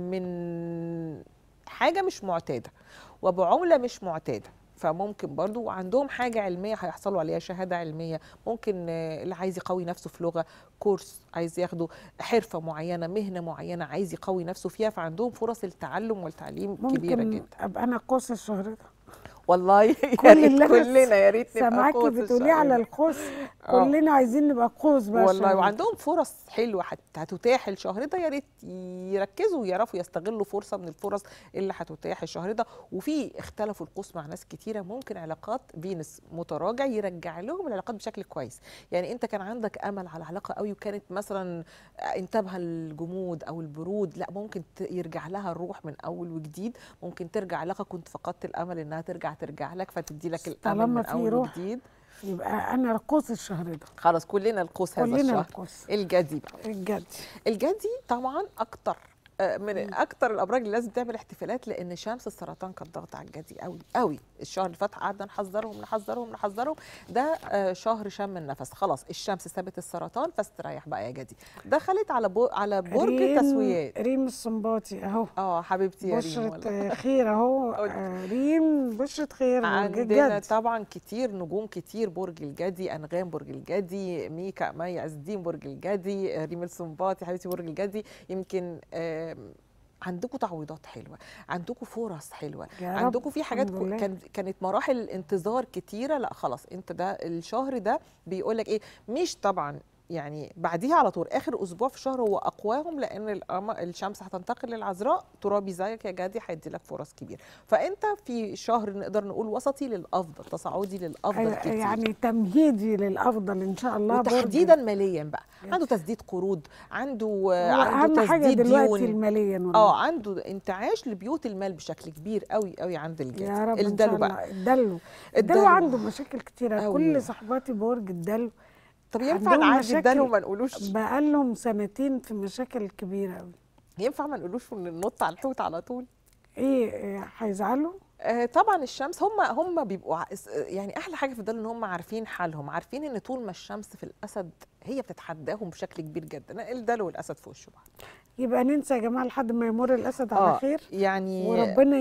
من حاجه مش معتاده وبعمله مش معتاده فممكن برضو وعندهم حاجة علمية هيحصلوا عليها شهادة علمية ممكن آه، اللي عايز يقوي نفسه في لغة كورس عايز ياخده حرفة معينة مهنة معينة عايز يقوي نفسه فيها فعندهم فرص التعلم والتعليم كبيرة ممكن جدا ابقى انا قوس الشهر ده والله يا كل ريت اللي أنا كلنا يا ريت نبقى سامعاكي قوس بتقولي الشهر على ده. القوس آه. كلنا عايزين نبقى قوس بقى والله الشهر ده. وعندهم فرص حلوه هت- هتتاح الشهر ده يا ريت يركزوا ويعرفوا يستغلوا فرصه من الفرص اللي هتتاح الشهر ده وفي اختلفوا القوس مع ناس كتيره ممكن علاقات فينس متراجع يرجع لهم العلاقات بشكل كويس يعني انت كان عندك امل على علاقه قوي وكانت مثلا انتابها الجمود او البرود لا ممكن ت- يرجع لها الروح من اول وجديد ممكن ترجع علاقه كنت فقدت الامل انها ترجع ترجع لك فتدي لك الامل طالما من في اول روح وجديد يبقى انا قوس الشهر ده خلاص كلنا القوس هذا كلنا الشهر القوس الجدي بقى الجد الجدي طبعا اكتر آه، من اكتر الابراج اللي لازم تعمل احتفالات لان شمس السرطان كانت ضاغطه على الجدي قوي قوي الشهر اللي فات قعدنا نحذرهم نحذرهم نحذرهم ده آه، شهر شم النفس خلاص الشمس سابت السرطان فاستريح بقى يا جدي دخلت على بو على برج ريم- تسويات ريم السنباطي اهو اه حبيبتي يا ريم والله. بشرة خير اهو آه، ريم بشرة خير عندنا جد طبعا كتير نجوم كتير برج الجدي انغام برج الجدي ميكا مي عز الدين برج الجدي ريم السنباطي حبيبتي برج الجدي يمكن آم، عندكم تعويضات حلوه عندكم فرص حلوه يا رب، عندكم في حاجات الحمد كو- لله. كان كانت مراحل انتظار كتيره لا خلاص انت ده الشهر ده بيقول لك ايه مش طبعا يعني بعديها على طول اخر اسبوع في الشهر هو اقواهم لان القمر- الشمس هتنتقل للعذراء ترابي زيك يا جدي هيدي لك فرص كبيره فانت في شهر نقدر نقول وسطي للافضل تصاعدي للافضل آه، كتير يعني تمهيدي للافضل ان شاء الله برج. وتحديدا ماليا بقى عنده تسديد قروض عنده هو عنده اهم حاجه تسديد دلوقتي ديون الماليا والله. اه عنده انتعاش لبيوت المال بشكل كبير قوي قوي عند الجدي يا رب ان شاء الدلو الله بقى الدلو الدلو الدلو. عنده مشاكل كتيره أوي. كل صحباتي برج الدلو طب ينفع عندهم نعدي مشاكل الدلو وما نقولوش بقالهم سنتين في مشاكل كبيره قوي ينفع ما نقولوش وننط على الحوت على طول ايه إيه، هيزعلوا آه، طبعا الشمس هم هم بيبقوا ع- اس- يعني احلى حاجه في الدلو ان هم عارفين حالهم عارفين ان طول ما الشمس في الاسد هي بتتحداهم بشكل كبير جدا الدلو والاسد في وشه بعض يبقى ننسى يا جماعه لحد ما يمر الاسد على آه، خير يعني وربنا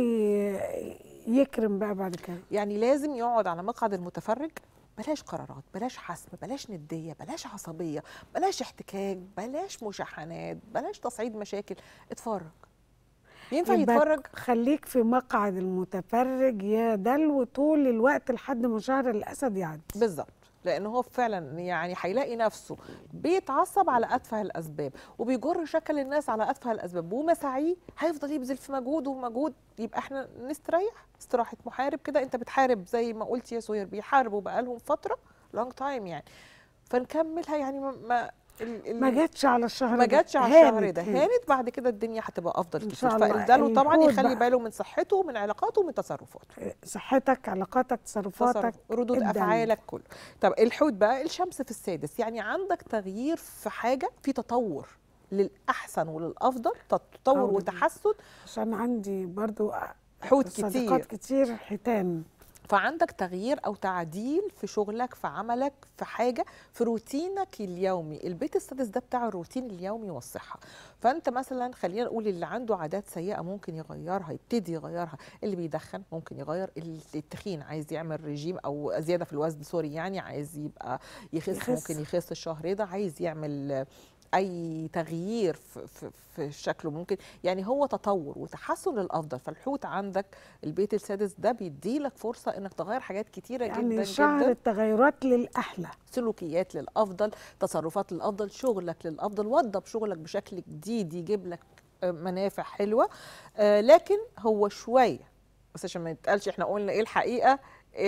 ي- يكرم بقى بعد كده يعني لازم يقعد على مقعد المتفرج بلاش قرارات بلاش حسم بلاش نديه بلاش عصبيه بلاش احتكاك بلاش مشاحنات بلاش تصعيد مشاكل اتفرج ينفع يبقى يتفرج خليك في مقعد المتفرج يا دلو طول الوقت لحد ما شهر الاسد يعدي بالظبط لان هو فعلا يعني هيلاقي نفسه بيتعصب على اتفه الاسباب وبيجر شكل الناس على اتفه الاسباب ومساعيه هيفضل يبذل في مجهود ومجهود يبقى احنا نستريح استراحه محارب كده انت بتحارب زي ما قلت يا سهير بيحاربوا بقالهم فتره لونج تايم يعني فنكملها يعني ما ما ال- ال- ما جاتش على الشهر ما ده. جاتش على الشهر هانت- ده هانت. هانت بعد كده الدنيا هتبقى افضل إن كتير شاء الله. فالدلو طبعا الحوت يخلي بقى. باله من صحته ومن علاقاته ومن تصرفاته صحتك علاقاتك تصرفاتك تصرف ردود الدلو. افعالك كله طب الحوت بقى الشمس في السادس يعني عندك تغيير في حاجه في تطور للاحسن وللافضل تطور أوي. وتحسن عشان عندي برضو حوت صديقات كتير كتير حيتان فعندك تغيير او تعديل في شغلك في عملك في حاجه في روتينك اليومي البيت السادس ده بتاع الروتين اليومي والصحه فانت مثلا خلينا نقول اللي عنده عادات سيئه ممكن يغيرها يبتدي يغيرها اللي بيدخن ممكن يغير التخين عايز يعمل رجيم او زياده في الوزن سوري يعني عايز يبقى يخس, يخس. يخس. ممكن يخس الشهر ده عايز يعمل اي تغيير في, في, في شكله ممكن يعني هو تطور وتحسن للافضل فالحوت عندك البيت السادس ده بيديلك فرصه انك تغير حاجات كتيره يعني جدا شهر جدا التغيرات للاحلى سلوكيات للافضل تصرفات للافضل شغلك للافضل وضب شغلك بشكل جديد يجيب لك آه، منافع حلوه آه، لكن هو شويه بس عشان ما يتقالش احنا قلنا ايه الحقيقه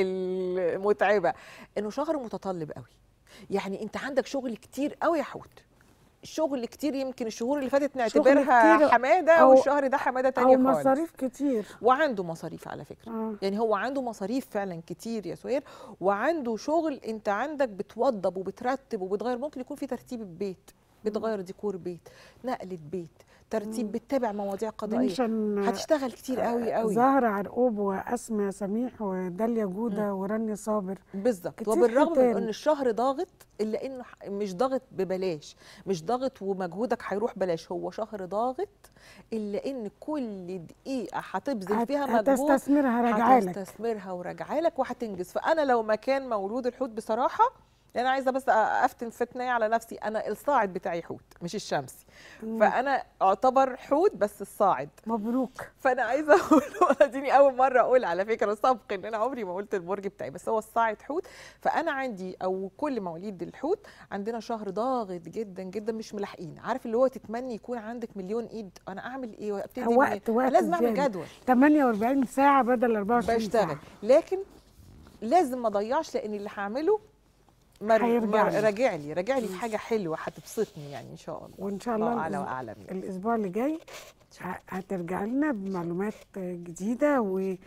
المتعبه انه شهر متطلب قوي يعني انت عندك شغل كتير قوي يا حوت شغل كتير يمكن الشهور اللي فاتت نعتبرها كتير حماده أو- والشهر ده حماده او تانية خالص مصاريف كتير وعنده مصاريف على فكره آه. يعني هو عنده مصاريف فعلا كتير يا سهير وعنده شغل انت عندك بتوضب وبترتب وبتغير ممكن يكون في ترتيب البيت بتغير ديكور بيت نقله بيت ترتيب بتتابع مواضيع قضائيه منشن هتشتغل كتير قوي قوي زهرة عرقوب وأسماء سميح وداليا جودة ورانيا صابر بالظبط كتير وبالرغم من ختان. ان الشهر ضاغط الا انه ح- مش ضاغط ببلاش مش ضاغط ومجهودك هيروح بلاش هو شهر ضاغط الا ان كل دقيقه هتبذل هت- فيها مجهود هتستثمرها راجعالك هتستثمرها وراجعه لك وهتنجز فانا لو مكان مولود الحوت بصراحه انا عايزه بس افتن فتنه على نفسي انا الصاعد بتاعي حوت مش الشمسي فانا اعتبر حوت بس الصاعد مبروك فانا عايزه اقول اديني اول مره اقول على فكره سبق ان انا عمري ما قلت البرج بتاعي بس هو الصاعد حوت فانا عندي او كل مواليد الحوت عندنا شهر ضاغط جدا جدا مش ملاحقين عارف اللي هو تتمني يكون عندك مليون ايد انا اعمل ايه وابتدي منين؟ وقت وقت لازم اعمل زيادة. جدول 48 ساعة بدل 24 بشتغل ساعة لكن لازم ما اضيعش لان اللي هعمله مر... هيرجع مر... لي. راجع لي راجع لي في حاجه حلوه هتبسطني يعني ان شاء الله وإن شاء الله الله اعلى الأس- واعلم يعني. الأسبوع اللي جاي ه- هترجع لنا بمعلومات جديدة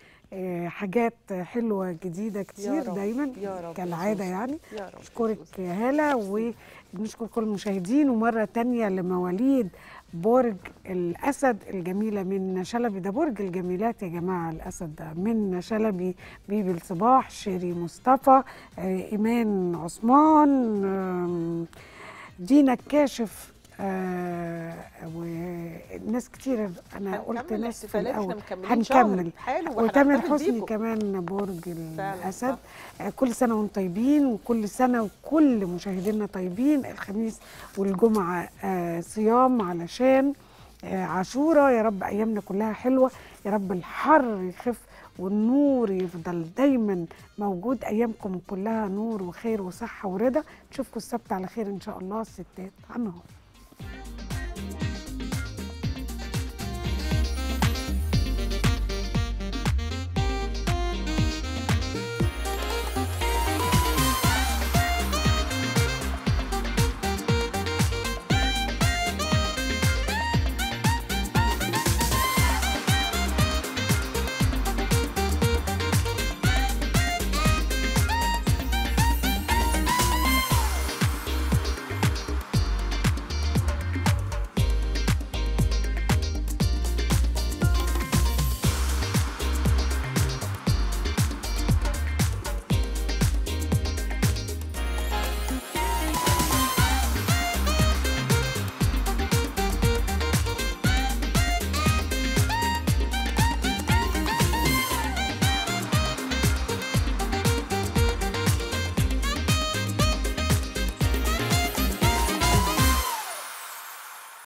وحاجات حلوة جديدة كتير رب، دايما يا رب كالعادة يا يعني يا رب أشكرك يا هالة وبنشكر كل المشاهدين ومرة تانية لمواليد برج الأسد الجميلة من شلبي ده برج الجميلات يا جماعة الأسد ده من شلبي بيبي الصباح شيري مصطفى آه، إيمان عثمان آم، دينا الكاشف آه وناس كتير انا قلت هنكمل ناس في الاحتفالات، الاول احنا مكملين شهر هنكمل حلو وتامر وهنحتفل حسني بيكم. كمان برج فعلا، الاسد صح. آه، كل سنه وانتم طيبين وكل سنه وكل مشاهدينا طيبين الخميس والجمعه آه صيام علشان آه عاشوره يا رب ايامنا كلها حلوه يا رب الحر يخف والنور يفضل دايما موجود ايامكم كلها نور وخير وصحه ورضا نشوفكم السبت على خير ان شاء الله الستات على النهار